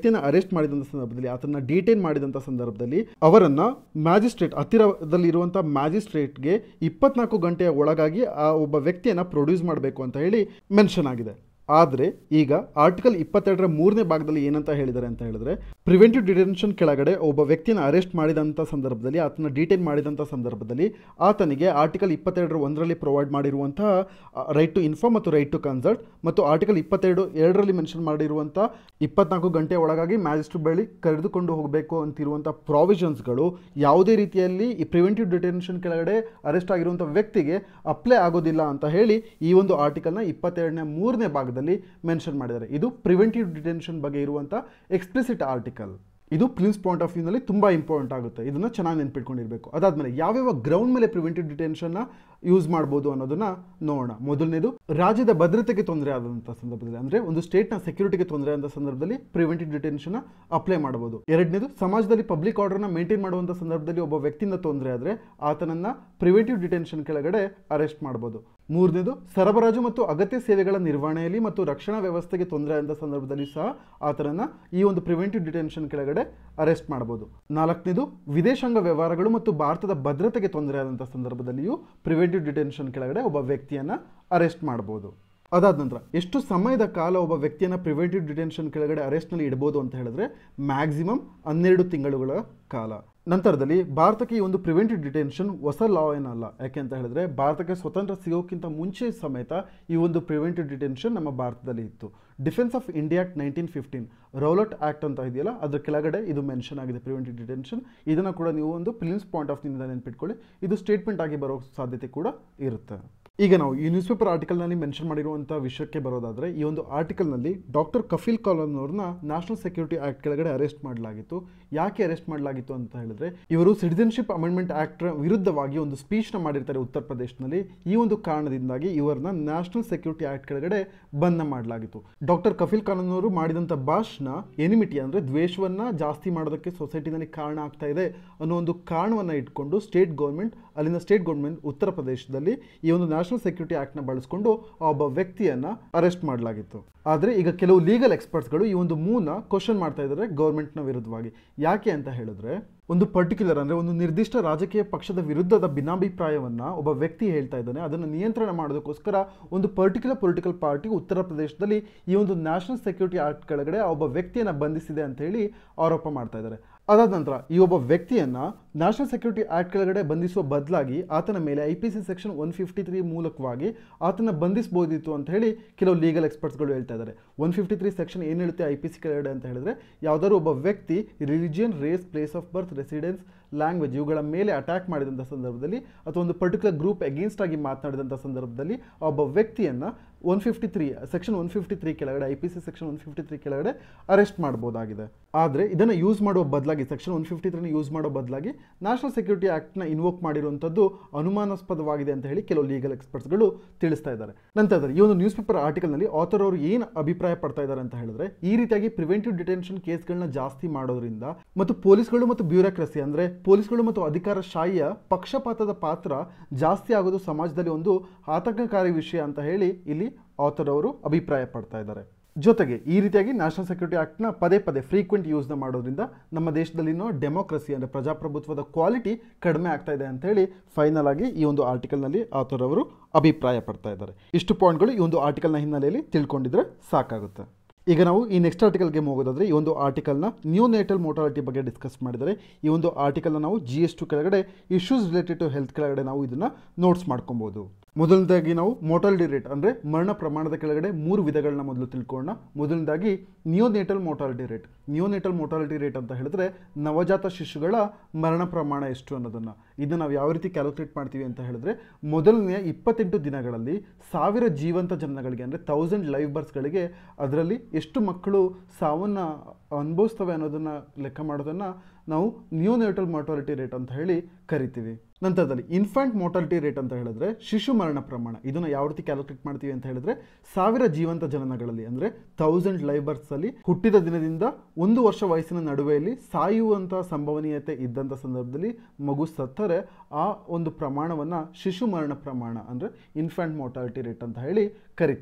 ಅರೆಸ್ಟ್ ಮಾಡಿದಂಥ ಸಂದರ್ಭದಲ್ಲಿ ಆತನ ಡಿಟೈನ್ ಮಾಡಿದಂಥ ಸಂದರ್ಭದಲ್ಲಿ ಅವರನ್ನ ಮ್ಯಾಜಿಸ್ಟ್ರೇಟ್ ಹತ್ತಿರದಲ್ಲಿರುವಂಥ ಮ್ಯಾಜಿಸ್ಟ್ರೇಟ್ಗೆ ಇಪ್ಪತ್ನಾಲ್ಕು ಗಂಟೆಯ ಒಳಗಾಗಿ ಆ ಒಬ್ಬ ವ್ಯಕ್ತಿಯನ್ನು ಪ್ರೊಡ್ಯೂಸ್ ಮಾಡಬೇಕು ಅಂತ ಹೇಳಿ ಮೆನ್ಷನ್ ಆಗಿದೆ ಆದರೆ ಈಗ ಆರ್ಟಿಕಲ್ ಇಪ್ಪತ್ತೆರಡರ ಮೂರನೇ ಭಾಗದಲ್ಲಿ ಏನಂತ ಹೇಳಿದ್ದಾರೆ ಅಂತ ಹೇಳಿದ್ರೆ ಪ್ರಿವೆಂಟಿವ್ ಡಿಟೆನ್ಷನ್ ಕೆಳಗಡೆ ಒಬ್ಬ ವ್ಯಕ್ತಿಯನ್ನು ಅರೆಸ್ಟ್ ಮಾಡಿದಂಥ ಸಂದರ್ಭದಲ್ಲಿ ಆತನ ಡಿಟೈನ್ ಮಾಡಿದಂಥ ಸಂದರ್ಭದಲ್ಲಿ ಆತನಿಗೆ ಆರ್ಟಿಕಲ್ ಇಪ್ಪತ್ತೆರಡರ ಒಂದರಲ್ಲಿ ಪ್ರೊವೈಡ್ ಮಾಡಿರುವಂತಹ ರೈಟ್ ಟು ಇನ್ಫಾರ್ಮ್ ಮತ್ತು ರೈಟ್ ಟು ಕನ್ಸಲ್ಟ್ ಮತ್ತು ಆರ್ಟಿಕಲ್ ಇಪ್ಪತ್ತೆರಡು ಎರಡರಲ್ಲಿ ಮೆನ್ಷನ್ ಮಾಡಿರುವಂಥ ಇಪ್ಪತ್ನಾಲ್ಕು ಗಂಟೆ ಒಳಗಾಗಿ ಮ್ಯಾಜಿಸ್ಟ್ರೇಟ್ ಬಳಿ ಕರೆದುಕೊಂಡು ಹೋಗಬೇಕು ಅಂತಿರುವಂಥ ಪ್ರಾವಿಷನ್ಸ್ಗಳು ಯಾವುದೇ ರೀತಿಯಲ್ಲಿ ಈ ಪ್ರಿವೆಂಟಿವ್ ಡಿಟೆನ್ಷನ್ ಕೆಳಗಡೆ ಅರೆಸ್ಟ್ ಆಗಿರುವಂಥ ವ್ಯಕ್ತಿಗೆ ಅಪ್ಲೈ ಆಗೋದಿಲ್ಲ ಅಂತ ಹೇಳಿ ಈ ಒಂದು ಆರ್ಟಿಕಲ್ನ ಇಪ್ಪತ್ತೆರಡನೇ ಮೂರನೇ ಭಾಗದಲ್ಲಿ ಮೆನ್ಷನ್ ಮಾಡಿದ್ದಾರೆ ಇದು ಪ್ರಿವೆಂಟಿವ್ ಡಿಟೆನ್ಷನ್ ಬಗ್ಗೆ ಇರುವಂಥ ಎಕ್ಸ್ಪ್ಲಿಸಿಟ್ ಆರ್ಟಿಕಲ್ ಇದು ಪ್ರಿನ್ಸ್ ಪಾಯಿಂಟ್ ಆಫ್ ವ್ಯೂನಲ್ಲಿ ತುಂಬ ಇಂಪಾರ್ಟೆಂಟ್ ಆಗುತ್ತೆ ಇದನ್ನು ಚೆನ್ನಾಗಿ ನೆನ್ಪಿಟ್ಕೊಂಡಿರಬೇಕು ಅದಾದಮೇಲೆ ಯಾವ್ಯಾವ ಗ್ರೌಂಡ್ ಮೇಲೆ ಪ್ರಿವೆಂಟಿವ್ ಡಿಟೆನ್ಷನ್ನ ಯೂಸ್ ಮಾಡ್ಬೋದು ಅನ್ನೋದನ್ನ ನೋಡೋಣ ಮೊದಲನೇದು ರಾಜ್ಯದ ಭದ್ರತೆಗೆ ತೊಂದರೆ ಆದಂಥ ಸಂದರ್ಭದಲ್ಲಿ ಅಂದರೆ ಒಂದು ಸ್ಟೇಟ್ನ ಸೆಕ್ಯೂರಿಟಿಗೆ ತೊಂದರೆ ಆದ ಸಂದರ್ಭದಲ್ಲಿ ಪ್ರಿವೆಂಟಿವ್ ಡಿಟೆನ್ಷನ್ ಅಪ್ಲೈ ಮಾಡಬಹುದು ಎರಡನೇದು ಸಮಾಜದಲ್ಲಿ ಪಬ್ಲಿಕ್ ಆರ್ಡರ್ನ ಮೇಂಟೈನ್ ಮಾಡುವಂಥ ಸಂದರ್ಭದಲ್ಲಿ ಒಬ್ಬ ವ್ಯಕ್ತಿಯಿಂದ ತೊಂದರೆ ಆದರೆ ಆತನನ್ನ ಪ್ರಿವೆಂಟಿವ್ ಡಿಟೆನ್ಷನ್ ಕೆಳಗಡೆ ಅರೆಸ್ಟ್ ಮಾಡಬಹುದು ಮೂರನೇದು ಸರಬರಾಜು ಮತ್ತು ಅಗತ್ಯ ಸೇವೆಗಳ ನಿರ್ವಹಣೆಯಲ್ಲಿ ಮತ್ತು ರಕ್ಷಣಾ ವ್ಯವಸ್ಥೆಗೆ ತೊಂದರೆ ಆದ ಸಂದರ್ಭದಲ್ಲಿ ಸಹ ಆತನನ್ನ ಈ ಒಂದು ಪ್ರಿವೆಂಟಿವ್ ಡಿಟೆನ್ಷನ್ ಕೆಳಗಡೆ ಅರೆಸ್ಟ್ ಮಾಡಬಹುದು ನಾಲ್ಕನೇದು ವಿದೇಶಾಂಗ ವ್ಯವಹಾರಗಳು ಮತ್ತು ಭಾರತದ ಭದ್ರತೆಗೆ ತೊಂದರೆ ಆದಂಥ ಸಂದರ್ಭದಲ್ಲಿಯೂ ಪ್ರಿವೆಂಟಿವ್ ಡಿಟೆನ್ಷನ್ ಕೆಳಗಡೆ ಒಬ್ಬ ವ್ಯಕ್ತಿಯನ್ನ ಅರೆಸ್ಟ್ ಮಾಡಬಹುದು ಅದಾದ ನಂತರ ಎಷ್ಟು ಸಮಯದ ಕಾಲ ಒಬ್ಬ ವ್ಯಕ್ತಿಯನ್ನು ಪ್ರಿವೆಂಟಿವ್ ಡಿಟೆನ್ಷನ್ ಕೆಳಗಡೆ ಅರೆಸ್ಟ್ನಲ್ಲಿ ಇಡ್ಬೋದು ಅಂತ ಹೇಳಿದ್ರೆ ಮ್ಯಾಕ್ಸಿಮಮ್ ಹನ್ನೆರಡು ತಿಂಗಳುಗಳ ಕಾಲ ನಂತರದಲ್ಲಿ ಭಾರತಕ್ಕೆ ಈ ಒಂದು ಪ್ರಿವೆಂಟಿವ್ ಡಿಟೆನ್ಷನ್ ಹೊಸ ಲಾ ಏನಲ್ಲ ಯಾಕೆ ಅಂತ ಹೇಳಿದ್ರೆ ಭಾರತಕ್ಕೆ ಸ್ವತಂತ್ರ ಸಿಗೋಕ್ಕಿಂತ ಮುಂಚೆ ಸಮೇತ ಈ ಒಂದು ಪ್ರಿವೆಂಟಿವ್ ಡಿಟೆನ್ಷನ್ ನಮ್ಮ ಭಾರತದಲ್ಲಿ ಇತ್ತು defence of India act nineteen fifteen Rowlatt act ಅಂತ ಇದೆಯಲ್ಲ ಅದ್ರ ಕೆಳಗಡೆ ಇದು ಮೆನ್ಷನ್ ಆಗಿದೆ ಪ್ರಿವೆಂಟಿವ್ ಡಿಟೆನ್ಷನ್ ಇದನ್ನು ಕೂಡ ನೀವು ಒಂದು ಪ್ರಿಲಿಮ್ಸ್ ಪಾಯಿಂಟ್ ಆಫ್ ವ್ಯೂನಿಂದ ನೆನ್ಪಿಟ್ಕೊಳ್ಳಿ ಇದು ಸ್ಟೇಟ್ಮೆಂಟ್ ಆಗಿ ಬರೋ ಸಾಧ್ಯತೆ ಕೂಡ ಇರುತ್ತೆ ಈಗ ನಾವು ಈ ನ್ಯೂಸ್ ಪೇಪರ್ ಆರ್ಟಿಕಲ್ನಲ್ಲಿ ಮೆನ್ಷನ್ ಮಾಡಿರುವಂಥ ವಿಷಯಕ್ಕೆ ಬರೋದಾದರೆ ಈ ಒಂದು ಆರ್ಟಿಕಲ್ನಲ್ಲಿ ಡಾಕ್ಟರ್ ಕಫೀಲ್ ಕಾಲನ್ ಅವ್ರನ್ನ ನ್ಯಾಷನಲ್ ಸೆಕ್ಯೂರಿಟಿ ಆಕ್ಟ್ ಕೆಳಗಡೆ ಅರೆಸ್ಟ್ ಮಾಡಲಾಗಿತ್ತು ಯಾಕೆ ಅರೆಸ್ಟ್ ಮಾಡಲಾಗಿತ್ತು ಅಂತ ಹೇಳಿದ್ರೆ ಇವರು ಸಿಟಿಸನ್ಶಿಪ್ ಅಮೆಂಡ್ಮೆಂಟ್ ಆಕ್ಟ್ ವಿರುದ್ಧವಾಗಿ ಒಂದು ಸ್ಪೀಚ್ನ ಮಾಡಿರ್ತಾರೆ ಉತ್ತರ ಪ್ರದೇಶದಲ್ಲಿ ಈ ಒಂದು ಕಾರಣದಿಂದಾಗಿ ಇವರನ್ನ ನ್ಯಾಷನಲ್ ಸೆಕ್ಯೂರಿಟಿ ಆಕ್ಟ್ ಕೆಳಗಡೆ ಬಂಧನ ಮಾಡಲಾಗಿತ್ತು ಡಾಕ್ಟರ್ ಕಫೀಲ್ ಖಾನ್ ಅವರು ಮಾಡಿದಂಥ ಭಾಷಣ ಎನಿಮಿಟಿ ಅಂದರೆ ದ್ವೇಷವನ್ನ ಜಾಸ್ತಿ ಮಾಡೋದಕ್ಕೆ ಸೊಸೈಟಿನಲ್ಲಿ ಕಾರಣ ಆಗ್ತಾ ಇದೆ ಅನ್ನೋ ಒಂದು ಕಾರಣವನ್ನು ಇಟ್ಕೊಂಡು ಸ್ಟೇಟ್ ಗೌರ್ಮೆಂಟ್ ಅಲ್ಲಿನ ಸ್ಟೇಟ್ ಗೌರ್ಮೆಂಟ್ ಉತ್ತರ ಪ್ರದೇಶದಲ್ಲಿ ಈ ಒಂದು ನ್ಯಾಷನಲ್ ಸೆಕ್ಯೂರಿಟಿ ಆಕ್ಟ್ನ ಬಳಸ್ಕೊಂಡು ಆ ಒಬ್ಬ ವ್ಯಕ್ತಿಯನ್ನ ಅರೆಸ್ಟ್ ಮಾಡಲಾಗಿತ್ತು ಆದರೆ ಈಗ ಕೆಲವು ಲೀಗಲ್ ಎಕ್ಸ್ಪರ್ಟ್ಸ್ಗಳು ಈ ಒಂದು ಮೂನ ಕ್ವಶನ್ ಮಾಡ್ತಾ ಇದ್ದಾರೆ ಗೌರ್ಮೆಂಟ್ನ ವಿರುದ್ಧವಾಗಿ ಯಾಕೆ ಅಂತ ಹೇಳಿದ್ರೆ ಒಂದು ಪರ್ಟಿಕ್ಯುಲರ್ ಅಂದರೆ ಒಂದು ನಿರ್ದಿಷ್ಟ ರಾಜಕೀಯ ಪಕ್ಷದ ವಿರುದ್ಧದ ಭಿನ್ನಾಭಿಪ್ರಾಯವನ್ನು ಒಬ್ಬ ವ್ಯಕ್ತಿ ಹೇಳ್ತಾ ಇದ್ದಾನೆ ಅದನ್ನು ನಿಯಂತ್ರಣ ಮಾಡೋದಕ್ಕೋಸ್ಕರ ಒಂದು ಪರ್ಟಿಕ್ಯುಲರ್ ಪೊಲಿಟಿಕಲ್ ಪಾರ್ಟಿ ಉತ್ತರ ಪ್ರದೇಶದಲ್ಲಿ ಈ ಒಂದು ನ್ಯಾಷನಲ್ ಸೆಕ್ಯೂರಿಟಿ ಆಕ್ಟ್ ಕೆಳಗಡೆ ಆ ಒಬ್ಬ ವ್ಯಕ್ತಿಯನ್ನು ಬಂಧಿಸಿದೆ ಅಂತ ಹೇಳಿ ಆರೋಪ ಮಾಡ್ತಾ ಇದ್ದಾರೆ ಅದಾದ ನಂತರ ಈ ಒಬ್ಬ ವ್ಯಕ್ತಿಯನ್ನ ನ್ಯಾಷನಲ್ ಸೆಕ್ಯೂರಿಟಿ ಆಕ್ಟ್ ಕೆಳಗಡೆ ಬಂಧಿಸುವ ಬದಲಾಗಿ ಆತನ ಮೇಲೆ I P C section one fifty three ಮೂಲಕವಾಗಿ ಆತನ ಬಂಧಿಸಬಹುದಿತ್ತು ಅಂತ ಹೇಳಿ ಕೆಲವು ಲೀಗಲ್ ಎಕ್ಸ್ಪರ್ಟ್ಸ್ಗಳು ಹೇಳ್ತಾ ಇದ್ದಾರೆ ಒನ್ ಫಿಫ್ಟಿ ತ್ರೀ ಸೆಕ್ಷನ್ ಏನು ಹೇಳುತ್ತೆ ಐ ಪಿ ಸಿ ಕೆಳಗಡೆ ಅಂತ ಹೇಳಿದ್ರೆ ಯಾವ್ದಾದ್ರು ಒಬ್ಬ ವ್ಯಕ್ತಿ religion race place of birth residence language ಇವುಗಳ ಮೇಲೆ ಅಟ್ಯಾಕ್ ಮಾಡಿದಂಥ ಸಂದರ್ಭದಲ್ಲಿ ಅಥವಾ ಒಂದು ಪರ್ಟಿಕ್ಯುಲರ್ ಗ್ರೂಪ್ ಅಗೇನ್ಸ್ಟ್ ಆಗಿ ಮಾತನಾಡಿದಂಥ ಸಂದರ್ಭದಲ್ಲಿ ಆ ಒಬ್ಬ ವ್ಯಕ್ತಿಯನ್ನ one fifty three section one fifty three ಕೆಳಗಡೆ I P C section one fifty three ಕೆಳಗಡೆ ಅರೆಸ್ಟ್ ಮಾಡ್ಬೋದಾಗಿದೆ ಆದರೆ ಇದನ್ನು ಯೂಸ್ ಮಾಡುವ ಬದಲಾಗಿ ಸೆಕ್ಷನ್ ಒನ್ ಫಿಫ್ಟಿ ತ್ರೀನ ಯೂಸ್ ಮಾಡೋ ಬದಲಾಗಿ ನ್ಯಾಷನಲ್ ಸೆಕ್ಯೂರಿಟಿ ಆಕ್ಟ್ನ ಇನ್ವೋಕ್ ಮಾಡಿರುವಂಥದ್ದು ಅನುಮಾನಾಸ್ಪದವಾಗಿದೆ ಅಂತ ಹೇಳಿ ಕೆಲವು ಲೀಗಲ್ ಎಕ್ಸ್ಪರ್ಟ್ಸ್ಗಳು ತಿಳಿಸ್ತಾ ಇದ್ದಾರೆ ನಂತರದಲ್ಲಿ ಈ ಒಂದು ನ್ಯೂಸ್ ಪೇಪರ್ ಆರ್ಟಿಕಲ್ನಲ್ಲಿ ಆಥರ್ ಅವರು ಏನು ಅಭಿಪ್ರಾಯ ಪಡ್ತಾ ಇದ್ದಾರೆ ಅಂತ ಹೇಳಿದ್ರೆ ಈ ರೀತಿಯಾಗಿ ಪ್ರಿವೆಂಟಿವ್ ಡಿಟೆನ್ಷನ್ ಕೇಸ್ಗಳನ್ನ ಜಾಸ್ತಿ ಮಾಡೋದ್ರಿಂದ ಮತ್ತು ಪೊಲೀಸ್ಗಳು ಮತ್ತು ಬ್ಯೂರೋಕ್ರಸಿ ಅಂದರೆ ಪೊಲೀಸ್ಗಳು ಮತ್ತು ಅಧಿಕಾರಶಾಹಿಯ ಪಕ್ಷಪಾತದ ಪಾತ್ರ ಜಾಸ್ತಿ ಆಗೋದು ಸಮಾಜದಲ್ಲಿ ಒಂದು ಆತಂಕಕಾರಿ ವಿಷಯ ಅಂತ ಹೇಳಿ ಇಲ್ಲಿ ಆಥರ್ ಅವರು ಅಭಿಪ್ರಾಯ ಪಡ್ತಾ ಇದ್ದಾರೆ ಜೊತೆಗೆ ಈ ರೀತಿಯಾಗಿ ನ್ಯಾಷನಲ್ ಸೆಕ್ಯೂರಿಟಿ ಆಕ್ಟ್ನ ಪದೇ ಪದೇ ಫ್ರೀಕ್ವೆಂಟ್ ಯೂಸ್ನ ಮಾಡೋದ್ರಿಂದ ನಮ್ಮ ದೇಶದಲ್ಲಿನೋ ಡೆಮೋಕ್ರಸಿ ಅಂದರೆ ಪ್ರಜಾಪ್ರಭುತ್ವದ ಕ್ವಾಲಿಟಿ ಕಡಿಮೆ ಆಗ್ತಾ ಇದೆ ಅಂತ ಹೇಳಿ ಫೈನಲ್ ಆಗಿ ಈ ಒಂದು ಆರ್ಟಿಕಲ್ನಲ್ಲಿ ಆಥರ್ ಅವರು ಅಭಿಪ್ರಾಯ ಪಡ್ತಾ ಇದ್ದಾರೆ ಇಷ್ಟು ಪಾಯಿಂಟ್ಗಳು ಈ ಒಂದು ಆರ್ಟಿಕಲ್ನ ಹಿನ್ನೆಲೆಯಲ್ಲಿ ತಿಳ್ಕೊಂಡಿದ್ರೆ ಸಾಕಾಗುತ್ತೆ ಈಗ ನಾವು ಈ ನೆಕ್ಸ್ಟ್ ಆರ್ಟಿಕಲ್ಗೆ ಹೋಗೋದಾದ್ರೆ ಈ ಒಂದು ಆರ್ಟಿಕಲ್ನ ನ್ಯೂ ನೇಟಲ್ ಮೋಟಾಲಿಟಿ ಬಗ್ಗೆ ಡಿಸ್ಕಸ್ ಮಾಡಿದರೆ ಈ ಒಂದು ಆರ್ಟಿಕಲ್ನ ನಾವು ಜಿ ಎಸ್ ಟು ಕೆಳಗಡೆ ಇಶ್ಯೂಸ್ ರಿಲೇಟೆಡ್ ಟು ಹೆಲ್ತ್ ಕೆಳಗಡೆ ನಾವು ಇದನ್ನು ನೋಟ್ಸ್ ಮಾಡ್ಕೊಬೋದು ಮೊದಲನೇದಾಗಿ ನಾವು ಮೋಟಾಲಿಟಿ ರೇಟ್ ಅಂದರೆ ಮರಣ ಪ್ರಮಾಣದ ಕೆಳಗಡೆ ಮೂರು ವಿಧಗಳನ್ನ ಮೊದಲು ತಿಳ್ಕೊಳ್ಳೋಣ ಮೊದಲನೇದಾಗಿ neonatal mortality rate neonatal mortality rate ಅಂತ ಹೇಳಿದ್ರೆ ನವಜಾತ ಶಿಶುಗಳ ಮರಣ ಪ್ರಮಾಣ ಎಷ್ಟು ಅನ್ನೋದನ್ನು ಇದನ್ನು ನಾವು ಯಾವ ರೀತಿ ಕ್ಯಾಲ್ಕುಲೇಟ್ ಮಾಡ್ತೀವಿ ಅಂತ ಹೇಳಿದ್ರೆ ಮೊದಲನೆಯ ಇಪ್ಪತ್ತೆಂಟು ದಿನಗಳಲ್ಲಿ ಸಾವಿರ ಜೀವಂತ ಜನಗಳಿಗೆ ಅಂದರೆ ತೌಸಂಡ್ ಲೈವ್ ಬರ್ಸ್ಗಳಿಗೆ ಅದರಲ್ಲಿ ಎಷ್ಟು ಮಕ್ಕಳು ಸಾವನ್ನು ಅನುಭವಿಸ್ತವೆ ಅನ್ನೋದನ್ನು ಲೆಕ್ಕ ಮಾಡೋದನ್ನು ನಾವು ನ್ಯೂನೇಟಲ್ ಮೋಟಾಲಿಟಿ ರೇಟ್ ಅಂತ ಹೇಳಿ ಕರಿತೀವಿ ನಂತರದಲ್ಲಿ ಇನ್ಫ್ಯಾಂಟ್ ಮೋಟಾಲಿಟಿ ರೇಟ್ ಅಂತ ಹೇಳಿದ್ರೆ ಶಿಶು ಮರಣ ಪ್ರಮಾಣ ಇದನ್ನು ಯಾವ ರೀತಿ ಕ್ಯಾಲ್ಕುಲೇಟ್ ಮಾಡ್ತೀವಿ ಅಂತ ಹೇಳಿದ್ರೆ ಸಾವಿರ ಜೀವಂತ ಜನನಗಳಲ್ಲಿ ಅಂದರೆ ತೌಸಂಡ್ ಲೈಬರ್ಸ್ ಅಲ್ಲಿ ಹುಟ್ಟಿದ ದಿನದಿಂದ ಒಂದು ವರ್ಷ ವಯಸ್ಸಿನ ನಡುವೆಯಲ್ಲಿ ಸಾಯುವಂಥ ಸಂಭವನೀಯತೆ ಇದ್ದಂಥ ಸಂದರ್ಭದಲ್ಲಿ ಮಗು ಸತ್ತರೆ ಆ ಒಂದು ಪ್ರಮಾಣವನ್ನು ಶಿಶು ಮರಣ ಪ್ರಮಾಣ ಅಂದರೆ ಇನ್ಫ್ಯಾಂಟ್ ಮೋಟಾಲಿಟಿ ರೇಟ್ ಅಂತ ಹೇಳಿ ಕರಿತೀವಿ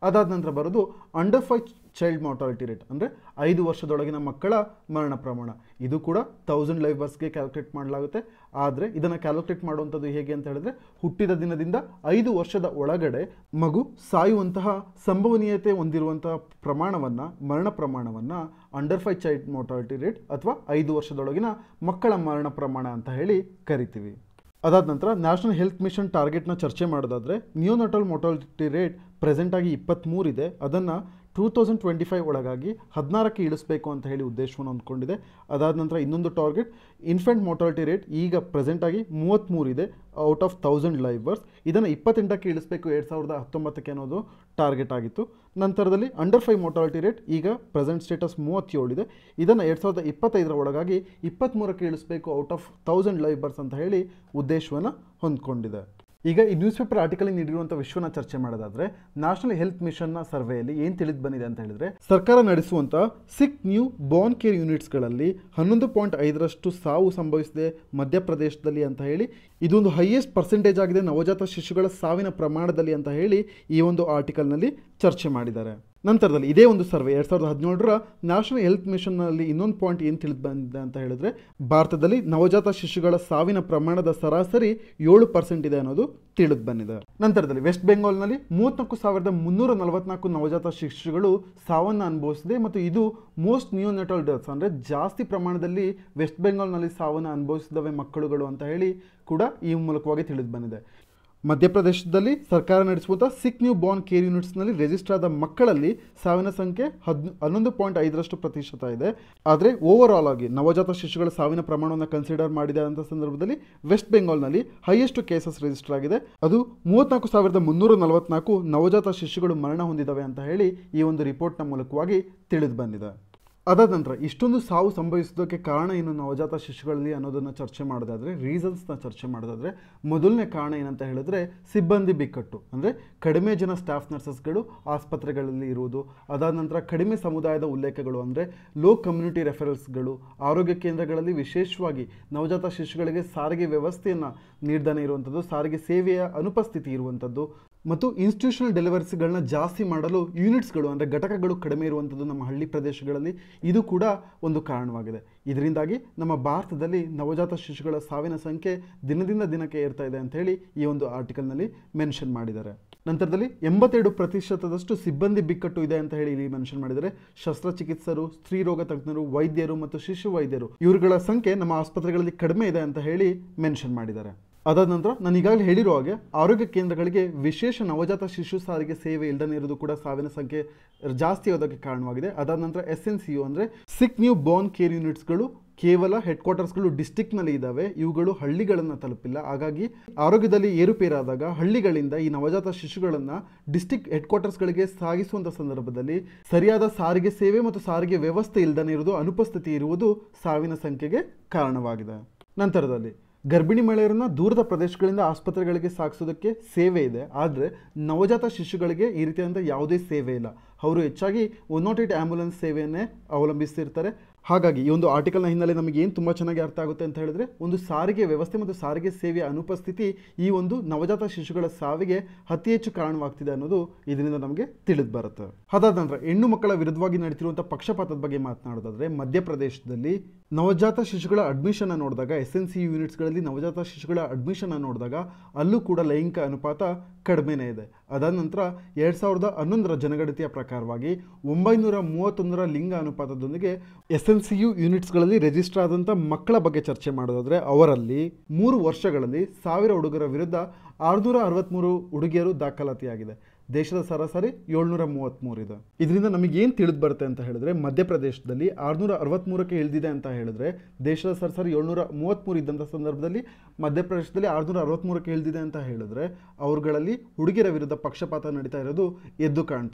ಅದಾದ ನಂತರ ಬರೋದು under five child mortality rate ಅಂದರೆ ಐದು ವರ್ಷದೊಳಗಿನ ಮಕ್ಕಳ ಮರಣ ಪ್ರಮಾಣ ಇದು ಕೂಡ ತೌಸಂಡ್ ಲೈಫ್ ಬರ್ಸ್ಗೆ ಕ್ಯಾಲ್ಕುಲೇಟ್ ಮಾಡಲಾಗುತ್ತೆ ಆದರೆ ಇದನ್ನು ಕ್ಯಾಲ್ಕುಲೇಟ್ ಮಾಡುವಂಥದ್ದು ಹೇಗೆ ಅಂತ ಹೇಳಿದ್ರೆ ಹುಟ್ಟಿದ ದಿನದಿಂದ ಐದು ವರ್ಷದ ಒಳಗಡೆ ಮಗು ಸಾಯುವಂತಹ ಸಂಭವನೀಯತೆ ಹೊಂದಿರುವಂತಹ ಪ್ರಮಾಣವನ್ನು ಮರಣ ಪ್ರಮಾಣವನ್ನು under five child mortality rate ಅಥವಾ ಐದು ವರ್ಷದೊಳಗಿನ ಮಕ್ಕಳ ಮರಣ ಪ್ರಮಾಣ ಅಂತ ಹೇಳಿ ಕರಿತೀವಿ ಅದಾದ ನಂತರ ನ್ಯಾಷನಲ್ ಹೆಲ್ತ್ ಮಿಷನ್ ಟಾರ್ಗೆಟ್ನ ಚರ್ಚೆ ಮಾಡೋದಾದರೆ ನಿಯೋನಟಲ್ ಮೊಟಾಲಿಟಿ ರೇಟ್ ಪ್ರೆಸೆಂಟಾಗಿ ಇಪ್ಪತ್ತ್ಮೂರಿದೆ ಅದನ್ನು ಟೂ ತೌಸಂಡ್ ಟ್ವೆಂಟಿ ಫೈವ್ ಒಳಗಾಗಿ ಹದಿನಾರಕ್ಕೆ ಇಳಿಸಬೇಕು ಅಂತ ಹೇಳಿ ಉದ್ದೇಶವನ್ನು ಅಂದ್ಕೊಂಡಿದೆ ಅದಾದ ನಂತರ ಇನ್ನೊಂದು ಟಾರ್ಗೆಟ್ ಇನ್ಫೆಂಟ್ ಮೊಟಾಲಿಟಿ ರೇಟ್ ಈಗ ಪ್ರೆಸೆಂಟಾಗಿ ಮೂವತ್ತ್ಮೂರಿದೆ ಔಟ್ ಆಫ್ ತೌಸಂಡ್ ಲೈವರ್ಸ್ ಇದನ್ನು ಇಪ್ಪತ್ತೆಂಟಕ್ಕೆ ಇಳಿಸಬೇಕು ಎರಡು ಸಾವಿರದ ಹತ್ತೊಂಬತ್ತಕ್ಕೆ ಅನ್ನೋದು ಟಾರ್ಗೆಟ್ ಆಗಿತ್ತು ನಂತರದಲ್ಲಿ ಅಂಡರ್ ಫೈವ್ ಮೊಟಾಲಿಟಿ ರೇಟ್ ಈಗ ಪ್ರೆಸೆಂಟ್ ಸ್ಟೇಟಸ್ ಮೂವತ್ತೇಳಿದೆ ಇದನ್ನು ಎರಡು ಸಾವಿರದ ಇಪ್ಪತ್ತೈದರ ಒಳಗಾಗಿ ಇಪ್ಪತ್ತ್ಮೂರಕ್ಕೆ ಇಳಿಸಬೇಕು ಔಟ್ ಆಫ್ ತೌಸಂಡ್ ಲೈವರ್ಸ್ ಅಂತ ಹೇಳಿ ಉದ್ದೇಶವನ್ನು ಹೊಂದ್ಕೊಂಡಿದೆ ಈಗ ಈ ನ್ಯೂಸ್ ಪೇಪರ್ ಆರ್ಟಿಕಲ್ ನೀಡಿರುವಂಥ ವಿಶ್ವನ ಚರ್ಚೆ ಮಾಡೋದಾದ್ರೆ ನ್ಯಾಷನಲ್ ಹೆಲ್ತ್ ಮಿಷನ್ನ ಸರ್ವೆಯಲ್ಲಿ ಏನು ತಿಳಿದು ಬಂದಿದೆ ಅಂತ ಹೇಳಿದ್ರೆ ಸರ್ಕಾರ ನಡೆಸುವಂಥ ಸಿಕ್ ನ್ಯೂ ಬಾರ್ನ್ ಕೇರ್ ಯೂನಿಟ್ಸ್ಗಳಲ್ಲಿ ಹನ್ನೊಂದು ಪಾಯಿಂಟ್ ಐದರಷ್ಟು ಸಾವು ಸಂಭವಿಸಿದೆ ಮಧ್ಯಪ್ರದೇಶದಲ್ಲಿ ಅಂತ ಹೇಳಿ ಇದೊಂದು ಹೈಯೆಸ್ಟ್ ಪರ್ಸೆಂಟೇಜ್ ಆಗಿದೆ ನವಜಾತ ಶಿಶುಗಳ ಸಾವಿನ ಪ್ರಮಾಣದಲ್ಲಿ ಅಂತ ಹೇಳಿ ಈ ಒಂದು ಆರ್ಟಿಕಲ್ನಲ್ಲಿ ಚರ್ಚೆ ಮಾಡಿದ್ದಾರೆ ನಂತರದಲ್ಲಿ ಇದೇ ಒಂದು ಸರ್ವೆ ಎರಡು ಸಾವಿರದ ಹದಿನೇಳರ ನ್ಯಾಷನಲ್ ಹೆಲ್ತ್ ಮಿಷನ್ನಲ್ಲಿ ಇನ್ನೊಂದು ಪಾಯಿಂಟ್ ಏನು ತಿಳಿದು ಬಂದಿದೆ ಅಂತ ಹೇಳಿದ್ರೆ ಭಾರತದಲ್ಲಿ ನವಜಾತ ಶಿಶುಗಳ ಸಾವಿನ ಪ್ರಮಾಣದ ಸರಾಸರಿ ಏಳು ಪರ್ಸೆಂಟ್ ಇದೆ ಅನ್ನೋದು ತಿಳಿದು ಬಂದಿದೆ ನಂತರದಲ್ಲಿ ವೆಸ್ಟ್ ಬೆಂಗಾಲ್ನಲ್ಲಿ ಮೂವತ್ನಾಲ್ಕು ಸಾವಿರದ ಮುನ್ನೂರ ನಲವತ್ನಾಲ್ಕು ನವಜಾತ ಶಿಶುಗಳು ಸಾವನ್ನು ಅನುಭವಿಸಿದೆ ಮತ್ತು ಇದು ಮೋಸ್ಟ್ ನ್ಯೂನೆಟಲ್ ಡೆತ್ಸ್ ಅಂದರೆ ಜಾಸ್ತಿ ಪ್ರಮಾಣದಲ್ಲಿ ವೆಸ್ಟ್ ಬೆಂಗಾಲ್ನಲ್ಲಿ ಸಾವನ್ನು ಅನುಭವಿಸಿದವೆ ಮಕ್ಕಳುಗಳು ಅಂತ ಹೇಳಿ ಕೂಡ ಈ ಮೂಲಕವಾಗಿ ತಿಳಿದು ಬಂದಿದೆ ಮಧ್ಯಪ್ರದೇಶದಲ್ಲಿ ಸರ್ಕಾರ ನಡೆಸುವಂಥ ಸಿಕ್ ನ್ಯೂ ಬಾರ್ನ್ ಕೇರ್ ಯೂನಿಟ್ಸ್ನಲ್ಲಿ ರಿಜಿಸ್ಟರ್ ಆದ ಮಕ್ಕಳಲ್ಲಿ ಸಾವಿನ ಸಂಖ್ಯೆ ಹದ್ ಹನ್ನೊಂದು ಪಾಯಿಂಟ್ ಐದರಷ್ಟು ಪ್ರತಿಶತ ಇದೆ ಆದರೆ ಓವರ್ ಆಲ್ ಆಗಿ ನವಜಾತ ಶಿಶುಗಳ ಸಾವಿನ ಪ್ರಮಾಣವನ್ನು ಕನ್ಸಿಡರ್ ಮಾಡಿದ ಅಂತ ಸಂದರ್ಭದಲ್ಲಿ ವೆಸ್ಟ್ ಬೆಂಗಾಲ್ನಲ್ಲಿ ಹೈಯೆಸ್ಟ್ ಕೇಸಸ್ ರಿಜಿಸ್ಟರ್ ಆಗಿದೆ ಅದು ಮೂವತ್ನಾಲ್ಕು ಸಾವಿರದ ಮುನ್ನೂರ ನಲವತ್ನಾಲ್ಕು ನವಜಾತ ಶಿಶುಗಳು ಮರಣ ಹೊಂದಿದವೆ ಅಂತ ಹೇಳಿ ಈ ಒಂದು ರಿಪೋರ್ಟ್ನ ಮೂಲಕವಾಗಿ ತಿಳಿದು ಬಂದಿದೆ ಅದಾದ ನಂತರ ಇಷ್ಟೊಂದು ಸಾವು ಸಂಭವಿಸೋದಕ್ಕೆ ಕಾರಣ ಏನು ನವಜಾತ ಶಿಶುಗಳಲ್ಲಿ ಅನ್ನೋದನ್ನು ಚರ್ಚೆ ಮಾಡೋದಾದರೆ ರೀಸನ್ಸ್ನ ಚರ್ಚೆ ಮಾಡೋದಾದರೆ ಮೊದಲನೇ ಕಾರಣ ಏನಂತ ಹೇಳಿದ್ರೆ ಸಿಬ್ಬಂದಿ ಬಿಕ್ಕಟ್ಟು ಅಂದರೆ ಕಡಿಮೆ ಜನ ಸ್ಟಾಫ್ ನರ್ಸಸ್ಗಳು ಆಸ್ಪತ್ರೆಗಳಲ್ಲಿ ಇರುವುದು ಅದಾದ ನಂತರ ಕಡಿಮೆ ಸಮುದಾಯದ ಉಲ್ಲೇಖಗಳು ಅಂದರೆ ಲೋ ಕಮ್ಯುನಿಟಿ ರೆಫರೆನ್ಸ್ಗಳು ಆರೋಗ್ಯ ಕೇಂದ್ರಗಳಲ್ಲಿ ವಿಶೇಷವಾಗಿ ನವಜಾತ ಶಿಶುಗಳಿಗೆ ಸಾರಿಗೆ ವ್ಯವಸ್ಥೆಯನ್ನು ನೀಡ್ದಾನೆ ಇರುವಂಥದ್ದು ಸಾರಿಗೆ ಸೇವೆಯ ಅನುಪಸ್ಥಿತಿ ಇರುವಂಥದ್ದು ಮತ್ತು ಇನ್ಸ್ಟಿಟ್ಯೂಷನಲ್ ಡೆಲಿವರೀಸ್ಗಳನ್ನ ಜಾಸ್ತಿ ಮಾಡಲು ಯೂನಿಟ್ಸ್ಗಳು ಅಂದರೆ ಘಟಕಗಳು ಕಡಿಮೆ ಇರುವಂಥದ್ದು ನಮ್ಮ ಹಳ್ಳಿ ಪ್ರದೇಶಗಳಲ್ಲಿ ಇದು ಕೂಡ ಒಂದು ಕಾರಣವಾಗಿದೆ ಇದರಿಂದಾಗಿ ನಮ್ಮ ಭಾರತದಲ್ಲಿ ನವಜಾತ ಶಿಶುಗಳ ಸಾವಿನ ಸಂಖ್ಯೆ ದಿನದಿಂದ ದಿನಕ್ಕೆ ಏರ್ತಾ ಇದೆ ಅಂತ ಹೇಳಿ ಈ ಒಂದು ಆರ್ಟಿಕಲ್ನಲ್ಲಿ ಮೆನ್ಷನ್ ಮಾಡಿದ್ದಾರೆ ನಂತರದಲ್ಲಿ ಎಂಬತ್ತೆರಡು ಪ್ರತಿಶತದಷ್ಟು ಸಿಬ್ಬಂದಿ ಬಿಕ್ಕಟ್ಟು ಇದೆ ಅಂತ ಹೇಳಿ ಇಲ್ಲಿ ಮೆನ್ಷನ್ ಮಾಡಿದ್ದಾರೆ ಶಸ್ತ್ರಚಿಕಿತ್ಸರು ಸ್ತ್ರೀ ರೋಗ ತಜ್ಞರು ವೈದ್ಯರು ಮತ್ತು ಶಿಶು ವೈದ್ಯರು ಇವರುಗಳ ಸಂಖ್ಯೆ ನಮ್ಮ ಆಸ್ಪತ್ರೆಗಳಲ್ಲಿ ಕಡಿಮೆ ಇದೆ ಅಂತ ಹೇಳಿ ಮೆನ್ಷನ್ ಮಾಡಿದ್ದಾರೆ ಅದಾದ ನಂತರ ನಾನು ಈಗಾಗಲೇ ಹೇಳಿರೋ ಹಾಗೆ ಆರೋಗ್ಯ ಕೇಂದ್ರಗಳಿಗೆ ವಿಶೇಷ ನವಜಾತ ಶಿಶು ಸಾರಿಗೆ ಸೇವೆ ಇಲ್ಲದೇ ಇರೋದು ಕೂಡ ಸಾವಿನ ಸಂಖ್ಯೆ ಜಾಸ್ತಿ ಆಗೋದಕ್ಕೆ ಕಾರಣವಾಗಿದೆ ಅದಾದ ನಂತರ ಎಸ್ ಎನ್ ಸಿ ಯು ಅಂದರೆ ಸಿಕ್ ನ್ಯೂ ಬಾರ್ನ್ ಕೇರ್ ಯೂನಿಟ್ಸ್ಗಳು ಕೇವಲ ಹೆಡ್ ಕ್ವಾರ್ಟರ್ಸ್ಗಳು ಡಿಸ್ಟಿಕ್ನಲ್ಲಿ ಇದ್ದಾವೆ ಇವುಗಳು ಹಳ್ಳಿಗಳನ್ನು ತಲುಪಿಲ್ಲ ಹಾಗಾಗಿ ಆರೋಗ್ಯದಲ್ಲಿ ಏರುಪೇರಾದಾಗ ಹಳ್ಳಿಗಳಿಂದ ಈ ನವಜಾತ ಶಿಶುಗಳನ್ನು ಡಿಸ್ಟಿಕ್ ಹೆಡ್ ಕ್ವಾರ್ಟರ್ಸ್ಗಳಿಗೆ ಸಾಗಿಸುವಂಥ ಸಂದರ್ಭದಲ್ಲಿ ಸರಿಯಾದ ಸಾರಿಗೆ ಸೇವೆ ಮತ್ತು ಸಾರಿಗೆ ವ್ಯವಸ್ಥೆ ಇಲ್ಲದೇ ಇರುವುದು ಅನುಪಸ್ಥಿತಿ ಇರುವುದು ಸಾವಿನ ಸಂಖ್ಯೆಗೆ ಕಾರಣವಾಗಿದೆ ನಂತರದಲ್ಲಿ ಗರ್ಭಿಣಿ ಮಹಿಳೆಯರನ್ನ ದೂರದ ಪ್ರದೇಶಗಳಿಂದ ಆಸ್ಪತ್ರೆಗಳಿಗೆ ಸಾಗಿಸೋದಕ್ಕೆ ಸೇವೆ ಇದೆ ಆದರೆ ನವಜಾತ ಶಿಶುಗಳಿಗೆ ಈ ರೀತಿಯಾದಂಥ ಯಾವುದೇ ಸೇವೆ ಇಲ್ಲ ಅವರು ಹೆಚ್ಚಾಗಿ ಒನ್ ನಾಟ್ ಏಟ್ ಆ್ಯಂಬುಲೆನ್ಸ್ ಸೇವೆಯನ್ನೇ ಅವಲಂಬಿಸ್ತಿರ್ತಾರೆ ಹಾಗಾಗಿ ಈ ಒಂದು ಆರ್ಟಿಕಲ್ನ ಹಿನ್ನೆಲೆ ನಮಗೆ ಏನು ತುಂಬ ಚೆನ್ನಾಗಿ ಅರ್ಥ ಆಗುತ್ತೆ ಅಂತ ಹೇಳಿದ್ರೆ ಒಂದು ಸಾರಿಗೆ ವ್ಯವಸ್ಥೆ ಮತ್ತು ಸಾರಿಗೆ ಸೇವೆಯ ಅನುಪಸ್ಥಿತಿ ಈ ಒಂದು ನವಜಾತ ಶಿಶುಗಳ ಸಾವಿಗೆ ಅತಿ ಹೆಚ್ಚು ಕಾರಣವಾಗ್ತಿದೆ ಅನ್ನೋದು ಇದರಿಂದ ನಮಗೆ ತಿಳಿದು ಬರುತ್ತೆ ಅದಾದ ನಂತರ ಹೆಣ್ಣು ಮಕ್ಕಳ ವಿರುದ್ಧವಾಗಿ ನಡೀತಿರುವಂಥ ಪಕ್ಷಪಾತದ ಬಗ್ಗೆ ಮಾತನಾಡೋದಾದ್ರೆ ಮಧ್ಯಪ್ರದೇಶದಲ್ಲಿ ನವಜಾತ ಶಿಶುಗಳ ಅಡ್ಮಿಷನ್ ನೋಡಿದಾಗ ಎಸ್ ಎನ್ ಸಿ ಯೂನಿಟ್ಸ್ಗಳಲ್ಲಿ ನವಜಾತ ಶಿಶುಗಳ ಅಡ್ಮಿಷನ್ ನೋಡಿದಾಗ ಅಲ್ಲೂ ಕೂಡ ಲೈಂಗಿಕ ಅನುಪಾತ ಕಡಿಮೆನೇ ಇದೆ ಅದಾದ ನಂತರ ಎರಡು ಸಾವಿರದ ಹನ್ನೊಂದರ ಜನಗಣತಿಯ ಪ್ರಕಾರವಾಗಿ ಒಂಬೈನೂರ ಮೂವತ್ತೊಂದರ ಲಿಂಗ ಅನುಪಾತದೊಂದಿಗೆ ಎಸ್ ಎನ್ ಸಿ ಯು ಯೂನಿಟ್ಸ್ಗಳಲ್ಲಿ ರಿಜಿಸ್ಟರ್ ಆದಂಥ ಮಕ್ಕಳ ಬಗ್ಗೆ ಚರ್ಚೆ ಮಾಡೋದಾದರೆ ಅವರಲ್ಲಿ ಮೂರು ವರ್ಷಗಳಲ್ಲಿ ಸಾವಿರ ಹುಡುಗರ ವಿರುದ್ಧ ಆರುನೂರ ಅರವತ್ತ್ಮೂರು ಹುಡುಗಿಯರು ದಾಖಲಾತಿಯಾಗಿದೆ ದೇಶದ ಸರಾಸರಿ ಏಳ್ನೂರ ಮೂವತ್ತ್ಮೂರು ಇದೆ ಇದರಿಂದ ನಮಗೆ ಏನು ತಿಳಿದು ಬರುತ್ತೆ ಅಂತ ಹೇಳಿದ್ರೆ ಮಧ್ಯಪ್ರದೇಶದಲ್ಲಿ ಆರುನೂರ ಅರವತ್ತ್ಮೂರಕ್ಕೆ ಇಳಿದಿದೆ ಅಂತ ಹೇಳಿದ್ರೆ ದೇಶದ ಸರಾಸರಿ ಏಳ್ನೂರ ಮೂವತ್ತ್ಮೂರು ಇದ್ದಂಥ ಸಂದರ್ಭದಲ್ಲಿ ಮಧ್ಯಪ್ರದೇಶದಲ್ಲಿ ಆರುನೂರ ಅರವತ್ತ್ಮೂರಕ್ಕೆ ಇಳಿದಿದೆ ಅಂತ ಹೇಳಿದ್ರೆ ಅವ್ರುಗಳಲ್ಲಿ ಹುಡುಗಿಯರ ವಿರುದ್ಧ ಪಕ್ಷಪಾತ ನಡೀತಾ ಇರೋದು ಎದ್ದು ಕಾಣ್ತಾ ಇದೆ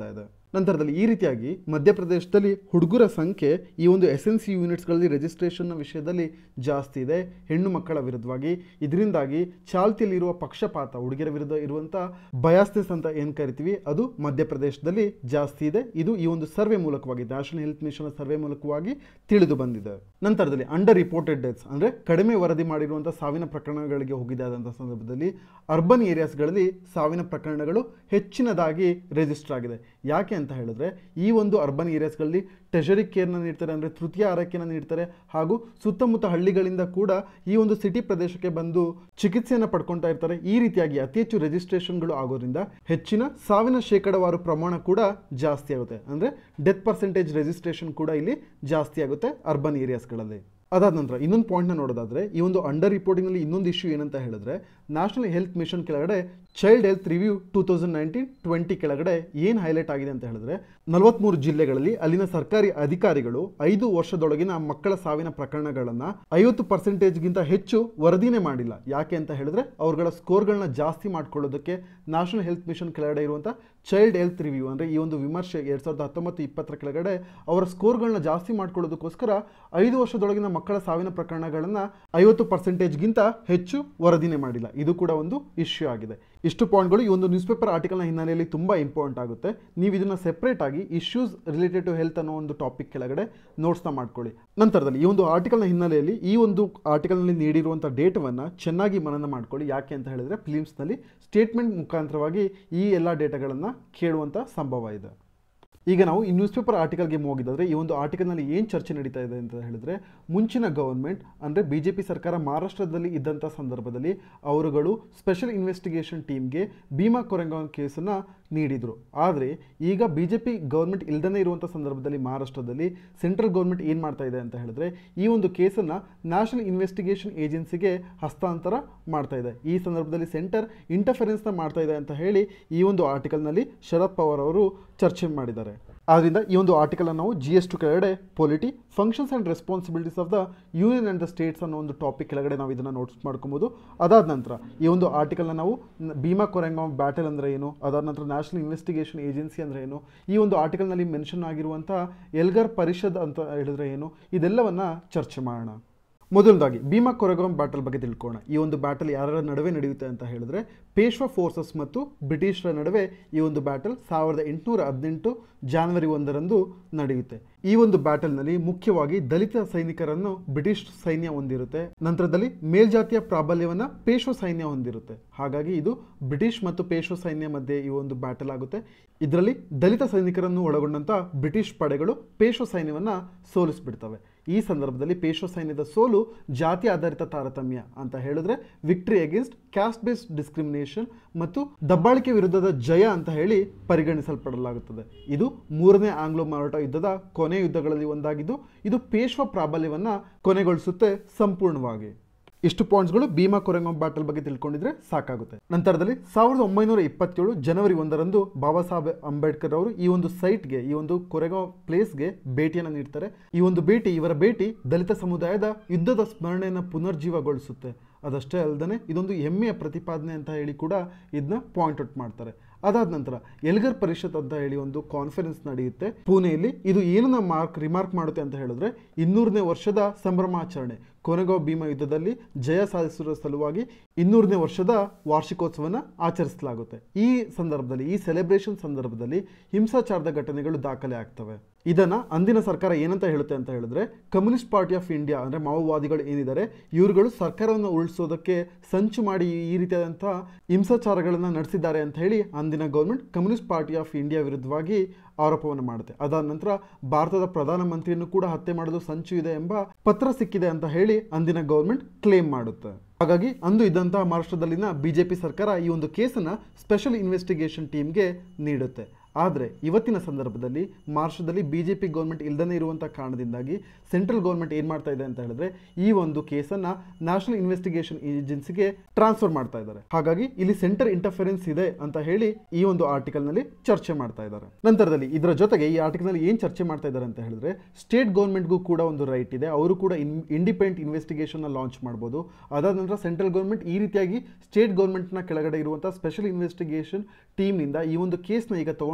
ನಂತರದಲ್ಲಿ ಈ ರೀತಿಯಾಗಿ ಮಧ್ಯಪ್ರದೇಶದಲ್ಲಿ ಹುಡುಗರ ಸಂಖ್ಯೆ ಈ ಒಂದು ಎಸ್ ಎನ್ ಸಿ ಯೂನಿಟ್ಸ್ಗಳಲ್ಲಿ ರಿಜಿಸ್ಟ್ರೇಷನ್ನ ವಿಷಯದಲ್ಲಿ ಜಾಸ್ತಿ ಇದೆ ಹೆಣ್ಣು ಮಕ್ಕಳ ವಿರುದ್ಧವಾಗಿ ಇದರಿಂದಾಗಿ ಚಾಲ್ತಿಯಲ್ಲಿರುವ ಪಕ್ಷಪಾತ ಹುಡುಗಿಯರ ವಿರುದ್ಧ ಇರುವಂಥ ಬಯಾಸ್ನೆಸ್ ಅಂತ ಏನು ಕರಿತೀವಿ ಅದು ಮಧ್ಯಪ್ರದೇಶದಲ್ಲಿ ಜಾಸ್ತಿ ಇದೆ ಇದು ಈ ಒಂದು ಸರ್ವೆ ಮೂಲಕವಾಗಿ ನ್ಯಾಷನಲ್ ಹೆಲ್ತ್ ಮಿಷನ್ ಸರ್ವೆ ಮೂಲಕವಾಗಿ ತಿಳಿದು ಬಂದಿದೆ ನಂತರದಲ್ಲಿ ಅಂಡರ್ ರಿಪೋರ್ಟೆಡ್ ಡೆತ್ಸ್ ಅಂದರೆ ಕಡಿಮೆ ವರದಿ ಮಾಡಿರುವಂಥ ಸಾವಿನ ಪ್ರಕರಣಗಳಿಗೆ ಹೋಗಿದೆ ಆದಂಥ ಸಂದರ್ಭದಲ್ಲಿ ಅರ್ಬನ್ ಏರಿಯಾಸ್ಗಳಲ್ಲಿ ಸಾವಿನ ಪ್ರಕರಣಗಳು ಹೆಚ್ಚಿನದಾಗಿ ರಿಜಿಸ್ಟರ್ ಆಗಿದೆ ಯಾಕೆ ಅಂತ ಹೇಳಿದ್ರೆ ಈ ಒಂದು ಅರ್ಬನ್ ಏರಿಯಾಸ್ಗಳಲ್ಲಿ ಟೆಷರಿ ಕೇರ್ನ ನೀಡ್ತಾರೆ ಅಂದರೆ ತೃತೀಯ ಆರೈಕೆಯನ್ನು ನೀಡ್ತಾರೆ ಹಾಗೂ ಸುತ್ತಮುತ್ತ ಹಳ್ಳಿಗಳಿಂದ ಕೂಡ ಈ ಒಂದು ಸಿಟಿ ಪ್ರದೇಶಕ್ಕೆ ಬಂದು ಚಿಕಿತ್ಸೆಯನ್ನು ಪಡ್ಕೊಳ್ತಾ ಇರ್ತಾರೆ ಈ ರೀತಿಯಾಗಿ ಅತಿ ಹೆಚ್ಚು ರಿಜಿಸ್ಟ್ರೇಷನ್ಗಳು ಆಗೋದ್ರಿಂದ ಹೆಚ್ಚಿನ ಸಾವಿನ ಶೇಕಡವಾರು ಪ್ರಮಾಣ ಕೂಡ ಜಾಸ್ತಿ ಆಗುತ್ತೆ ಅಂದರೆ ಡೆತ್ ಪರ್ಸೆಂಟೇಜ್ ರಿಜಿಸ್ಟ್ರೇಷನ್ ಕೂಡ ಇಲ್ಲಿ ಜಾಸ್ತಿ ಆಗುತ್ತೆ ಅರ್ಬನ್ ಏರಿಯಾಸ್ಗಳಲ್ಲಿ ಅದಾದ ನಂತರ ಇನ್ನೊಂದು ಪಾಯಿಂಟ್ನ ನೋಡೋದಾದ್ರೆ ಈ ಒಂದು ಅಂಡರ್ ರಿಪೋರ್ಟಿಂಗಲ್ಲಿ ಇನ್ನೊಂದು ಇಶ್ಯೂ ಏನಂತ ಹೇಳಿದ್ರೆ ನ್ಯಾಷನಲ್ ಹೆಲ್ತ್ ಮಿಷನ್ ಕೆಳಗಡೆ child health review two thousand nineteen twenty ಕೆಳಗಡೆ ಏನು ಹೈಲೈಟ್ ಆಗಿದೆ ಅಂತ ಹೇಳಿದ್ರೆ ನಲವತ್ಮೂರು ಜಿಲ್ಲೆಗಳಲ್ಲಿ ಅಲ್ಲಿನ ಸರ್ಕಾರಿ ಅಧಿಕಾರಿಗಳು ಐದು ವರ್ಷದೊಳಗಿನ ಮಕ್ಕಳ ಸಾವಿನ ಪ್ರಕರಣಗಳನ್ನು ಐವತ್ತು ಪರ್ಸೆಂಟೇಜ್ಗಿಂತ ಹೆಚ್ಚು ವರದಿನೇ ಮಾಡಿಲ್ಲ ಯಾಕೆ ಅಂತ ಹೇಳಿದ್ರೆ ಅವ್ರಗಳ ಸ್ಕೋರ್ಗಳನ್ನ ಜಾಸ್ತಿ ಮಾಡ್ಕೊಳ್ಳೋದಕ್ಕೆ ನ್ಯಾಷನಲ್ ಹೆಲ್ತ್ ಮಿಷನ್ ಕೆಳಗಡೆ ಇರುವಂಥ ಚೈಲ್ಡ್ ಹೆಲ್ತ್ ರಿವ್ಯೂ ಅಂದರೆ ಈ ಒಂದು ವಿಮರ್ಶೆ ಎರಡು ಸಾವಿರದ ಹತ್ತೊಂಬತ್ತು ಇಪ್ಪತ್ತರ ಕೆಳಗಡೆ ಅವರ ಸ್ಕೋರ್ಗಳನ್ನ ಜಾಸ್ತಿ ಮಾಡ್ಕೊಳ್ಳೋದಕ್ಕೋಸ್ಕರ ಐದು ವರ್ಷದೊಳಗಿನ ಮಕ್ಕಳ ಸಾವಿನ ಪ್ರಕರಣಗಳನ್ನು ಐವತ್ತು ಪರ್ಸೆಂಟೇಜ್ಗಿಂತ ಹೆಚ್ಚು ವರದಿನೇ ಮಾಡಿಲ್ಲ ಇದು ಕೂಡ ಒಂದು ಇಶ್ಯೂ ಆಗಿದೆ ಇಷ್ಟು ಪಾಯಿಂಟ್ಗಳು ಈ ಒಂದು ನ್ಯೂಸ್ ಪೇಪರ್ ಆರ್ಟಿಕಲ್ನ ಹಿನ್ನೆಲೆಯಲ್ಲಿ ತುಂಬ ಇಂಪಾರ್ಟೆಂಟ್ ಆಗುತ್ತೆ ನೀವು ಇದನ್ನು ಸೆಪ್ರೇಟ್ ಆಗಿ ಇಶ್ಯೂಸ್ ರಿಲೇಟೆಡ್ ಟು ಹೆಲ್ತ್ ಅನ್ನೋ ಒಂದು ಟಾಪಿಕ್ ಕೆಳಗಡೆ ನೋಟ್ಸ್ನ ಮಾಡ್ಕೊಳ್ಳಿ ನಂತರದಲ್ಲಿ ಈ ಒಂದು ಆರ್ಟಿಕಲ್ನ ಹಿನ್ನೆಲೆಯಲ್ಲಿ ಈ ಒಂದು ಆರ್ಟಿಕಲ್ನಲ್ಲಿ ನೀಡಿರುವಂಥ ಡೇಟವನ್ನು ಚೆನ್ನಾಗಿ ಮನನ ಮಾಡ್ಕೊಳ್ಳಿ ಯಾಕೆ ಅಂತ ಹೇಳಿದ್ರೆ ಫಿಲಿಮ್ಸ್ನಲ್ಲಿ ಸ್ಟೇಟ್ಮೆಂಟ್ ಮುಖಾಂತರವಾಗಿ ಈ ಎಲ್ಲ ಡೇಟಾಗಳನ್ನು ಕೇಳುವಂಥ ಸಂಭವ ಇದೆ ಈಗ ನಾವು ಈ ನ್ಯೂಸ್ ಪೇಪರ್ ಆರ್ಟಿಕಲ್ಗೆ ಹೋಗಿದ್ದಾದ್ರೆ ಈ ಒಂದು ಆರ್ಟಿಕಲ್ನಲ್ಲಿ ಏನು ಚರ್ಚೆ ನಡೀತಾ ಇದೆ ಅಂತ ಹೇಳಿದ್ರೆ ಮುಂಚಿನ ಗವರ್ಮೆಂಟ್ ಅಂದರೆ ಬಿ ಜೆ ಪಿ ಸರ್ಕಾರ ಮಹಾರಾಷ್ಟ್ರದಲ್ಲಿ ಇದ್ದಂಥ ಸಂದರ್ಭದಲ್ಲಿ ಅವರುಗಳು ಸ್ಪೆಷಲ್ ಇನ್ವೆಸ್ಟಿಗೇಷನ್ ಟೀಮ್ಗೆ ಭೀಮಾ ಕೊರೆಂಗಾಂವ್ ಕೇಸನ್ನು ನೀಡಿದರು ಆದರೆ ಈಗ ಬಿ ಜೆ ಪಿ ಗೌರ್ಮೆಂಟ್ ಇಲ್ದೇ ಇರುವಂಥ ಸಂದರ್ಭದಲ್ಲಿ ಮಹಾರಾಷ್ಟ್ರದಲ್ಲಿ ಸೆಂಟ್ರಲ್ ಗೌರ್ಮೆಂಟ್ ಏನು ಮಾಡ್ತಾ ಇದೆ ಅಂತ ಹೇಳಿದ್ರೆ ಈ ಒಂದು ಕೇಸನ್ನು ನ್ಯಾಷನಲ್ ಇನ್ವೆಸ್ಟಿಗೇಷನ್ ಏಜೆನ್ಸಿಗೆ ಹಸ್ತಾಂತರ ಮಾಡ್ತಾ ಇದೆ ಈ ಸಂದರ್ಭದಲ್ಲಿ ಸೆಂಟರ್ ಇಂಟರ್ಫರೆನ್ಸ್ನ ಮಾಡ್ತಾ ಇದೆ ಅಂತ ಹೇಳಿ ಈ ಒಂದು ಆರ್ಟಿಕಲ್ನಲ್ಲಿ ಶರದ್ ಪವಾರ್ ಅವರು ಚರ್ಚೆ ಮಾಡಿದ್ದಾರೆ ಆದ್ದರಿಂದ ಈ ಒಂದು ಆರ್ಟಿಕಲ್ ನಾವು ಜಿ ಎಸ್ ಟು ಕೆಳಗಡೆ polity functions and responsibilities of the union and the states ಅನ್ನೋ ಒಂದು ಟಾಪಿಕ್ ಕೆಳಗಡೆ ನಾವು ಇದನ್ನು ನೋಟ್ಸ್ ಮಾಡ್ಕೊಬೋದು ಅದಾದ ನಂತರ ಈ ಒಂದು ಆರ್ಟಿಕಲ್ನ ನಾವು ನ- ಭೀಮಾ ಕೊರೆಂಗಾಂವ್ ಬ್ಯಾಟಲ್ ಅಂದರೆ ಏನು ಅದಾದ ನಂತರ ನ್ಯಾಷನಲ್ ಇನ್ವೆಸ್ಟಿಗೇಷನ್ ಏಜೆನ್ಸಿ ಅಂದರೆ ಏನು ಈ ಒಂದು ಆರ್ಟಿಕಲ್ನಲ್ಲಿ ಮೆನ್ಷನ್ ಆಗಿರುವಂಥ ಎಲ್ಗರ್ ಪರಿಷದ್ ಅಂತ ಹೇಳಿದ್ರೆ ಏನು ಇದೆಲ್ಲವನ್ನ ಚರ್ಚೆ ಮಾಡೋಣ ಮೊದಲದಾಗಿ ಭೀಮಾ ಕೊರೆಗಾಂವ್ ಬ್ಯಾಟಲ್ ಬಗ್ಗೆ ತಿಳ್ಕೋಣ ಈ ಒಂದು ಬ್ಯಾಟಲ್ ಯಾರ ನಡುವೆ ನಡೆಯುತ್ತೆ ಅಂತ ಹೇಳಿದ್ರೆ ಪೇಶ್ವಾ ಫೋರ್ಸಸ್ ಮತ್ತು ಬ್ರಿಟಿಷರ ನಡುವೆ ಈ ಒಂದು ಬ್ಯಾಟಲ್ ಸಾವಿರದ ಎಂಟುನೂರ ಹದಿನೆಂಟು ಜಾನ್ವರಿ ಒಂದರಂದು ನಡೆಯುತ್ತೆ ಈ ಒಂದು ಬ್ಯಾಟಲ್ನಲ್ಲಿ ಮುಖ್ಯವಾಗಿ ದಲಿತ ಸೈನಿಕರನ್ನು ಬ್ರಿಟಿಷ್ ಸೈನ್ಯ ಹೊಂದಿರುತ್ತೆ ನಂತರದಲ್ಲಿ ಮೇಲ್ಜಾತಿಯ ಪ್ರಾಬಲ್ಯವನ್ನ ಪೇಶ್ವ ಸೈನ್ಯ ಹೊಂದಿರುತ್ತೆ ಹಾಗಾಗಿ ಇದು ಬ್ರಿಟಿಷ್ ಮತ್ತು ಪೇಶ್ವ ಸೈನ್ಯ ಮಧ್ಯೆ ಈ ಒಂದು ಬ್ಯಾಟಲ್ ಆಗುತ್ತೆ ಇದರಲ್ಲಿ ದಲಿತ ಸೈನಿಕರನ್ನು ಒಳಗೊಂಡಂತ ಬ್ರಿಟಿಷ್ ಪಡೆಗಳು ಪೇಶ್ವ ಸೈನ್ಯವನ್ನ ಸೋಲಿಸ್ಬಿಡ್ತವೆ ಈ ಸಂದರ್ಭದಲ್ಲಿ ಪೇಶ್ವ ಸೈನ್ಯದ ಸೋಲು ಜಾತಿ ಆಧಾರಿತ ತಾರತಮ್ಯ ಅಂತ ಹೇಳಿದ್ರೆ victory against caste based discrimination ಮತ್ತು ದಬ್ಬಾಳಿಕೆ ವಿರುದ್ಧದ ಜಯ ಅಂತ ಹೇಳಿ ಪರಿಗಣಿಸಲ್ಪಡಲಾಗುತ್ತದೆ ಇದು ಮೂರನೇ ಆಂಗ್ಲೋ ಮರಾಠ ಯುದ್ಧದ ಕೊನೆ ಯುದ್ಧಗಳಲ್ಲಿ ಒಂದಾಗಿದ್ದು ಇದು ಪೇಶ್ವ ಪ್ರಾಬಲ್ಯವನ್ನ ಕೊನೆಗೊಳಿಸುತ್ತೆ ಸಂಪೂರ್ಣವಾಗಿ ಇಷ್ಟು ಪಾಯಿಂಟ್ಸ್ಗಳು ಭೀಮಾ ಕೊರೆಗಾಂವ್ ಬ್ಯಾಟಲ್ ಬಗ್ಗೆ ತಿಳ್ಕೊಂಡಿದ್ರೆ ಸಾಕಾಗುತ್ತೆ ನಂತರದಲ್ಲಿ ಸಾವಿರದ ಒಂಬೈನೂರ ಇಪ್ಪತ್ತೇಳು ಜನವರಿ ಒಂದರಂದು ಬಾಬಾ ಸಾಹೇಬ್ ಅಂಬೇಡ್ಕರ್ ಅವರು ಈ ಒಂದು ಸೈಟ್ಗೆ ಈ ಒಂದು ಕೊರೆಗಾಂವ್ ಪ್ಲೇಸ್ಗೆ ಭೇಟಿಯನ್ನು ನೀಡ್ತಾರೆ ಈ ಒಂದು ಭೇಟಿ ಇವರ ಭೇಟಿ ದಲಿತ ಸಮುದಾಯದ ಯುದ್ಧದ ಸ್ಮರಣೆಯನ್ನು ಪುನರ್ಜೀವಗೊಳಿಸುತ್ತೆ ಅದಷ್ಟೇ ಅಲ್ಲದೆ ಇದೊಂದು ಹೆಮ್ಮೆಯ ಪ್ರತಿಪಾದನೆ ಅಂತ ಹೇಳಿ ಕೂಡ ಇದನ್ನ ಪಾಯಿಂಟ್ ಔಟ್ ಮಾಡ್ತಾರೆ ಅದಾದ ನಂತರ ಎಲ್ಗರ್ ಪರಿಷತ್ ಅಂತ ಹೇಳಿ ಒಂದು ಕಾನ್ಫರೆನ್ಸ್ ನಡೆಯುತ್ತೆ ಪುಣೆಯಲ್ಲಿ ಇದು ಏನನ್ನ ಮಾರ್ಕ್ ರಿಮಾರ್ಕ್ ಮಾಡುತ್ತೆ ಅಂತ ಹೇಳಿದ್ರೆ ಇನ್ನೂರನೇ ವರ್ಷದ ಸಂಭ್ರಮಾಚರಣೆ ಕೊನೆಗಾಂವ್ ಭೀಮಾ ಯುದ್ಧದಲ್ಲಿ ಜಯ ಸಾಧಿಸಿರುವ ಸಲುವಾಗಿ ಇನ್ನೂರನೇ ವರ್ಷದ ವಾರ್ಷಿಕೋತ್ಸವನ ಆಚರಿಸಲಾಗುತ್ತೆ ಈ ಸಂದರ್ಭದಲ್ಲಿ ಈ ಸೆಲೆಬ್ರೇಷನ್ ಸಂದರ್ಭದಲ್ಲಿ ಹಿಂಸಾಚಾರದ ಘಟನೆಗಳು ದಾಖಲೆ ಆಗ್ತವೆ ಇದನ್ನ ಅಂದಿನ ಸರ್ಕಾರ ಏನಂತ ಹೇಳುತ್ತೆ ಅಂತ ಹೇಳಿದ್ರೆ ಕಮ್ಯುನಿಸ್ಟ್ ಪಾರ್ಟಿ ಆಫ್ ಇಂಡಿಯಾ ಅಂದ್ರೆ ಮಾವೋವಾದಿಗಳು ಏನಿದ್ದಾರೆ ಇವರುಗಳು ಸರ್ಕಾರವನ್ನು ಉಳಿಸೋದಕ್ಕೆ ಸಂಚು ಮಾಡಿ ಈ ರೀತಿಯಾದಂತಹ ಹಿಂಸಾಚಾರಗಳನ್ನು ನಡೆಸಿದ್ದಾರೆ ಅಂತ ಹೇಳಿ ಅಂದಿನ government Communist Party of India ವಿರುದ್ಧವಾಗಿ ಆರೋಪವನ್ನು ಮಾಡುತ್ತೆ ಅದಾದ ನಂತರ ಭಾರತದ ಪ್ರಧಾನಮಂತ್ರಿಯನ್ನು ಕೂಡ ಹತ್ಯೆ ಮಾಡಲು ಸಂಚು ಇದೆ ಎಂಬ ಪತ್ರ ಸಿಕ್ಕಿದೆ ಅಂತ ಹೇಳಿ ಅಂದಿನ ಗೌರ್ಮೆಂಟ್ ಕ್ಲೇಮ್ ಮಾಡುತ್ತೆ ಹಾಗಾಗಿ ಅಂದು ಇದ್ದಂತಹ ಮಹಾರಾಷ್ಟ್ರದಲ್ಲಿನ ಬಿಜೆಪಿ ಸರ್ಕಾರ ಈ ಒಂದು ಕೇಸನ್ನು ಸ್ಪೆಷಲ್ ಇನ್ವೆಸ್ಟಿಗೇಷನ್ ಟೀಮ್ಗೆ ನೀಡುತ್ತೆ ಆದರೆ ಇವತ್ತಿನ ಸಂದರ್ಭದಲ್ಲಿ ಮಹಾರಾಷ್ಟ್ರದಲ್ಲಿ ಬಿ ಜೆ ಪಿ ಗೌರ್ಮೆಂಟ್ ಇಲ್ಲದೇ ಇರುವಂಥ ಕಾರಣದಿಂದಾಗಿ ಸೆಂಟ್ರಲ್ ಗೌರ್ಮೆಂಟ್ ಏನು ಮಾಡ್ತಾ ಇದೆ ಅಂತ ಹೇಳಿದ್ರೆ ಈ ಒಂದು ಕೇಸನ್ನು ನ್ಯಾಷನಲ್ ಇನ್ವೆಸ್ಟಿಗೇಷನ್ ಏಜೆನ್ಸಿಗೆ ಟ್ರಾನ್ಸ್ಫರ್ ಮಾಡ್ತಾ ಇದ್ದಾರೆ ಹಾಗಾಗಿ ಇಲ್ಲಿ ಸೆಂಟರ್ ಇಂಟರ್ಫರೆನ್ಸ್ ಇದೆ ಅಂತ ಹೇಳಿ ಈ ಒಂದು ಆರ್ಟಿಕಲ್ನಲ್ಲಿ ಚರ್ಚೆ ಮಾಡ್ತಾ ಇದ್ದಾರೆ ನಂತರದಲ್ಲಿ ಇದರ ಜೊತೆಗೆ ಈ ಆರ್ಟಿಕಲ್ನಲ್ಲಿ ಏನು ಚರ್ಚೆ ಮಾಡ್ತಾ ಇದ್ದಾರೆ ಅಂತ ಹೇಳಿದ್ರೆ ಸ್ಟೇಟ್ ಗೌರ್ಮೆಂಟ್ಗೂ ಕೂಡ ಒಂದು ರೈಟ್ ಇದೆ ಅವರು ಕೂಡ ಇಂಡಿಪೆಂಡೆಂಟ್ ಇನ್ವೆಸ್ಟಿಗೇಷನ್ನ ಲಾಂಚ್ ಮಾಡ್ಬೋದು ಅದಾದ ನಂತರ ಸೆಂಟ್ರಲ್ ಗೌರ್ಮೆಂಟ್ ಈ ರೀತಿಯಾಗಿ ಸ್ಟೇಟ್ ಗೌರ್ಮೆಂಟ್ನ ಕೆಳಗಡೆ ಇರುವಂಥ ಸ್ಪೆಷಲ್ ಇನ್ವೆಸ್ಟಿಗೇಷನ್ ಟೀಮ್ನಿಂದ ಈ ಒಂದು ಕೇಸ್ನ ಈಗ ತಗೊಂಡು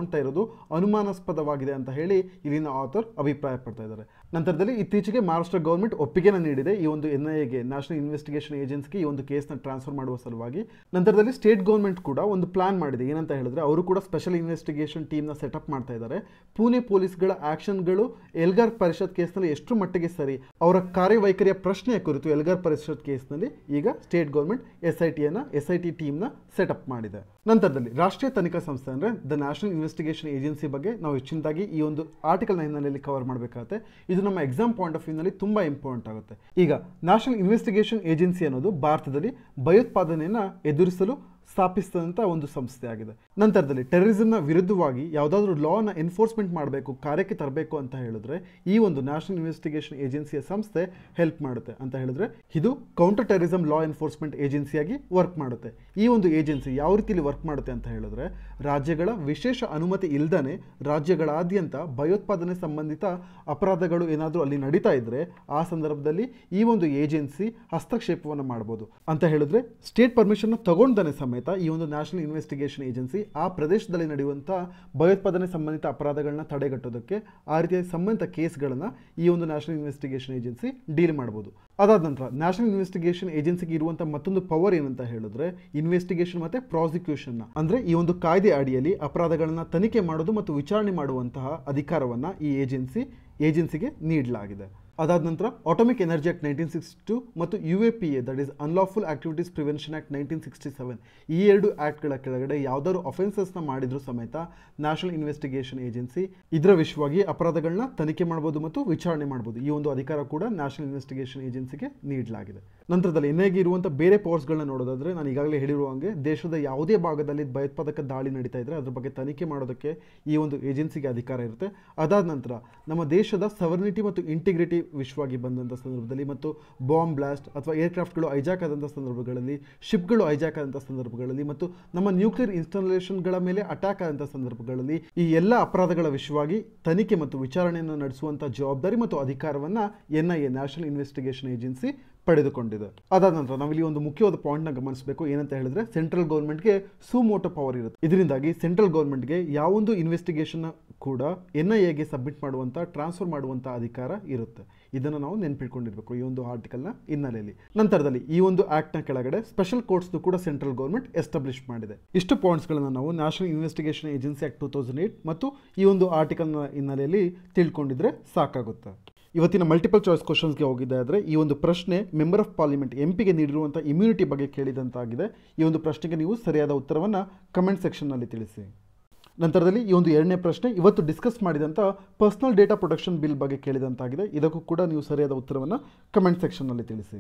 ಕಾಣ್ತಾ ಇರೋದು ಅನುಮಾನಾಸ್ಪದವಾಗಿದೆ ಅಂತ ಹೇಳಿ ಇಲ್ಲಿನ ಆಥರ್ ಅಭಿಪ್ರಾಯ ಪಡ್ತಾ ಇದ್ದಾರೆ ನಂತರದಲ್ಲಿ ಇತ್ತೀಚೆಗೆ ಮಹಾರಾಷ್ಟ್ರ ಗೌರ್ಮೆಂಟ್ ಒಪ್ಪಿಗೆನ ನೀಡಿದೆ ಈ ಒಂದು ಎನ್ ಐ ಎಗೆ ನ್ಯಾಷನಲ್ ಇನ್ವೆಸ್ಟಿಗೇಷನ್ ಏಜೆನ್ಸಿಗೆ ಈ ಒಂದು ಕೇಸ್ನ ಟ್ರಾನ್ಸ್ಫರ್ ಮಾಡುವ ಸಲುವಾಗಿ ನಂತರದಲ್ಲಿ ಸ್ಟೇಟ್ ಗೌರ್ಮೆಂಟ್ ಕೂಡ ಒಂದು ಪ್ಲಾನ್ ಮಾಡಿದೆ ಏನಂತ ಹೇಳಿದ್ರೆ ಅವರು ಕೂಡ ಸ್ಪೆಷಲ್ ಇನ್ವೆಸ್ಟಿಗೇಷನ್ ಟೀಮ್ನ ಸೆಟಪ್ ಮಾಡ್ತಾ ಇದ್ದಾರೆ ಪುಣೆ ಪೊಲೀಸ್ಗಳ ಆಕ್ಷನ್ಗಳು ಎಲ್ಗಾರ್ ಪರಿಷತ್ ಕೇಸ್ನಲ್ಲಿ ಎಷ್ಟು ಮಟ್ಟಿಗೆ ಸರಿ ಅವರ ಕಾರ್ಯವೈಖರಿಯ ಪ್ರಶ್ನೆಯ ಕುರಿತು ಎಲ್ಗಾರ್ ಪರಿಷತ್ ಕೇಸ್ನಲ್ಲಿ ಈಗ ಸ್ಟೇಟ್ ಗೌರ್ಮೆಂಟ್ ಎಸ್ ಐ ಟಿಯನ್ನು ಎಸ್ ಐ ಟಿ ಟೀಮ್ನ ಸೆಟಪ್ ಮಾಡಿದೆ ನಂತರದಲ್ಲಿ ರಾಷ್ಟ್ರೀಯ ತನಿಖಾ ಸಂಸ್ಥೆ ಅಂದರೆ ದ ನ್ಯಾಷನಲ್ ಇನ್ವೆಸ್ಟಿಗೇಷನ್ ಏಜೆನ್ಸಿ ಬಗ್ಗೆ ನಾವು ಹೆಚ್ಚಿನದಾಗಿ ಈ ಒಂದು ಆರ್ಟಿಕಲ್ ನೈನ್ನಲ್ಲಿ ಕವರ್ ಮಾಡಬೇಕಾಗುತ್ತೆ ಇದು ನಮ್ಮ ಎಕ್ಸಾಮ್ ಪಾಯಿಂಟ್ ಆಫ್ ವ್ಯೂನಲ್ಲಿ ತುಂಬ ಇಂಪಾರ್ಟೆಂಟ್ ಆಗುತ್ತೆ ಈಗ ನ್ಯಾಷನಲ್ ಇನ್ವೆಸ್ಟಿಗೇಷನ್ ಏಜೆನ್ಸಿ ಅನ್ನೋದು ಭಾರತದಲ್ಲಿ ಭಯೋತ್ಪಾದನೆಯನ್ನು ಎದುರಿಸಲು ಸ್ಥಾಪಿಸಿದಂಥ ಒಂದು ಸಂಸ್ಥೆ ಆಗಿದೆ ನಂತರದಲ್ಲಿ ಟೆರರಿಸಮ್ನ ವಿರುದ್ಧವಾಗಿ ಯಾವುದಾದ್ರೂ ಲಾನ ಎನ್ಫೋರ್ಸ್ಮೆಂಟ್ ಮಾಡಬೇಕು ಕಾರ್ಯಕ್ಕೆ ತರಬೇಕು ಅಂತ ಹೇಳಿದ್ರೆ ಈ ಒಂದು ನ್ಯಾಷನಲ್ ಇನ್ವೆಸ್ಟಿಗೇಷನ್ ಏಜೆನ್ಸಿಯ ಸಂಸ್ಥೆ ಹೆಲ್ಪ್ ಮಾಡುತ್ತೆ ಅಂತ ಹೇಳಿದ್ರೆ ಇದು ಕೌಂಟರ್ ಟೆರರಿಸಮ್ ಲಾ ಎನ್ಫೋರ್ಸ್ಮೆಂಟ್ ಏಜೆನ್ಸಿಯಾಗಿ ವರ್ಕ್ ಮಾಡುತ್ತೆ ಈ ಒಂದು ಏಜೆನ್ಸಿ ಯಾವ ರೀತಿಯಲ್ಲಿ ವರ್ಕ್ ಮಾಡುತ್ತೆ ಅಂತ ಹೇಳಿದ್ರೆ ರಾಜ್ಯಗಳ ವಿಶೇಷ ಅನುಮತಿ ಇಲ್ದನೆ ರಾಜ್ಯಗಳಾದ್ಯಂತ ಭಯೋತ್ಪಾದನೆ ಸಂಬಂಧಿತ ಅಪರಾಧಗಳು ಏನಾದರೂ ಅಲ್ಲಿ ನಡೀತಾ ಇದ್ರೆ ಆ ಸಂದರ್ಭದಲ್ಲಿ ಈ ಒಂದು ಏಜೆನ್ಸಿ ಹಸ್ತಕ್ಷೇಪವನ್ನು ಮಾಡ್ಬೋದು ಅಂತ ಹೇಳಿದ್ರೆ ಸ್ಟೇಟ್ ಪರ್ಮಿಷನ್ ತಗೊಂಡನೆ ಸಮೇತ ಈ ಒಂದು ನ್ಯಾಷನಲ್ ಇನ್ವೆಸ್ಟಿಗೇಷನ್ ಏಜೆನ್ಸಿ ಆ ಪ್ರದೇಶದಲ್ಲಿ ನಡೆಯುವಂಥ ಭಯೋತ್ಪಾದನೆ ಸಂಬಂಧಿತ ಅಪರಾಧಗಳನ್ನ ತಡೆಗಟ್ಟೋದಕ್ಕೆ ಆ ರೀತಿಯ ಸಂಬಂಧಿತ ಕೇಸ್ಗಳನ್ನು ಈ ಒಂದು ನ್ಯಾಷನಲ್ ಇನ್ವೆಸ್ಟಿಗೇಷನ್ ಏಜೆನ್ಸಿ ಡೀಲ್ ಮಾಡ್ಬೋದು ಅದಾದ ನಂತರ ನ್ಯಾಷನಲ್ ಇನ್ವೆಸ್ಟಿಗೇಷನ್ ಏಜೆನ್ಸಿಗೆ ಇರುವಂಥ ಮತ್ತೊಂದು ಪವರ್ ಏನಂತ ಹೇಳಿದ್ರೆ ಇನ್ವೆಸ್ಟಿಗೇಷನ್ ಮತ್ತೆ ಪ್ರಾಸಿಕ್ಯೂಷನ್ ಅಂದ್ರೆ ಈ ಒಂದು ಕಾಯ್ದೆ ಅಡಿಯಲ್ಲಿ ಅಪರಾಧಗಳನ್ನ ತನಿಖೆ ಮಾಡೋದು ಮತ್ತು ವಿಚಾರಣೆ ಮಾಡುವಂತಹ ಅಧಿಕಾರವನ್ನ ಈ ಏಜೆನ್ಸಿ ಏಜೆನ್ಸಿಗೆ ನೀಡಲಾಗಿದೆ ಅದಾದ ನಂತರ atomic energy act nineteen sixty two ಮತ್ತು U A P A that is unlawful activities prevention act nineteen sixty seven ಈ ಎರಡು ಆ್ಯಕ್ಟ್ಗಳ ಕೆಳಗಡೆ ಯಾವ್ದಾದ್ರು ಅಫೆನ್ಸಸ್ನ ಮಾಡಿದ್ರು ಸಮೇತ ನ್ಯಾಷನಲ್ ಇನ್ವೆಸ್ಟಿಗೇಷನ್ ಏಜೆನ್ಸಿ ಇದರ ವಿಷಯವಾಗಿ ಅಪರಾಧಗಳನ್ನ ತನಿಖೆ ಮಾಡ್ಬೋದು ಮತ್ತು ವಿಚಾರಣೆ ಮಾಡ್ಬೋದು ಈ ಒಂದು ಅಧಿಕಾರ ಕೂಡ ನ್ಯಾಷನಲ್ ಇನ್ವೆಸ್ಟಿಗೇಷನ್ ಏಜೆನ್ಸಿಗೆ ನೀಡಲಾಗಿದೆ ನಂತರದಲ್ಲಿ ಎನ್ಐಗೆ ಇರುವಂಥ ಬೇರೆ ಪವರ್ಸ್ಗಳನ್ನ ನೋಡೋದಾದ್ರೆ ನಾನು ಈಗಾಗಲೇ ಹೇಳಿರುವ ಹಾಗೆ ದೇಶದ ಯಾವುದೇ ಭಾಗದಲ್ಲಿ ಭಯೋತ್ಪಾದಕ ದಾಳಿ ನಡೀತಾ ಇದ್ರೆ ಅದ್ರ ಬಗ್ಗೆ ತನಿಖೆ ಮಾಡೋದಕ್ಕೆ ಈ ಒಂದು ಏಜೆನ್ಸಿಗೆ ಅಧಿಕಾರ ಇರುತ್ತೆ ಅದಾದ ನಂತರ ನಮ್ಮ ದೇಶದ ಸವರ್ನಿಟಿ ಮತ್ತು ಇಂಟಿಗ್ರಿಟಿ ವಿಶ್ವವಾಗಿ ಬಂದಂಥ ಸಂದರ್ಭದಲ್ಲಿ ಮತ್ತು ಬಾಂಬ್ ಬ್ಲಾಸ್ಟ್ ಅಥವಾ ಏರ್ಕ್ರಾಫ್ಟ್ಗಳು ಹೈಜಾಕ್ ಆದಂಥ ಸಂದರ್ಭಗಳಲ್ಲಿ ಶಿಪ್ಗಳು ಹೈಜಾಕ್ ಆದಂಥ ಸಂದರ್ಭಗಳಲ್ಲಿ ಮತ್ತು ನಮ್ಮ ನ್ಯೂಕ್ಲಿಯರ್ ಇನ್ಸ್ಟಾಲೇಷನ್ಗಳ ಮೇಲೆ ಅಟ್ಯಾಕ್ ಆದಂಥ ಸಂದರ್ಭಗಳಲ್ಲಿ ಈ ಎಲ್ಲ ಅಪರಾಧಗಳ ವಿಷಯವಾಗಿ ತನಿಖೆ ಮತ್ತು ವಿಚಾರಣೆಯನ್ನು ನಡೆಸುವಂಥ ಜವಾಬ್ದಾರಿ ಮತ್ತು ಅಧಿಕಾರವನ್ನು N I A national investigation agency ಪಡೆದುಕೊಂಡಿದೆ ಅದಾದ ನಂತರ ನಾವಿಲ್ಲಿ ಒಂದು ಮುಖ್ಯವಾದ ಪಾಯಿಂಟ್ನ ಗಮನಿಸಬೇಕು ಏನಂತ ಹೇಳಿದ್ರೆ ಸೆಂಟ್ರಲ್ ಗೌರ್ಮೆಂಟ್ಗೆ ಸುಮೋಟೋ ಪವರ್ ಇರುತ್ತೆ ಇದರಿಂದಾಗಿ ಸೆಂಟ್ರಲ್ ಗೌರ್ಮೆಂಟ್ಗೆ ಯಾವೊಂದು ಇನ್ವೆಸ್ಟಿಗೇಷನ್ ಕೂಡ ಎನ್ ಐ ಎಗೆ ಸಬ್ಮಿಟ್ ಮಾಡುವಂಥ ಟ್ರಾನ್ಸ್ಫರ್ ಮಾಡುವಂಥ ಅಧಿಕಾರ ಇರುತ್ತೆ ಇದನ್ನು ನಾವು ನೆನ್ಪಿಟ್ಕೊಂಡಿರ್ಬೇಕು ಈ ಒಂದು ಆರ್ಟಿಕಲ್ನ ಹಿನ್ನೆಲೆಯಲ್ಲಿ ನಂತರದಲ್ಲಿ ಈ ಒಂದು ಆಕ್ಟ್ನ ಕೆಳಗಡೆ ಸ್ಪೆಷಲ್ ಕೋರ್ಟ್ಸ್ ಕೂಡ ಸೆಂಟ್ರಲ್ ಗೌರ್ಮೆಂಟ್ ಎಸ್ಟಾಬ್ಲಿಷ್ ಮಾಡಿದೆ ಇಷ್ಟು ಪಾಯಿಂಟ್ಸ್ಗಳನ್ನು ನಾವು national investigation agency act two thousand eight ಮತ್ತು ಈ ಒಂದು ಆರ್ಟಿಕಲ್ನ ಹಿನ್ನೆಲೆಯಲ್ಲಿ ತಿಳ್ಕೊಂಡಿದ್ರೆ ಸಾಕಾಗುತ್ತೆ ಇವತ್ತಿನ ಮಲ್ಟಿಪಲ್ ಚಾಯ್ಸ್ ಕ್ವಶನ್ಸ್ಗೆ ಹೋಗಿದ್ದೆ ಆದರೆ ಈ ಒಂದು ಪ್ರಶ್ನೆ ಮೆಂಬರ್ ಆಫ್ ಪಾರ್ಲಿಮೆಂಟ್ ಎಂ ಪಿಗೆ ನೀಡಿರುವಂಥ ಇಮ್ಯುನಿಟಿ ಬಗ್ಗೆ ಕೇಳಿದಂತಾಗಿದೆ ಈ ಒಂದು ಪ್ರಶ್ನೆಗೆ ನೀವು ಸರಿಯಾದ ಉತ್ತರವನ್ನು ಕಮೆಂಟ್ ಸೆಕ್ಷನ್ನಲ್ಲಿ ತಿಳಿಸಿ ನಂತರದಲ್ಲಿ ಈ ಒಂದು ಎರಡನೇ ಪ್ರಶ್ನೆ ಇವತ್ತು ಡಿಸ್ಕಸ್ ಮಾಡಿದಂಥ ಪರ್ಸನಲ್ ಡೇಟಾ ಪ್ರೊಟೆಕ್ಷನ್ ಬಿಲ್ ಬಗ್ಗೆ ಕೇಳಿದಂತಾಗಿದೆ ಇದಕ್ಕೂ ಕೂಡ ನೀವು ಸರಿಯಾದ ಉತ್ತರವನ್ನು ಕಮೆಂಟ್ ಸೆಕ್ಷನ್ನಲ್ಲಿ ತಿಳಿಸಿ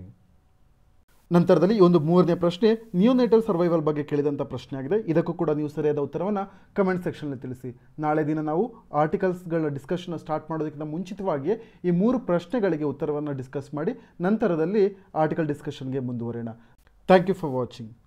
ನಂತರದಲ್ಲಿ ಈ ಒಂದು ಮೂರನೇ ಪ್ರಶ್ನೆ ನಿಯೋನೇಟಲ್ ಸರ್ವೈವಲ್ ಬಗ್ಗೆ ಕೇಳಿದಂಥ ಪ್ರಶ್ನೆ ಆಗಿದೆ ಇದಕ್ಕೂ ಕೂಡ ನೀವು ಸರಿಯಾದ ಉತ್ತರವನ್ನು ಕಮೆಂಟ್ ಸೆಕ್ಷನ್ನಲ್ಲಿ ತಿಳಿಸಿ ನಾಳೆ ದಿನ ನಾವು ಆರ್ಟಿಕಲ್ಸ್ಗಳ ಡಿಸ್ಕಷನ್ ಸ್ಟಾರ್ಟ್ ಮಾಡೋದಕ್ಕಿಂತ ಮುಂಚಿತವಾಗಿಯೇ ಈ ಮೂರು ಪ್ರಶ್ನೆಗಳಿಗೆ ಉತ್ತರವನ್ನು ಡಿಸ್ಕಸ್ ಮಾಡಿ ನಂತರದಲ್ಲಿ ಆರ್ಟಿಕಲ್ ಡಿಸ್ಕಷನ್ಗೆ ಮುಂದುವರೋಣ ಥ್ಯಾಂಕ್ ಯು ಫಾರ್ ವಾಚಿಂಗ್